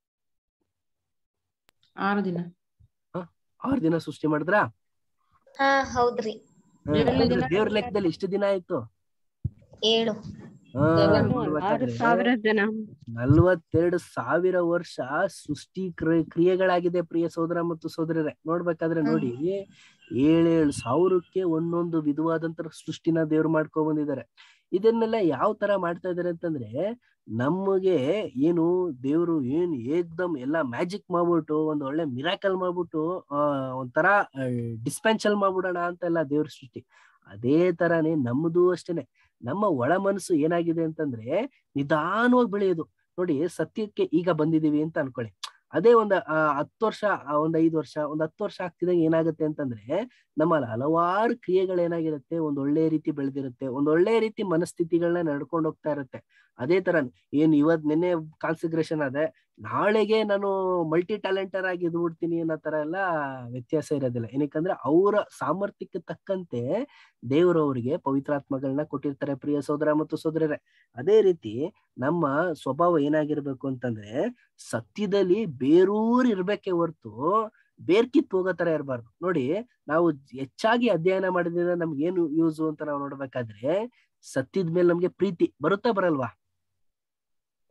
ಆರು ದಿನ ಆರು ದಿನ ಸೃಷ್ಟಿ ಮಾಡಿದ್ರಾ ಹಾ ಹೌದ್ರಿ ಹಾ, ಏಳನೇ ಹೌದು, ದಿನ ದೇವ್ರ ಲೆಕ್ಕದಲ್ಲಿ ಎಷ್ಟು ದಿನ ಆಯ್ತು ಏಳು ಹಾ, Seven. ಆರು ನೋಡ್ಬೇಕಾದ್ರೆ ಸಾವಿರ ಜನ ನಲ್ವತ್ತೆರಡು ಸಾವಿರ ವರ್ಷ ಸೃಷ್ಟಿ ಕ್ರಿಯೆ ಕ್ರಿಯೆಗಳಾಗಿದೆ ಪ್ರಿಯ ಸೋದರ ಮತ್ತು ಸೋದರರೇ ನೋಡ್ಬೇಕಾದ್ರೆ ಹ್ಮ್. ನೋಡಿ ಏಳೇಳು ಸಾವಿರಕ್ಕೆ ಒಂದೊಂದು ವಿಧವಾದಂತ ಸೃಷ್ಟಿನ ದೇವ್ರು ಮಾಡ್ಕೊಂಡ್ ಬಂದಿದ್ದಾರೆ ಇದನ್ನೆಲ್ಲ ಯಾವ ತರ ಮಾಡ್ತಾ ಇದಾರೆ ಅಂತಂದ್ರೆ ನಮಗೆ ಏನು ದೇವ್ರು ಏನ್ ಏಕ್ದಮ್ ಎಲ್ಲಾ ಮ್ಯಾಜಿಕ್ ಮಾಡ್ಬಿಟ್ಟು ಒಂದ್ ಒಳ್ಳೆ ಮಿರಾಕಲ್ ಮಾಡ್ಬಿಟ್ಟು ಆ ಒಂಥರ ಡಿಸ್ಪೆನ್ಷಲ್ ಮಾಡ್ಬಿಡೋಣ ಅಂತೆಲ್ಲ ದೇವ್ರ ಸೃಷ್ಟಿ ಅದೇ ತರಾನೇ ನಮ್ದು ಅಷ್ಟೇನೆ ನಮ್ಮ ಒಳ ಮನಸ್ಸು ಏನಾಗಿದೆ ಅಂತಂದ್ರೆ ನಿಧಾನವಾಗಿ ಬೆಳೆಯೋದು ನೋಡಿ ಸತ್ಯಕ್ಕೆ ಈಗ ಬಂದಿದೀವಿ ಅಂತ ಅನ್ಕೊಳ್ಳಿ ಅದೇ ಒಂದ್ ಆ, ಹತ್ತು ವರ್ಷ ಆ, ಒಂದ್ ಐದು ವರ್ಷ ಒಂದ್ ಹತ್ತು ವರ್ಷ ಆಗ್ತಿದಂಗೆ ಏನಾಗುತ್ತೆ ಅಂತಂದ್ರೆ ನಮ್ಮಲ್ಲಿ ಹಲವಾರು ಕ್ರಿಯೆಗಳು ಏನಾಗಿರುತ್ತೆ ಒಂದ್ ಒಳ್ಳೆ ರೀತಿ ಬೆಳೆದಿರುತ್ತೆ ಒಂದ್ ಒಳ್ಳೆ ರೀತಿ ಮನಸ್ಥಿತಿಗಳನ್ನ ನಡ್ಕೊಂಡು ಹೋಗ್ತಾ ಇರುತ್ತೆ ಅದೇ ತರ ಏನ್ ಇವತ್ ನಿನ್ನೆ ಕಾನ್ಸಿಗ್ರೇಷನ್ ಅದೇ ನಾಳೆಗೆ ನಾನು ಮಲ್ಟಿ ಟ್ಯಾಲೆಂಟರ್ ಆಗಿ ಇದ್ಬಿಡ್ತೀನಿ ಅನ್ನೋ ತರ ಎಲ್ಲ ವ್ಯತ್ಯಾಸ ಇರೋದಿಲ್ಲ ಏನಕ್ಕಂದ್ರೆ ಅವರ ಸಾಮರ್ಥ್ಯಕ್ಕೆ ತಕ್ಕಂತೆ ದೇವರು ಅವರಿಗೆ ಪವಿತ್ರಾತ್ಮಗಳನ್ನ ಕೊಟ್ಟಿರ್ತಾರೆ ಪ್ರಿಯ ಸೋದರ ಮತ್ತು ಸೋದರರೇ ಅದೇ ರೀತಿ ನಮ್ಮ ಸ್ವಭಾವ ಏನಾಗಿರ್ಬೇಕು ಅಂತಂದ್ರೆ ಸತ್ಯದಲ್ಲಿ ಬೇರೂರ್ ಇರ್ಬೇಕೆ ಹೊರ್ತು ಬೇರ್ಕಿತ್ ಹೋಗೋ ತರ ಇರಬಾರ್ದು ನೋಡಿ ನಾವು ಹೆಚ್ಚಾಗಿ ಅಧ್ಯಯನ ಮಾಡಿದ್ರೆ ನಮ್ಗೆ ಏನು ಯೂಸು ಅಂತ ನಾವು ನೋಡ್ಬೇಕಾದ್ರೆ ಸತ್ಯದ ಮೇಲೆ ನಮ್ಗೆ ಪ್ರೀತಿ ಬರುತ್ತಾ ಬರಲ್ವಾ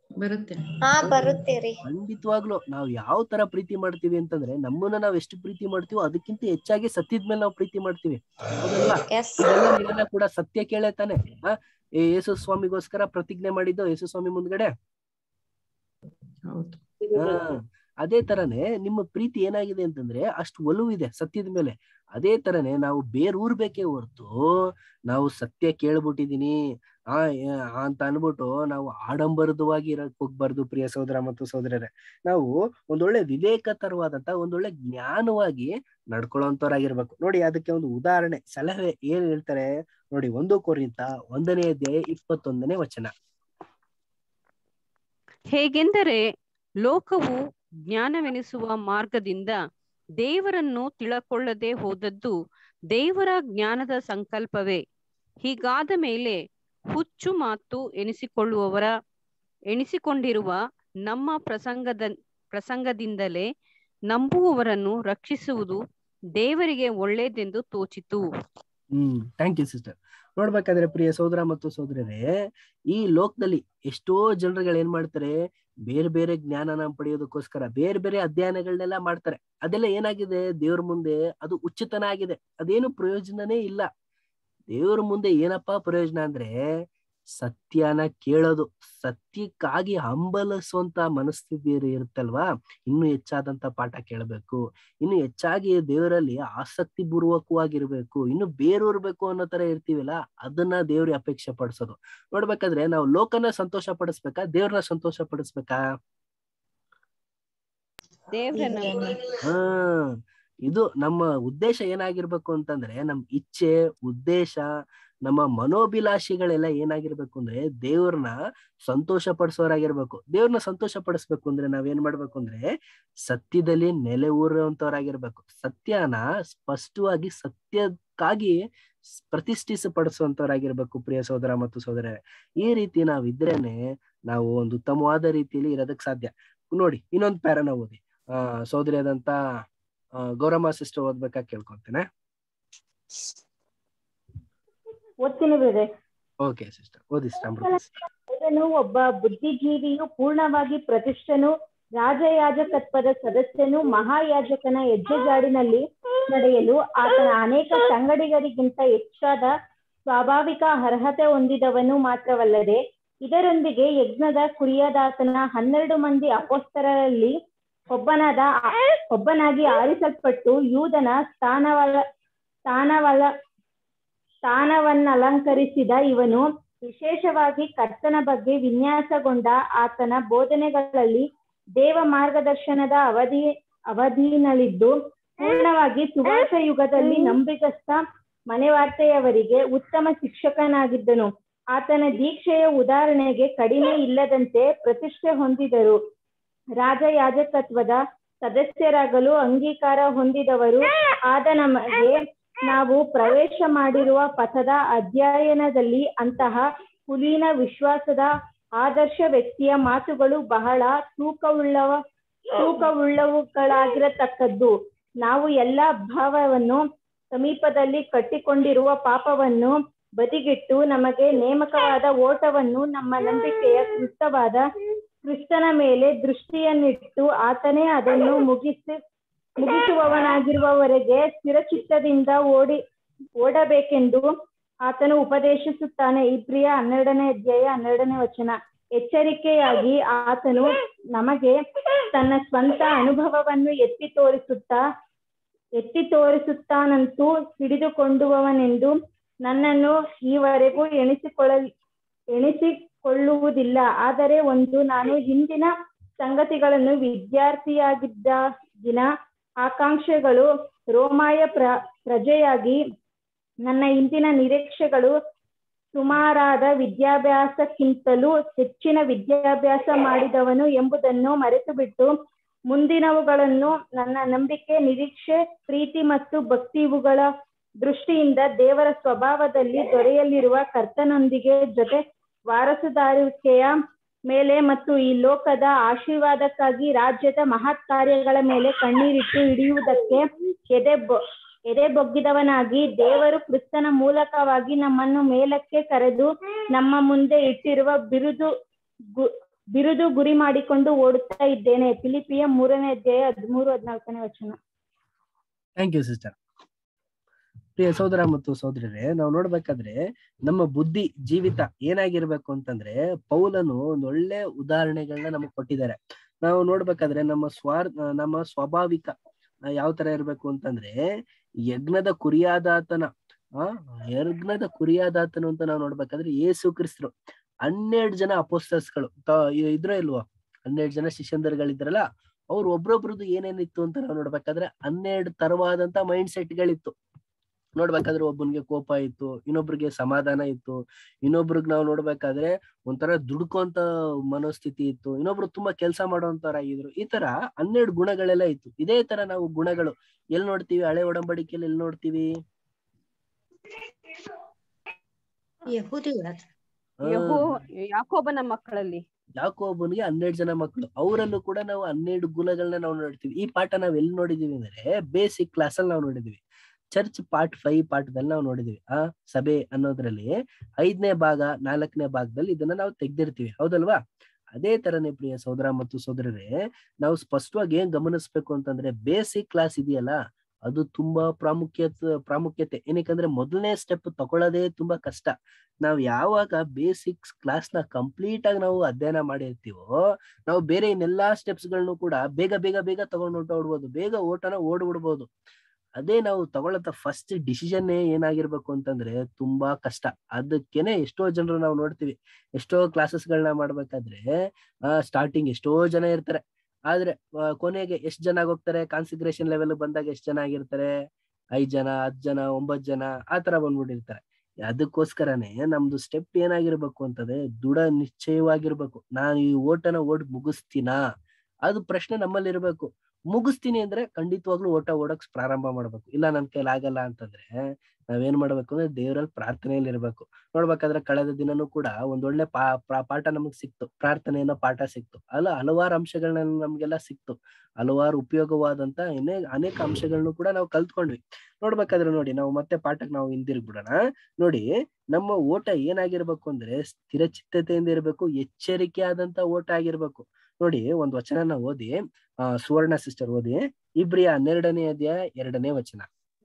ಬರುತ್ತೆ ಹಾ ಬರುತ್ತೆ ರೀ ಖಂಡಿತವಾಗ್ಲು ನಾವು ಯಾವ ತರ ಪ್ರೀತಿ ಮಾಡ್ತೀವಿ ಅಂತಂದ್ರೆ ನಮ್ಮನ್ನ ನಾವ್ ಎಷ್ಟು ಪ್ರೀತಿ ಮಾಡ್ತೀವೋ ಅದಕ್ಕಿಂತ ಹೆಚ್ಚಾಗಿ ಸತ್ಯದ ಮೇಲೆ ನಾವು ಪ್ರೀತಿ ಮಾಡ್ತೀವಿ ಹೌದಲ್ವಾ ಎಸ್ ಇದೆಲ್ಲ ನೀವೆಲ್ಲ ಕೂಡ ಸತ್ಯ ಕೇಳೇ ತಾನೆ ಆ ಏ ಯೇಸು ಸ್ವಾಮಿಗೋಸ್ಕರ ಪ್ರತಿಜ್ಞೆ ಮಾಡಿದ್ದು ಯೇಸು ಸ್ವಾಮಿ ಮುಂದ್ಗಡೆ ಹೌದು ಹಾ ಅದೇ ತರನೇ ನಿಮ್ಮ ಪ್ರೀತಿ ಏನಾಗಿದೆ ಅಂತಂದ್ರೆ ಅಷ್ಟು ಒಲವಿದೆ ಸತ್ಯದ ಮೇಲೆ ಅದೇ ತರನೇ ನಾವು ಬೇರೂರ್ಬೇಕೇ ಹೊರ್ತು ನಾವು ಸತ್ಯ ಕೇಳ್ಬಿಟ್ಟಿದೀನಿ ಆ ಏ- ಆ ಅಂತ ಅನ್ಬಿಟ್ಟು ನಾವು ಆಡಂಬರದವಾಗಿ ಇರಕ್ ಹೋಗ್ಬಾರ್ದು ಪ್ರಿಯ ಸಹೋದರ ಮತ್ತು ಸಹೋದರರೇ ನಾವು ಒಂದೊಳ್ಳೆ ವಿವೇಕತರವಾದಂತ ಒಂದೊಳ್ಳೆ ಜ್ಞಾನವಾಗಿ ನಡ್ಕೊಳ್ಳೋಂಥವ್ರಾಗಿರ್ಬೇಕು ನೋಡಿ ಅದಕ್ಕೆ ಒಂದು ಉದಾಹರಣೆ ಸಲಹೆ ಏನ್ ಹೇಳ್ತಾರೆ ನೋಡಿ ಒಂದು ಕೊರಿಂತ ಒಂದನೇ ಅಧ್ಯಾಯ ಇಪ್ಪತ್ತೊಂದನೇ ವಚನ ಹೇಗೆಂದರೆ ಲೋಕವು ಜ್ಞಾನವೆನಿಸುವ ಮಾರ್ಗದಿಂದ ದೇವರನ್ನು ತಿಳಕೊಳ್ಳದೆ ಹೋದದ್ದು ದೇವರ ಜ್ಞಾನದ ಸಂಕಲ್ಪವೇ ಹೀಗಾದ ಮೇಲೆ ಹುಚ್ಚು ಮಾತು ಎನಿಸಿಕೊಳ್ಳುವವರ ಎಣಿಸಿಕೊಂಡಿರುವ ನಮ್ಮ ಪ್ರಸಂಗದ ಪ್ರಸಂಗದಿಂದಲೇ ನಂಬುವವರನ್ನು ರಕ್ಷಿಸುವುದು ದೇವರಿಗೆ ಒಳ್ಳೆಯದೆಂದು ತೋಚಿತು ಹ್ಮ್ ಥ್ಯಾಂಕ್ ಯು ಸಿಸ್ಟರ್ ನೋಡ್ಬೇಕಾದ್ರೆ ಪ್ರಿಯ ಸಹೋದರ ಮತ್ತು ಸಹೋದರರೇ ಈ ಲೋಕದಲ್ಲಿ ಎಷ್ಟೋ ಜನರುಗಳು ಏನ್ ಮಾಡ್ತಾರೆ ಬೇರೆ ಬೇರೆ ಜ್ಞಾನನ ಪಡೆಯೋದಕ್ಕೋಸ್ಕರ ಬೇರೆ ಬೇರೆ ಅಧ್ಯಯನಗಳನ್ನೆಲ್ಲ ಮಾಡ್ತಾರೆ ಅದೆಲ್ಲ ಏನಾಗಿದೆ ದೇವ್ರ ಮುಂದೆ ಅದು ಉಚಿತನ ಆಗಿದೆ ಅದೇನು ಪ್ರಯೋಜನನೇ ಇಲ್ಲ ದೇವ್ರ ಮುಂದೆ ಏನಪ್ಪಾ ಪ್ರಯೋಜನ ಅಂದ್ರೆ ಸತ್ಯನ ಕೇಳೋದು ಸತ್ಯಕ್ಕಾಗಿ ಹಂಬಲಿಸುವಂತ ಮನಸ್ಥಿತಿ ಇರುತ್ತಲ್ವಾ ಇನ್ನು ಹೆಚ್ಚಾದಂತ ಪಾಠ ಕೇಳಬೇಕು ಇನ್ನು ಹೆಚ್ಚಾಗಿ ದೇವರಲ್ಲಿ ಆಸಕ್ತಿ ಪೂರ್ವಕವಾಗಿರ್ಬೇಕು ಇನ್ನು ಬೇರೂರ್ಬೇಕು ಅನ್ನೋ ತರ ಇರ್ತೀವಲ್ಲ ಅದನ್ನ ದೇವ್ರಿಗೆ ಅಪೇಕ್ಷೆ ಪಡಿಸೋದು ನೋಡ್ಬೇಕಾದ್ರೆ ನಾವು ಲೋಕನ ಸಂತೋಷ ಪಡಿಸ್ಬೇಕಾ ದೇವ್ರನ್ನ ಸಂತೋಷ ಪಡಿಸ್ಬೇಕಾ ದೇವ್ರನ್ನ ಹಾ ಇದು ನಮ್ಮ ಉದ್ದೇಶ ಏನಾಗಿರ್ಬೇಕು ಅಂತಂದ್ರೆ ನಮ್ ಇಚ್ಛೆ ಉದ್ದೇಶ ನಮ್ಮ ಮನೋಭಿಲಾಷಿಗಳೆಲ್ಲ ಏನಾಗಿರ್ಬೇಕು ಅಂದ್ರೆ ದೇವ್ರನ್ನ ಸಂತೋಷ ಪಡಿಸೋರಾಗಿರ್ಬೇಕು ದೇವ್ರನ್ನ ಸಂತೋಷ ಪಡಿಸ್ಬೇಕು ಅಂದ್ರೆ ನಾವೇನ್ ಮಾಡ್ಬೇಕು ಅಂದ್ರೆ ಸತ್ಯದಲ್ಲಿ ನೆಲೆ ಊರುವಂತವ್ರಾಗಿರ್ಬೇಕು ಸತ್ಯನ ಸ್ಪಷ್ಟವಾಗಿ ಸತ್ಯಕ್ಕಾಗಿ ಸ್- ಪ್ರತಿಷ್ಠಿಸಿ ಪಡಿಸುವಂತವ್ರಾಗಿರ್ಬೇಕು ಪ್ರಿಯ ಸಹೋದರ ಮತ್ತು ಸಹೋದರ ಈ ರೀತಿ ನಾವಿದ್ರೇನೆ ನಾವು ಒಂದು ಉತ್ತಮವಾದ ರೀತಿಯಲ್ಲಿ ಇರೋದಕ್ ಸಾಧ್ಯ ನೋಡಿ ಇನ್ನೊಂದು ಪ್ಯಾರನ ಓದಿ ಆ ಸಹೋದರಿಯಾದಂತ ಆ, ಗೌರಮ್ಮ ಸಿಸ್ಟರ್ ಓದ್ಬೇಕಾ ಕೇಳ್ಕೊಂತೇನೆ ಓದ್ತೀನಿ ಬೇರೆ ಓಕೆ ಸಿಸ್ಟರ್ ಓದಿ sister ಅಮೃತ sister. ಅವನು ಒಬ್ಬ ಬುದ್ಧಿಜೀವಿಯು ಪೂರ್ಣವಾಗಿ ಪ್ರತಿಷ್ಠನು ರಾಜಯಾಜಕತ್ವದ ಸದಸ್ಯನು ಮಹಾಯಾಜಕನ ಹೆಜ್ಜೆಗಾಡಿನಲ್ಲಿ ನಡೆಯಲು ಆತನ ಅನೇಕ ಸಂಗಡಿಗರಿಗಿಂತ ಹೆಚ್ಚಾದ ಸ್ವಾಭಾವಿಕ ಅರ್ಹತೆ ಹೊಂದಿದವನು ಮಾತ್ರವಲ್ಲದೆ ಇದರೊಂದಿಗೆ ಯಜ್ಞದ ಕುರಿಯದಾತನ ಹನ್ನೆರಡು ಮಂದಿ ಅಪೋಸ್ತರಲ್ಲಿ ಒಬ್ಬನಾದ ಒಬ್ಬನಾಗಿ ಆರಿಸಲ್ಪಟ್ಟು ಯೂದನ ಸ್ಥಾನವಲ ಸ್ಥಾನವಲ ಸ್ಥಾನವನ್ನಲಂಕರಿಸಿದ ಇವನು ವಿಶೇಷವಾಗಿ ಕರ್ತನ ಬಗ್ಗೆ ವಿನ್ಯಾಸಗೊಂಡ ಆತನ ಬೋಧನೆಗಳಲ್ಲಿ ದೇವ ಮಾರ್ಗದರ್ಶನದ ಅವಧಿ ಅವಧಿನಲ್ಲಿದ್ದು ಪೂರ್ಣವಾಗಿ ಸುವಾಸ ಯುಗದಲ್ಲಿ ನಂಬಿಗಸ್ತ ಮನೆವಾರ್ತೆಯವರಿಗೆ ಉತ್ತಮ ಶಿಕ್ಷಕನಾಗಿದ್ದನು ಆತನ ದೀಕ್ಷೆಯ ಉದಾಹರಣೆಗೆ ಕಡಿಮೆ ಇಲ್ಲದಂತೆ ಪ್ರತಿಷ್ಠೆ ಹೊಂದಿದರು ರಾಜಯಾಜಕತ್ವದ ಸದಸ್ಯರಾಗಲು ಅಂಗೀಕಾರ ಹೊಂದಿದವರು ಆದ ನಮಗೆ ನಾವು ಪ್ರವೇಶ ಮಾಡಿರುವ ಪಥದ ಅಧ್ಯಯನದಲ್ಲಿ ಅಂತಹ ಕುಲೀನ ವಿಶ್ವಾಸದ ಆದರ್ಶ ವ್ಯಕ್ತಿಯ ಮಾತುಗಳು ಬಹಳ ತೂಕವುಳ್ಳವ ತೂಕವುಳ್ಳವುಗಳಾಗಿರತಕ್ಕದ್ದು ನಾವು ಎಲ್ಲ ಭಾವವನ್ನು ಸಮೀಪದಲ್ಲಿ ಕಟ್ಟಿಕೊಂಡಿರುವ ಪಾಪವನ್ನು ಬದಿಗಿಟ್ಟು ನಮಗೆ ನೇಮಕವಾದ ಓಟವನ್ನು ನಮ್ಮ ನಂಬಿಕೆಯ ಕ್ರಿಸ್ತವಾದ ಕ್ರಿಸ್ತನ ಮೇಲೆ ದೃಷ್ಟಿಯನ್ನಿಟ್ಟು ಆತನೇ ಅದನ್ನು ಮುಗಿಸಿ ಮುಗಿಸುವವನಾಗಿರುವವರೆಗೆ ಸ್ಥಿರಚಿತ್ತದಿಂದ ಓಡಿ ಓಡಬೇಕೆಂದು ಆತನು ಉಪದೇಶಿಸುತ್ತಾನೆ ಇಬ್ರಿಯ ಹನ್ನೆರಡನೇ ಅಧ್ಯಾಯ ಹನ್ನೆರಡನೇ ವಚನ ಎಚ್ಚರಿಕೆಯಾಗಿ ಆತನು ನಮಗೆ ತನ್ನ ಸ್ವಂತ ಅನುಭವವನ್ನು ಎತ್ತಿ ತೋರಿಸುತ್ತಾ ಎತ್ತಿ ತೋರಿಸುತ್ತಾನಂತೂ ಹಿಡಿದುಕೊಂಡುವವನೆಂದು ನನ್ನನ್ನು ಈವರೆಗೂ ಎಣಿಸಿಕೊಳ್ಳ ಎಣಿಸಿಕೊಳ್ಳುವುದಿಲ್ಲ ಆದರೆ ಒಂದು ನಾನು ಹಿಂದಿನ ಸಂಗತಿಗಳನ್ನು ವಿದ್ಯಾರ್ಥಿಯಾಗಿದ್ದಾಗಿನ ಆಕಾಂಕ್ಷೆಗಳು ರೋಮಾಯ ಪ್ರ ಪ್ರಜೆಯಾಗಿ ನನ್ನ ಹಿಂದಿನ ನಿರೀಕ್ಷೆಗಳು ಸುಮಾರಾದ ವಿದ್ಯಾಭ್ಯಾಸಕ್ಕಿಂತಲೂ ಹೆಚ್ಚಿನ ವಿದ್ಯಾಭ್ಯಾಸ ಮಾಡಿದವನು ಎಂಬುದನ್ನು ಮರೆತು ಬಿಟ್ಟು ಮುಂದಿನವುಗಳನ್ನು ನನ್ನ ನಂಬಿಕೆ ನಿರೀಕ್ಷೆ ಪ್ರೀತಿ ಮತ್ತು ಭಕ್ತಿ ಇವುಗಳ ದೃಷ್ಟಿಯಿಂದ ದೇವರ ಸ್ವಭಾವದಲ್ಲಿ ದೊರೆಯಲಿರುವ ಕರ್ತನೊಂದಿಗೆ ಜೊತೆ ವಾರಸುದಾರಿಕೆಯ ಮೇಲೆ ಮತ್ತು ಈ ಲೋಕದ ಆಶೀರ್ವಾದಕ್ಕಾಗಿ ರಾಜ್ಯದ ಮಹತ್ ಕಾರ್ಯಗಳ ಮೇಲೆ ಕಣ್ಣೀರಿಟ್ಟು ಹಿಡಿಯುವುದಕ್ಕೆ ಎದೆ ಬೊ ಎದೆ ಬೊಗ್ಗಿದವನಾಗಿ ದೇವರು ಕ್ರಿಸ್ತನ ಮೂಲಕವಾಗಿ ನಮ್ಮನ್ನು ಮೇಲಕ್ಕೆ ಕರೆದು ನಮ್ಮ ಮುಂದೆ ಇಟ್ಟಿರುವ ಬಿರುದು ಗು- ಬಿರುದು ಗುರಿ ಮಾಡಿಕೊಂಡು ಓಡುತ್ತಾ ಇದ್ದೇನೆ ಫಿಲಿಪಿಯ ಮೂರನೇ ಅಧ್ಯಾಯ ಹದಿಮೂರು ಹದಿನಾಲ್ಕನೇ ವಚನ ಥ್ಯಾಂಕ್ ಯು ಸಿಸ್ಟರ್ ಪ್ರಿಯ ಸಹೋದರ ಮತ್ತು ಸಹೋದರರೇ ನಾವು ನೋಡ್ಬೇಕಾದ್ರೆ ನಮ್ಮ ಬುದ್ಧಿ ಜೀವಿತ ಏನಾಗಿರ್ಬೇಕು ಅಂತಂದ್ರೆ ಪೌಲನು ಒಂದ್ ಒಳ್ಳೆ ಉದಾಹರಣೆಗಳನ್ನ ನಮಗ್ ಕೊಟ್ಟಿದ್ದಾರೆ ನಾವು ನೋಡ್ಬೇಕಾದ್ರೆ ನಮ್ಮ ಸ್ವಾರ್ ನಮ್ಮ ಸ್ವಾಭಾವಿಕ ಯಾವ ತರ ಇರ್ಬೇಕು ಅಂತಂದ್ರೆ ಯಜ್ಞದ ಕುರಿಯಾದಾತನ ಆ ಯಜ್ಞದ ಕುರಿಯಾದಾತನು ಅಂತ ನಾವು ನೋಡ್ಬೇಕಾದ್ರೆ ಯೇಸು ಕ್ರಿಸ್ತರು ಹನ್ನೆರಡು ಜನ ಅಪೋಸ್ಟರ್ಸ್ಗಳು ಇದ್ರ ಇಲ್ವಾ ಹನ್ನೆರಡು ಜನ ಶಿಷ್ಯಂದರ್ಗಳಿದ್ರಲ್ಲ ಅವ್ರು ಒಬ್ರೊಬ್ರದ್ದು ಏನೇನಿತ್ತು ಅಂತ ನಾವು ನೋಡ್ಬೇಕಾದ್ರೆ ಹನ್ನೆರಡು ತರವಾದಂತ ಮೈಂಡ್ ಸೆಟ್ಗಳಿತ್ತು ನೋಡ್ಬೇಕಾದ್ರೆ ಒಬ್ಬನಿಗೆ ಕೋಪ ಇತ್ತು ಇನ್ನೊಬ್ರಿಗೆ ಸಮಾಧಾನ ಇತ್ತು ಇನ್ನೊಬ್ರಿಗೆ ನಾವು ನೋಡ್ಬೇಕಾದ್ರೆ ಒಂಥರ ದುಡ್ಕೊಂತ ಮನೋಸ್ಥಿತಿ ಇತ್ತು ಇನ್ನೊಬ್ರು ತುಂಬಾ ಕೆಲಸ ಮಾಡೋಂತರ ಆಗಿದ್ರು ಈ ತರ ಹನ್ನೆರಡು ಗುಣಗಳೆಲ್ಲ ಇತ್ತು ಇದೇ ತರ ನಾವು ಗುಣಗಳು ಎಲ್ ನೋಡ್ತೀವಿ ಹಳೆ ಒಡಂಬಡಿಕೆಯಲ್ಲಿ ಎಲ್ಲಿ ನೋಡ್ತೀವಿ ಯಹೂದಿಗಳ ಯಹೋ ಯಾಕೋಬನ ಮಕ್ಕಳಲ್ಲಿ ಯಾಕೋಬನಿಗೆ ಹನ್ನೆರಡು ಜನ ಮಕ್ಕಳು ಅವರಲ್ಲೂ ಕೂಡ ನಾವು ಹನ್ನೆರಡು ಗುಣಗಳನ್ನ ನಾವು ನೋಡ್ತೀವಿ ಈ ಪಾಠ ನಾವ್ ಎಲ್ಲಿ ನೋಡಿದೀವಿ ಅಂದ್ರೆ ಬೇಸಿಕ್ ಕ್ಲಾಸ್ ಅಲ್ಲಿ ನಾವು ನೋಡಿದೀವಿ ಚರ್ಚ್ ಪಾರ್ಟ್ ಫೈವ್ ಪಾಠದಲ್ಲಿ ನಾವು ನೋಡಿದೀವಿ ಆ ಸಭೆ ಅನ್ನೋದ್ರಲ್ಲಿ ಐದನೇ ಭಾಗ ನಾಲ್ಕನೇ ಭಾಗದಲ್ಲಿ ಇದನ್ನ ನಾವು ತೆಗ್ದಿರ್ತೀವಿ ಹೌದಲ್ವಾ ಅದೇ ತರನೇ ಪ್ರಿಯ ಸೋದರ ಮತ್ತು ಸೋದರರೇ ನಾವು ಸ್ಪಷ್ಟವಾಗಿ ಏನ್ ಗಮನಿಸ್ಬೇಕು ಅಂತಂದ್ರೆ ಬೇಸಿಕ್ ಕ್ಲಾಸ್ ಇದೆಯಲ್ಲ ಅದು ತುಂಬಾ ಪ್ರಾಮುಖ್ಯತೆ ಪ್ರಾಮುಖ್ಯತೆ ಏನಕ್ಕಂದ್ರೆ ಮೊದಲನೇ ಸ್ಟೆಪ್ ತಗೊಳ್ಳೋದೇ ತುಂಬಾ ಕಷ್ಟ ನಾವ್ ಯಾವಾಗ ಬೇಸಿಕ್ಸ್ ಕ್ಲಾಸ್ ನ ಕಂಪ್ಲೀಟ್ ಆಗಿ ನಾವು ಅಧ್ಯಯನ ಮಾಡಿರ್ತೀವೋ ನಾವು ಬೇರೆ ಇನ್ನೆಲ್ಲಾ ಸ್ಟೆಪ್ಸ್ ಗಳನ್ನು ಕೂಡ ಬೇಗ ಬೇಗ ಬೇಗ ತಗೊಂಡು ಹೊರಟೋಡ್ಬೋದು ಬೇಗ ಓಟನ ಓಡ್ಬಿಡ್ಬೋದು ಅದೇ ನಾವು ತಗೊಳ್ಳತ ಫಸ್ಟ್ ಡಿಸಿಷನ್ ಏನಾಗಿರ್ಬೇಕು ಅಂತಂದ್ರೆ ತುಂಬಾ ಕಷ್ಟ ಅದಕ್ಕೇನೆ ಎಷ್ಟೋ ಜನರು ನಾವು ನೋಡ್ತೀವಿ ಎಷ್ಟೋ ಕ್ಲಾಸಸ್ ಗಳನ್ನ ಮಾಡ್ಬೇಕಾದ್ರೆ ಆ ಸ್ಟಾರ್ಟಿಂಗ್ ಎಷ್ಟೋ ಜನ ಇರ್ತಾರೆ ಆದ್ರೆ ಕೊನೆಗೆ ಎಷ್ಟ್ ಜನ ಹೋಗ್ತಾರೆ ಕಾನ್ಸಿಗ್ರೇಷನ್ ಲೆವೆಲ್ ಬಂದಾಗ ಎಷ್ಟ್ ಜನ ಆಗಿರ್ತಾರೆ ಐದ್ ಜನ ಹತ್ ಜನ ಒಂಬತ್ ಜನ ಆತರ ಬಂದ್ಬಿಟ್ಟಿರ್ತಾರೆ ಅದಕ್ಕೋಸ್ಕರನೇ ನಮ್ದು ಸ್ಟೆಪ್ ಏನಾಗಿರ್ಬೇಕು ಅಂತಂದ್ರೆ ದೃಢ ನಿಶ್ಚಯವಾಗಿರ್ಬೇಕು ನಾನು ಈ ಓಟನ ಓಡ್ ಮುಗಿಸ್ತೀನಾ ಅದು ಪ್ರಶ್ನೆ ನಮ್ಮಲ್ಲಿ ಇರ್ಬೇಕು ಮುಗಿಸ್ತೀನಿ ಅಂದ್ರೆ ಖಂಡಿತವಾಗ್ಲೂ ಓಟ ಓಡಕ್ ಪ್ರಾರಂಭ ಮಾಡ್ಬೇಕು ಇಲ್ಲ ನನ್ ಕೈಲಿ ಆಗಲ್ಲ ಅಂತಂದ್ರೆ ನಾವೇನ್ ಮಾಡ್ಬೇಕು ಅಂದ್ರೆ ದೇವರಲ್ಲಿ ಪ್ರಾರ್ಥನೆಯಲ್ಲಿ ಇರ್ಬೇಕು ನೋಡ್ಬೇಕಾದ್ರೆ ಕಳೆದ ದಿನನೂ ಕೂಡ ಒಂದೊಳ್ಳೆ ಪಾ ಪಾಠ ನಮಗ್ ಸಿಕ್ತು ಪ್ರಾರ್ಥನೆಯನ್ನ ಪಾಠ ಸಿಕ್ತು ಅಲ್ಲ ಹಲವಾರು ಅಂಶಗಳನ್ನ ನಮ್ಗೆಲ್ಲ ಸಿಕ್ತು ಹಲವಾರು ಉಪಯೋಗವಾದಂತ ಇನ್ನೇ ಅನೇಕ ಅಂಶಗಳನ್ನು ಕೂಡ ನಾವು ಕಲ್ತ್ಕೊಂಡ್ವಿ ನೋಡ್ಬೇಕಾದ್ರೆ ನೋಡಿ ನಾವು ಮತ್ತೆ ಪಾಠಕ್ಕೆ ನಾವು ಹಿಂದಿರ್ಗ್ಬಿಡೋಣ ನೋಡಿ ನಮ್ಮ ಓಟ ಏನಾಗಿರ್ಬೇಕು ಅಂದ್ರೆ ಸ್ಥಿರ ಚಿತ್ತತೆಯಿಂದ ಇರ್ಬೇಕು ಎಚ್ಚರಿಕೆ ಆದಂತ ಓಟ ಆಗಿರ್ಬೇಕು ನೋಡಿ ಒಂದ್ ವಚನನ ಓದಿ ಆ ಸುವರ್ಣ ಸಿಸ್ಟರ್ ಓದಿ ಇಬ್ರಿಯ ಹನ್ನೆರಡನೇ ಅಧ್ಯಾಯ ಎರಡನೇ ವಚನ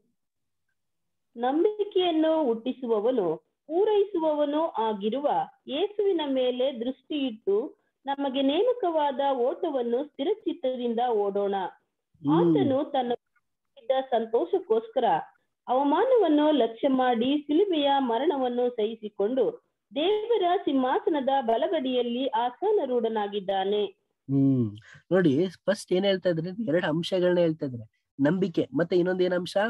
ನಂಬಿಕೆಯನ್ನು ಹುಟ್ಟಿಸುವವನು ಪೂರೈಸುವವನು ಆಗಿರುವ ಯೇಸುವಿನ ಮೇಲೆ ದೃಷ್ಟಿ ಇಟ್ಟು ನಮಗೆ ನೇಮಕವಾದ ಓಟವನ್ನು ಸ್ಥಿರಚಿತ್ತದಿಂದ ಓಡೋಣ ಆತನು ತನ್ನ ಸಂತೋಷಕ್ಕೋಸ್ಕರ ಅವಮಾನವನ್ನು ಲಕ್ಷ್ಯ ಮಾಡಿ ಸಿಲುಬೆಯ ಮರಣವನ್ನು ಸಹಿಸಿಕೊಂಡು ದೇವರ ಸಿಂಹಾಸನದ ಬಲಗಡಿಯಲ್ಲಿ ಆಸನರೂಢನಾಗಿದ್ದಾನೆ ಹ್ಮ್ ನೋಡಿ ಫಸ್ಟ್ ಏನ್ ಹೇಳ್ತಾ ಇದ್ರೆ ಎರಡು ಅಂಶಗಳನ್ನ ಹೇಳ್ತಾ ಇದ್ರೆ ನಂಬಿಕೆ ಮತ್ತೆ ಇನ್ನೊಂದ್ ಏನ್ ಅಂಶ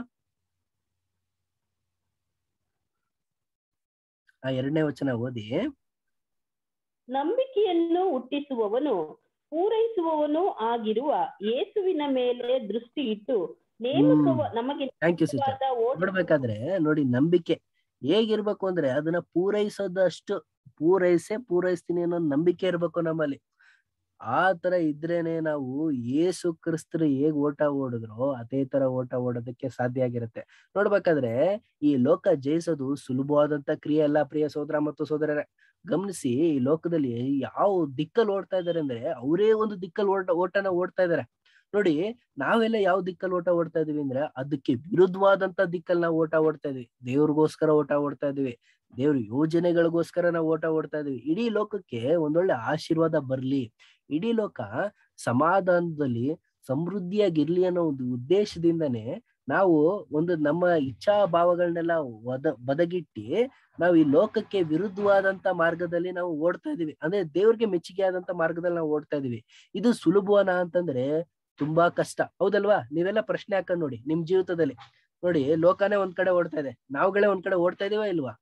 ಆ ಎರಡನೇ ವಚನ ಓದಿ ನಂಬಿಕೆಯನ್ನು ಹುಟ್ಟಿಸುವವನು ಪೂರೈಸುವವನು ಆಗಿರುವ ಯೇಸುವಿನ ಮೇಲೆ ದೃಷ್ಟಿ ಇಟ್ಟು ನೇಮಕವ ನಮಗೆ ಥ್ಯಾಂಕ್ ಯು ಸಿಸ್ಟರ್ ನೋಡ್ಬೇಕಾದ್ರೆ ನೋಡಿ ನಂಬಿಕೆ ಹೇಗಿರ್ಬೇಕು ಅಂದ್ರೆ ಅದನ್ನ ಪೂರೈಸೋದಷ್ಟು ಪೂರೈಸೇ ಪೂರೈಸ್ತೀನಿ ಅನ್ನೋ ನಂಬಿಕೆ ಇರ್ಬೇಕು ನಮ್ಮಲ್ಲಿ ಆ ತರ ಇದ್ರೇನೆ ನಾವು ಏಸು ಕ್ರಿಸ್ತರು ಹೇಗ್ ಓಟ ಓಡಿದ್ರು ಅದೇ ತರ ಓಟ ಓಡೋದಕ್ಕೆ ಸಾಧ್ಯ ಆಗಿರುತ್ತೆ ನೋಡ್ಬೇಕಾದ್ರೆ ಈ ಲೋಕ ಜಯಿಸೋದು ಸುಲಭವಾದಂತ ಕ್ರಿಯೆ ಅಲ್ಲ ಪ್ರಿಯ ಸೋದರ ಮತ್ತು ಸೋದರರೇ ಗಮನಿಸಿ ಈ ಲೋಕದಲ್ಲಿ ಯಾವ ದಿಕ್ಕಲ್ಲಿ ಓಡ್ತಾ ಇದಾರೆ ಅಂದ್ರೆ ಅವರೇ ಒಂದು ದಿಕ್ಕಲ್ಲಿ ಓಟ ಓಟನ ಓಡ್ತಾ ಇದಾರೆ ನೋಡಿ ನಾವೆಲ್ಲ ಯಾವ ದಿಕ್ಕಲ್ಲಿ ಓಟ ಓಡ್ತಾ ಇದೀವಿ ಅಂದ್ರೆ ಅದಕ್ಕೆ ವಿರುದ್ಧವಾದಂತ ದಿಕ್ಕಲ್ಲಿ ನಾವು ಓಟ ಓಡ್ತಾ ಇದೀವಿ ದೇವ್ರಿಗೋಸ್ಕರ ಓಟ ಓಡ್ತಾ ಇದೀವಿ ದೇವ್ರ ಯೋಜನೆಗಳಿಗೋಸ್ಕರ ನಾವು ಓಟ ಓಡ್ತಾ ಇದೀವಿ ಇಡೀ ಲೋಕಕ್ಕೆ ಒಂದೊಳ್ಳೆ ಆಶೀರ್ವಾದ ಬರ್ಲಿ ಇಡೀ ಲೋಕ ಸಮಾಧಾನದಲ್ಲಿ ಸಮೃದ್ಧಿಯಾಗಿರ್ಲಿ ಅನ್ನೋ ಒಂದು ಉದ್ದೇಶದಿಂದನೇ ನಾವು ಒಂದು ನಮ್ಮ ಇಚ್ಛಾ ಭಾವಗಳನ್ನೆಲ್ಲ ಒದ ಬದಗಿಟ್ಟಿ ನಾವು ಈ ಲೋಕಕ್ಕೆ ವಿರುದ್ಧವಾದಂತ ಮಾರ್ಗದಲ್ಲಿ ನಾವು ಓಡ್ತಾ ಇದೀವಿ ಅಂದ್ರೆ ದೇವ್ರಿಗೆ ಮೆಚ್ಚುಗೆ ಆದಂತ ಮಾರ್ಗದಲ್ಲಿ ನಾವು ಓಡ್ತಾ ಇದೀವಿ ಇದು ಸುಲಭವನ ಅಂತಂದ್ರೆ ತುಂಬಾ ಕಷ್ಟ ಹೌದಲ್ವಾ ನೀವೆಲ್ಲ ಪ್ರಶ್ನೆ ಹಾಕೊಂಡ್ ನೋಡಿ ನಿಮ್ ಜೀವಿತದಲ್ಲಿ ನೋಡಿ ಲೋಕನೇ ಒಂದ್ ಕಡೆ ಓಡ್ತಾ ಇದೆ ನಾವುಗಳೇ ಒಂದ್ ಕಡೆ ಓಡ್ತಾ ಇದೀವ ಇಲ್ವಾ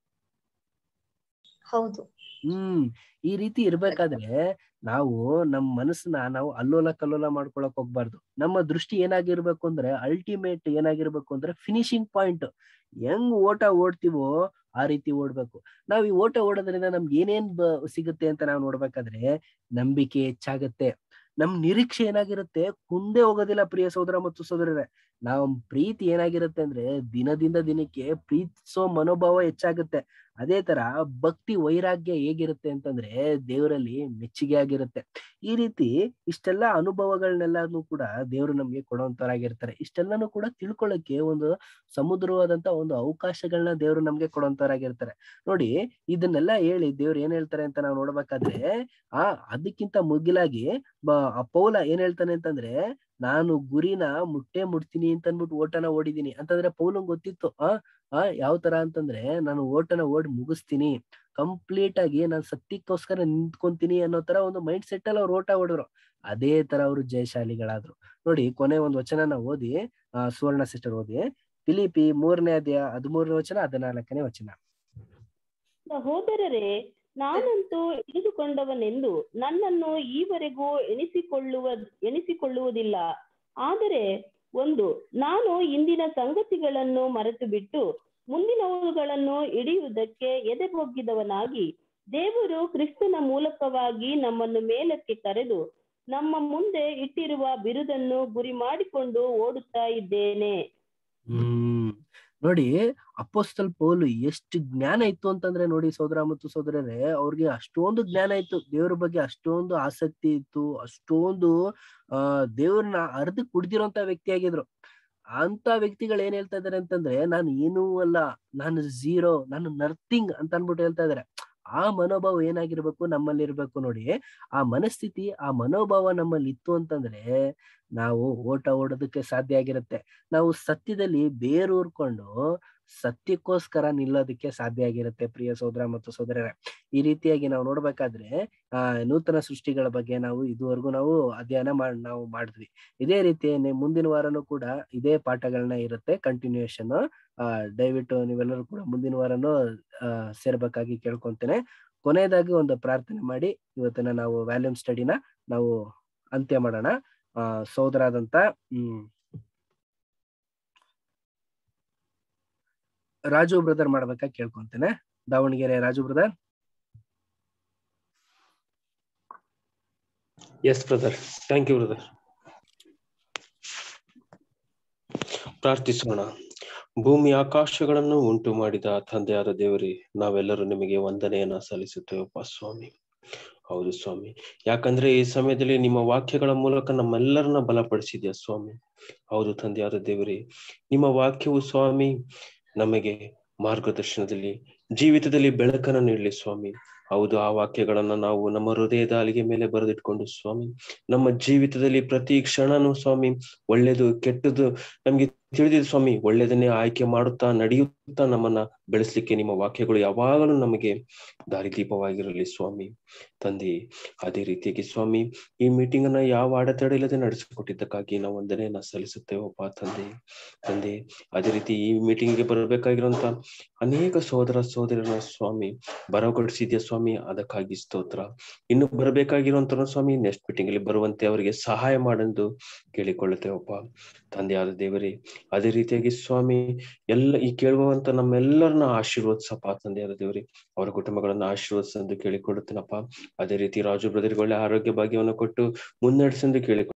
ಹೌದು ಹ್ಮ್ ಈ ರೀತಿ ಇರ್ಬೇಕಾದ್ರೆ ನಾವು ನಮ್ ಮನಸ್ಸನ್ನ ನಾವು ಅಲ್ಲೋಲ ಕಲ್ಲೋಲ ಮಾಡ್ಕೊಳಕ್ ಹೋಗ್ಬಾರ್ದು ನಮ್ಮ ದೃಷ್ಟಿ ಏನಾಗಿರ್ಬೇಕು ಅಂದ್ರೆ ಅಲ್ಟಿಮೇಟ್ ಏನಾಗಿರ್ಬೇಕು ಅಂದ್ರೆ ಫಿನಿಶಿಂಗ್ ಪಾಯಿಂಟ್ ಹೆಂಗ್ ಓಟ ಓಡ್ತೀವೋ ಆ ರೀತಿ ಓಡ್ಬೇಕು ನಾವ್ ಈ ಓಟ ಓಡೋದ್ರಿಂದ ನಮ್ಗೆ ಏನೇನ್ ಬ ಸಿಗುತ್ತೆ ಅಂತ ನಾವು ನೋಡ್ಬೇಕಾದ್ರೆ ನಂಬಿಕೆ ಹೆಚ್ಚಾಗತ್ತೆ ನಮ್ ನಿರೀಕ್ಷೆ ಏನಾಗಿರುತ್ತೆ ಕುಂದೇ ಹೋಗೋದಿಲ್ಲ ಪ್ರಿಯ ಸೋದರ ಮತ್ತು ಸೋದರರೇ ನಮ್ ಪ್ರೀತಿ ಏನಾಗಿರುತ್ತೆ ಅಂದ್ರೆ ದಿನದಿಂದ ದಿನಕ್ಕೆ ಪ್ರೀತಿಸೋ ಮನೋಭಾವ ಹೆಚ್ಚಾಗುತ್ತೆ ಅದೇ ತರ ಭಕ್ತಿ ವೈರಾಗ್ಯ ಹೇಗಿರುತ್ತೆ ಅಂತಂದ್ರೆ ದೇವರಲ್ಲಿ ಮೆಚ್ಚುಗೆ ಆಗಿರುತ್ತೆ ಈ ರೀತಿ ಇಷ್ಟೆಲ್ಲ ಅನುಭವಗಳನ್ನೆಲ್ಲಾನು ಕೂಡ ದೇವರು ನಮ್ಗೆ ಕೊಡುವಂತವರಾಗಿರ್ತಾರೆ ಇಷ್ಟೆಲ್ಲಾನು ಕೂಡ ತಿಳ್ಕೊಳ್ಳಕ್ಕೆ ಒಂದು ಸಮುದ್ರವಾದಂತ ಒಂದು ಅವಕಾಶಗಳನ್ನ ದೇವರು ನಮ್ಗೆ ಕೊಡುವಂತವರಾಗಿರ್ತಾರೆ ನೋಡಿ ಇದನ್ನೆಲ್ಲ ಹೇಳಿ ದೇವ್ರು ಏನ್ ಹೇಳ್ತಾರೆ ಅಂತ ನಾವು ನೋಡ್ಬೇಕಾದ್ರೆ ಆ ಅದಕ್ಕಿಂತ ಮುಗಿಲಾಗಿ ಬ ಆ ಪೌಲ ಏನ್ ಹೇಳ್ತಾನೆ ಅಂತಂದ್ರೆ ನಾನು ಗುರಿನ ಮುಟ್ಟೆ ಮುಟ್ತೀನಿ ಅಂತ ಅನ್ಬಿಟ್ಟು ಓಟನ ಓಡಿದೀನಿ ಅಂತಂದ್ರೆ ಪೌಲಂಗ್ ಗೊತ್ತಿತ್ತು ಆ ಆ ಯಾವ ತರ ಅಂತಂದ್ರೆ ನಾನು ಓಟನ ಓಡಿ ಮುಗಿಸ್ತೀನಿ ಕಂಪ್ಲೀಟ್ ಆಗಿ ನಾನು ಸತ್ಯಕ್ಕೋಸ್ಕರ ನಿಂತ್ಕೊಂತೀನಿ ಅನ್ನೋ ತರ ಒಂದು ಮೈಂಡ್ ಸೆಟ್ ಅಲ್ಲಿ ಅವ್ರು ಓಟ ಓಡಿದ್ರು ಅದೇ ತರ ಅವರು ಜಯಶಾಲಿಗಳಾದ್ರು ನೋಡಿ ಕೊನೆ ಒಂದು ವಚನನ ಓದಿ ಆ ಸುವರ್ಣ ಸಿಸ್ಟರ್ ಓದಿ ಫಿಲಿಪಿ ಮೂರನೇ ಅಧ್ಯಾಯ ಹದಿಮೂರನೇ ವಚನ ಹದಿನಾಲ್ಕನೇ ವಚನ ಸಹೋದರರೇ ನಾನಂತೂ ಇಳಿದುಕೊಂಡವನೆಂದು ನನ್ನನ್ನು ಈವರೆಗೂ ಎಣಿಸಿಕೊಳ್ಳುವ ಎಣಿಸಿಕೊಳ್ಳುವುದಿಲ್ಲ ಆದರೆ ಒಂದು ನಾನು ಇಂದಿನ ಸಂಗತಿಗಳನ್ನು ಮರೆತು ಬಿಟ್ಟು ಮುಂದಿನವುಗಳನ್ನು ಹಿಡಿಯುವುದಕ್ಕೆ ಎದೆಬೊಗ್ಗಿದವನಾಗಿ ದೇವರು ಕ್ರಿಸ್ತನ ಮೂಲಕವಾಗಿ ನಮ್ಮನ್ನು ಮೇಲಕ್ಕೆ ಕರೆದು ನಮ್ಮ ಮುಂದೆ ಇಟ್ಟಿರುವ ಬಿರುದನ್ನು ಗುರಿ ಮಾಡಿಕೊಂಡು ಓಡುತ್ತಾ ಇದ್ದೇನೆ ಹ್ಮ್ ನೋಡಿ ಅಪೋಸ್ತಲ್ ಪೌಲು ಎಷ್ಟು ಜ್ಞಾನ ಇತ್ತು ಅಂತಂದ್ರೆ ನೋಡಿ ಸೋದರ ಮತ್ತು ಸೋದರರೇ ಅವ್ರಿಗೆ ಅಷ್ಟೊಂದು ಜ್ಞಾನ ಇತ್ತು ದೇವ್ರ ಬಗ್ಗೆ ಅಷ್ಟೊಂದು ಆಸಕ್ತಿ ಇತ್ತು ಅಷ್ಟೊಂದು ಆ ದೇವ್ರನ್ನ ಅರ್ಧ ಕುಡ್ದಿರೋಂತ ವ್ಯಕ್ತಿ ಆಗಿದ್ರು ಅಂತ ವ್ಯಕ್ತಿಗಳು ಏನ್ ಹೇಳ್ತಾ ಇದಾರೆ ಅಂತಂದ್ರೆ ನಾನು ಏನೂ ಅಲ್ಲ ನಾನು ಝೀರೋ ನಾನು ನರ್ಥಿಂಗ್ ಅಂತ ಅನ್ಬಿಟ್ಟು ಹೇಳ್ತಾ ಇದಾರೆ ಆ ಮನೋಭಾವ ಏನಾಗಿರ್ಬೇಕು ನಮ್ಮಲ್ಲಿ ಇರ್ಬೇಕು ನೋಡಿ ಆ ಮನಸ್ಥಿತಿ ಆ ಮನೋಭಾವ ನಮ್ಮಲ್ಲಿ ಇತ್ತು ಅಂತಂದ್ರೆ ನಾವು ಓಟ ಓಡೋದಕ್ಕೆ ಸಾಧ್ಯ ಆಗಿರುತ್ತೆ ನಾವು ಸತ್ಯದಲ್ಲಿ ಬೇರೂರ್ಕೊಂಡು ಸತ್ಯಕ್ಕೋಸ್ಕರ ನಿಲ್ಲೋದಕ್ಕೆ ಸಾಧ್ಯ ಆಗಿರುತ್ತೆ ಪ್ರಿಯ ಸೋದರ ಮತ್ತು ಸೋದರರೇ ಈ ರೀತಿಯಾಗಿ ನಾವು ನೋಡ್ಬೇಕಾದ್ರೆ ಆ ನೂತನ ಸೃಷ್ಟಿಗಳ ಬಗ್ಗೆ ನಾವು ಇದುವರೆಗೂ ನಾವು ಅಧ್ಯಯನ ಮಾಡ್ ನಾವು ಮಾಡಿದ್ವಿ ಇದೇ ರೀತಿ ಮುಂದಿನ ವಾರನೂ ಕೂಡ ಇದೇ ಪಾಠಗಳನ್ನ ಇರುತ್ತೆ ಕಂಟಿನ್ಯೂಯೇಷನ್ ಆ ದಯವಿಟ್ಟು ನೀವೆಲ್ಲರೂ ಕೂಡ ಮುಂದಿನ ವಾರನೂ ಆ ಸೇರ್ಬೇಕಾಗಿ ಕೇಳ್ಕೊಂತೇನೆ ಕೊನೆಯದಾಗಿ ಒಂದು ಪ್ರಾರ್ಥನೆ ಮಾಡಿ ಇವತ್ತಿನ ನಾವು ವ್ಯಾಲ್ಯೂಮ್ ಸ್ಟಡಿನ ನಾವು ಅಂತ್ಯ ಮಾಡೋಣ ಆ ಸೋದರಾದಂತ ಹ್ಮ್ ರಾಜು ಬ್ರದರ್ ಮಾಡ್ಬೇಕಾ ಕೇಳ್ಕೊಂತೇನೆ Davanagere Raju brother yes brother thank you brother ಪ್ರಾರ್ಥಿಸೋಣ ಭೂಮಿ ಆಕಾಶಗಳನ್ನು ಉಂಟು ಮಾಡಿದ ತಂದೆಯಾದ ದೇವರೇ ನಾವೆಲ್ಲರೂ ನಿಮಗೆ ವಂದನೆಯನ್ನ ಸಲ್ಲಿಸುತ್ತೇವಪ್ಪ ಸ್ವಾಮಿ ಹೌದು ಸ್ವಾಮಿ ಯಾಕಂದ್ರೆ ಈ ಸಮಯದಲ್ಲಿ ನಿಮ್ಮ ವಾಕ್ಯಗಳ ಮೂಲಕ ನಮ್ಮೆಲ್ಲರನ್ನ ಬಲಪಡಿಸಿದ್ಯಾ ಸ್ವಾಮಿ ಹೌದು ತಂದೆಯಾದ ದೇವರೇ ನಿಮ್ಮ ವಾಕ್ಯವು ಸ್ವಾಮಿ ನಮಗೆ ಮಾರ್ಗದರ್ಶನದಲ್ಲಿ ಜೀವಿತದಲ್ಲಿ ಬೆಳಕನ್ನು ನೀಡಲಿ ಸ್ವಾಮಿ ಹೌದು ಆ ವಾಕ್ಯಗಳನ್ನ ನಾವು ನಮ್ಮ ಹೃದಯದ ಅಲಿಗೆ ಮೇಲೆ ಬರೆದಿಟ್ಕೊಂಡು ಸ್ವಾಮಿ ನಮ್ಮ ಜೀವಿತದಲ್ಲಿ ಪ್ರತಿ ಕ್ಷಣನೂ ಸ್ವಾಮಿ ಒಳ್ಳೇದು ಕೆಟ್ಟದ್ದು ನಮ್ಗೆ ತಿಳಿದಿದೆ ಸ್ವಾಮಿ ಒಳ್ಳೇದನ್ನೇ ಆಯ್ಕೆ ಮಾಡುತ್ತಾ ನಡೆಯುತ್ತಾ ನಮ್ಮನ್ನ ಬೆಳೆಸ್ಲಿಕ್ಕೆ ನಿಮ್ಮ ವಾಕ್ಯಗಳು ಯಾವಾಗಲೂ ನಮಗೆ ದಾರಿದೀಪವಾಗಿರಲಿ ಸ್ವಾಮಿ ತಂದೆ ಅದೇ ರೀತಿಯಾಗಿ ಸ್ವಾಮಿ ಈ ಮೀಟಿಂಗ್ ಅನ್ನ ಯಾವ ಅಡೆತಡೆ ಇಲ್ಲದೆ ನಡೆಸಿಕೊಟ್ಟಿದ್ದಕ್ಕಾಗಿ ನಾವು ವಂದನೆಯನ್ನ ಸಲ್ಲಿಸುತ್ತೇವಪ್ಪ ತಂದೆ ತಂದೆ ಅದೇ ರೀತಿ ಈ ಮೀಟಿಂಗ್ಗೆ ಬರಬೇಕಾಗಿರುವಂತ ಅನೇಕ ಸೋದರ ಸೋದರರ ಸ್ವಾಮಿ ಬರಗೊಳಿಸಿದ್ಯಾ ಸ್ವಾಮಿ ಅದಕ್ಕಾಗಿ ಸ್ತೋತ್ರ ಇನ್ನು ಬರಬೇಕಾಗಿರುವಂತ ಸ್ವಾಮಿ ನೆಕ್ಸ್ಟ್ ಮೀಟಿಂಗ್ ಅಲ್ಲಿ ಬರುವಂತೆ ಅವರಿಗೆ ಸಹಾಯ ಮಾಡೆಂದು ಕೇಳಿಕೊಳ್ಳುತ್ತೇವಪ್ಪ ತಂದೆಯಾದ ದೇವರೇ ಅದೇ ರೀತಿಯಾಗಿ ಸ್ವಾಮಿ ಎಲ್ಲ ಈ ಕೇಳುವಂತ ನಮ್ಮೆಲ್ಲರನ್ನ ಆಶೀರ್ವದಿಸಪ್ಪ ತಂದೆಯಾದ ದೇವರೇ ಅವರ ಕುಟುಂಬಗಳನ್ನ ಆಶೀರ್ವದಿಸೆಂದು ಕೇಳಿಕೊಳ್ಳುತ್ತೇನಪ್ಪ ಅದೇ ರೀತಿ ರಾಜು ಬ್ರದರ್ಗೆ ಒಳ್ಳೆ ಆರೋಗ್ಯ ಭಾಗ್ಯವನ್ನು ಕೊಟ್ಟು ಮುನ್ನಡೆಸೆಂದು ಕೇಳಿ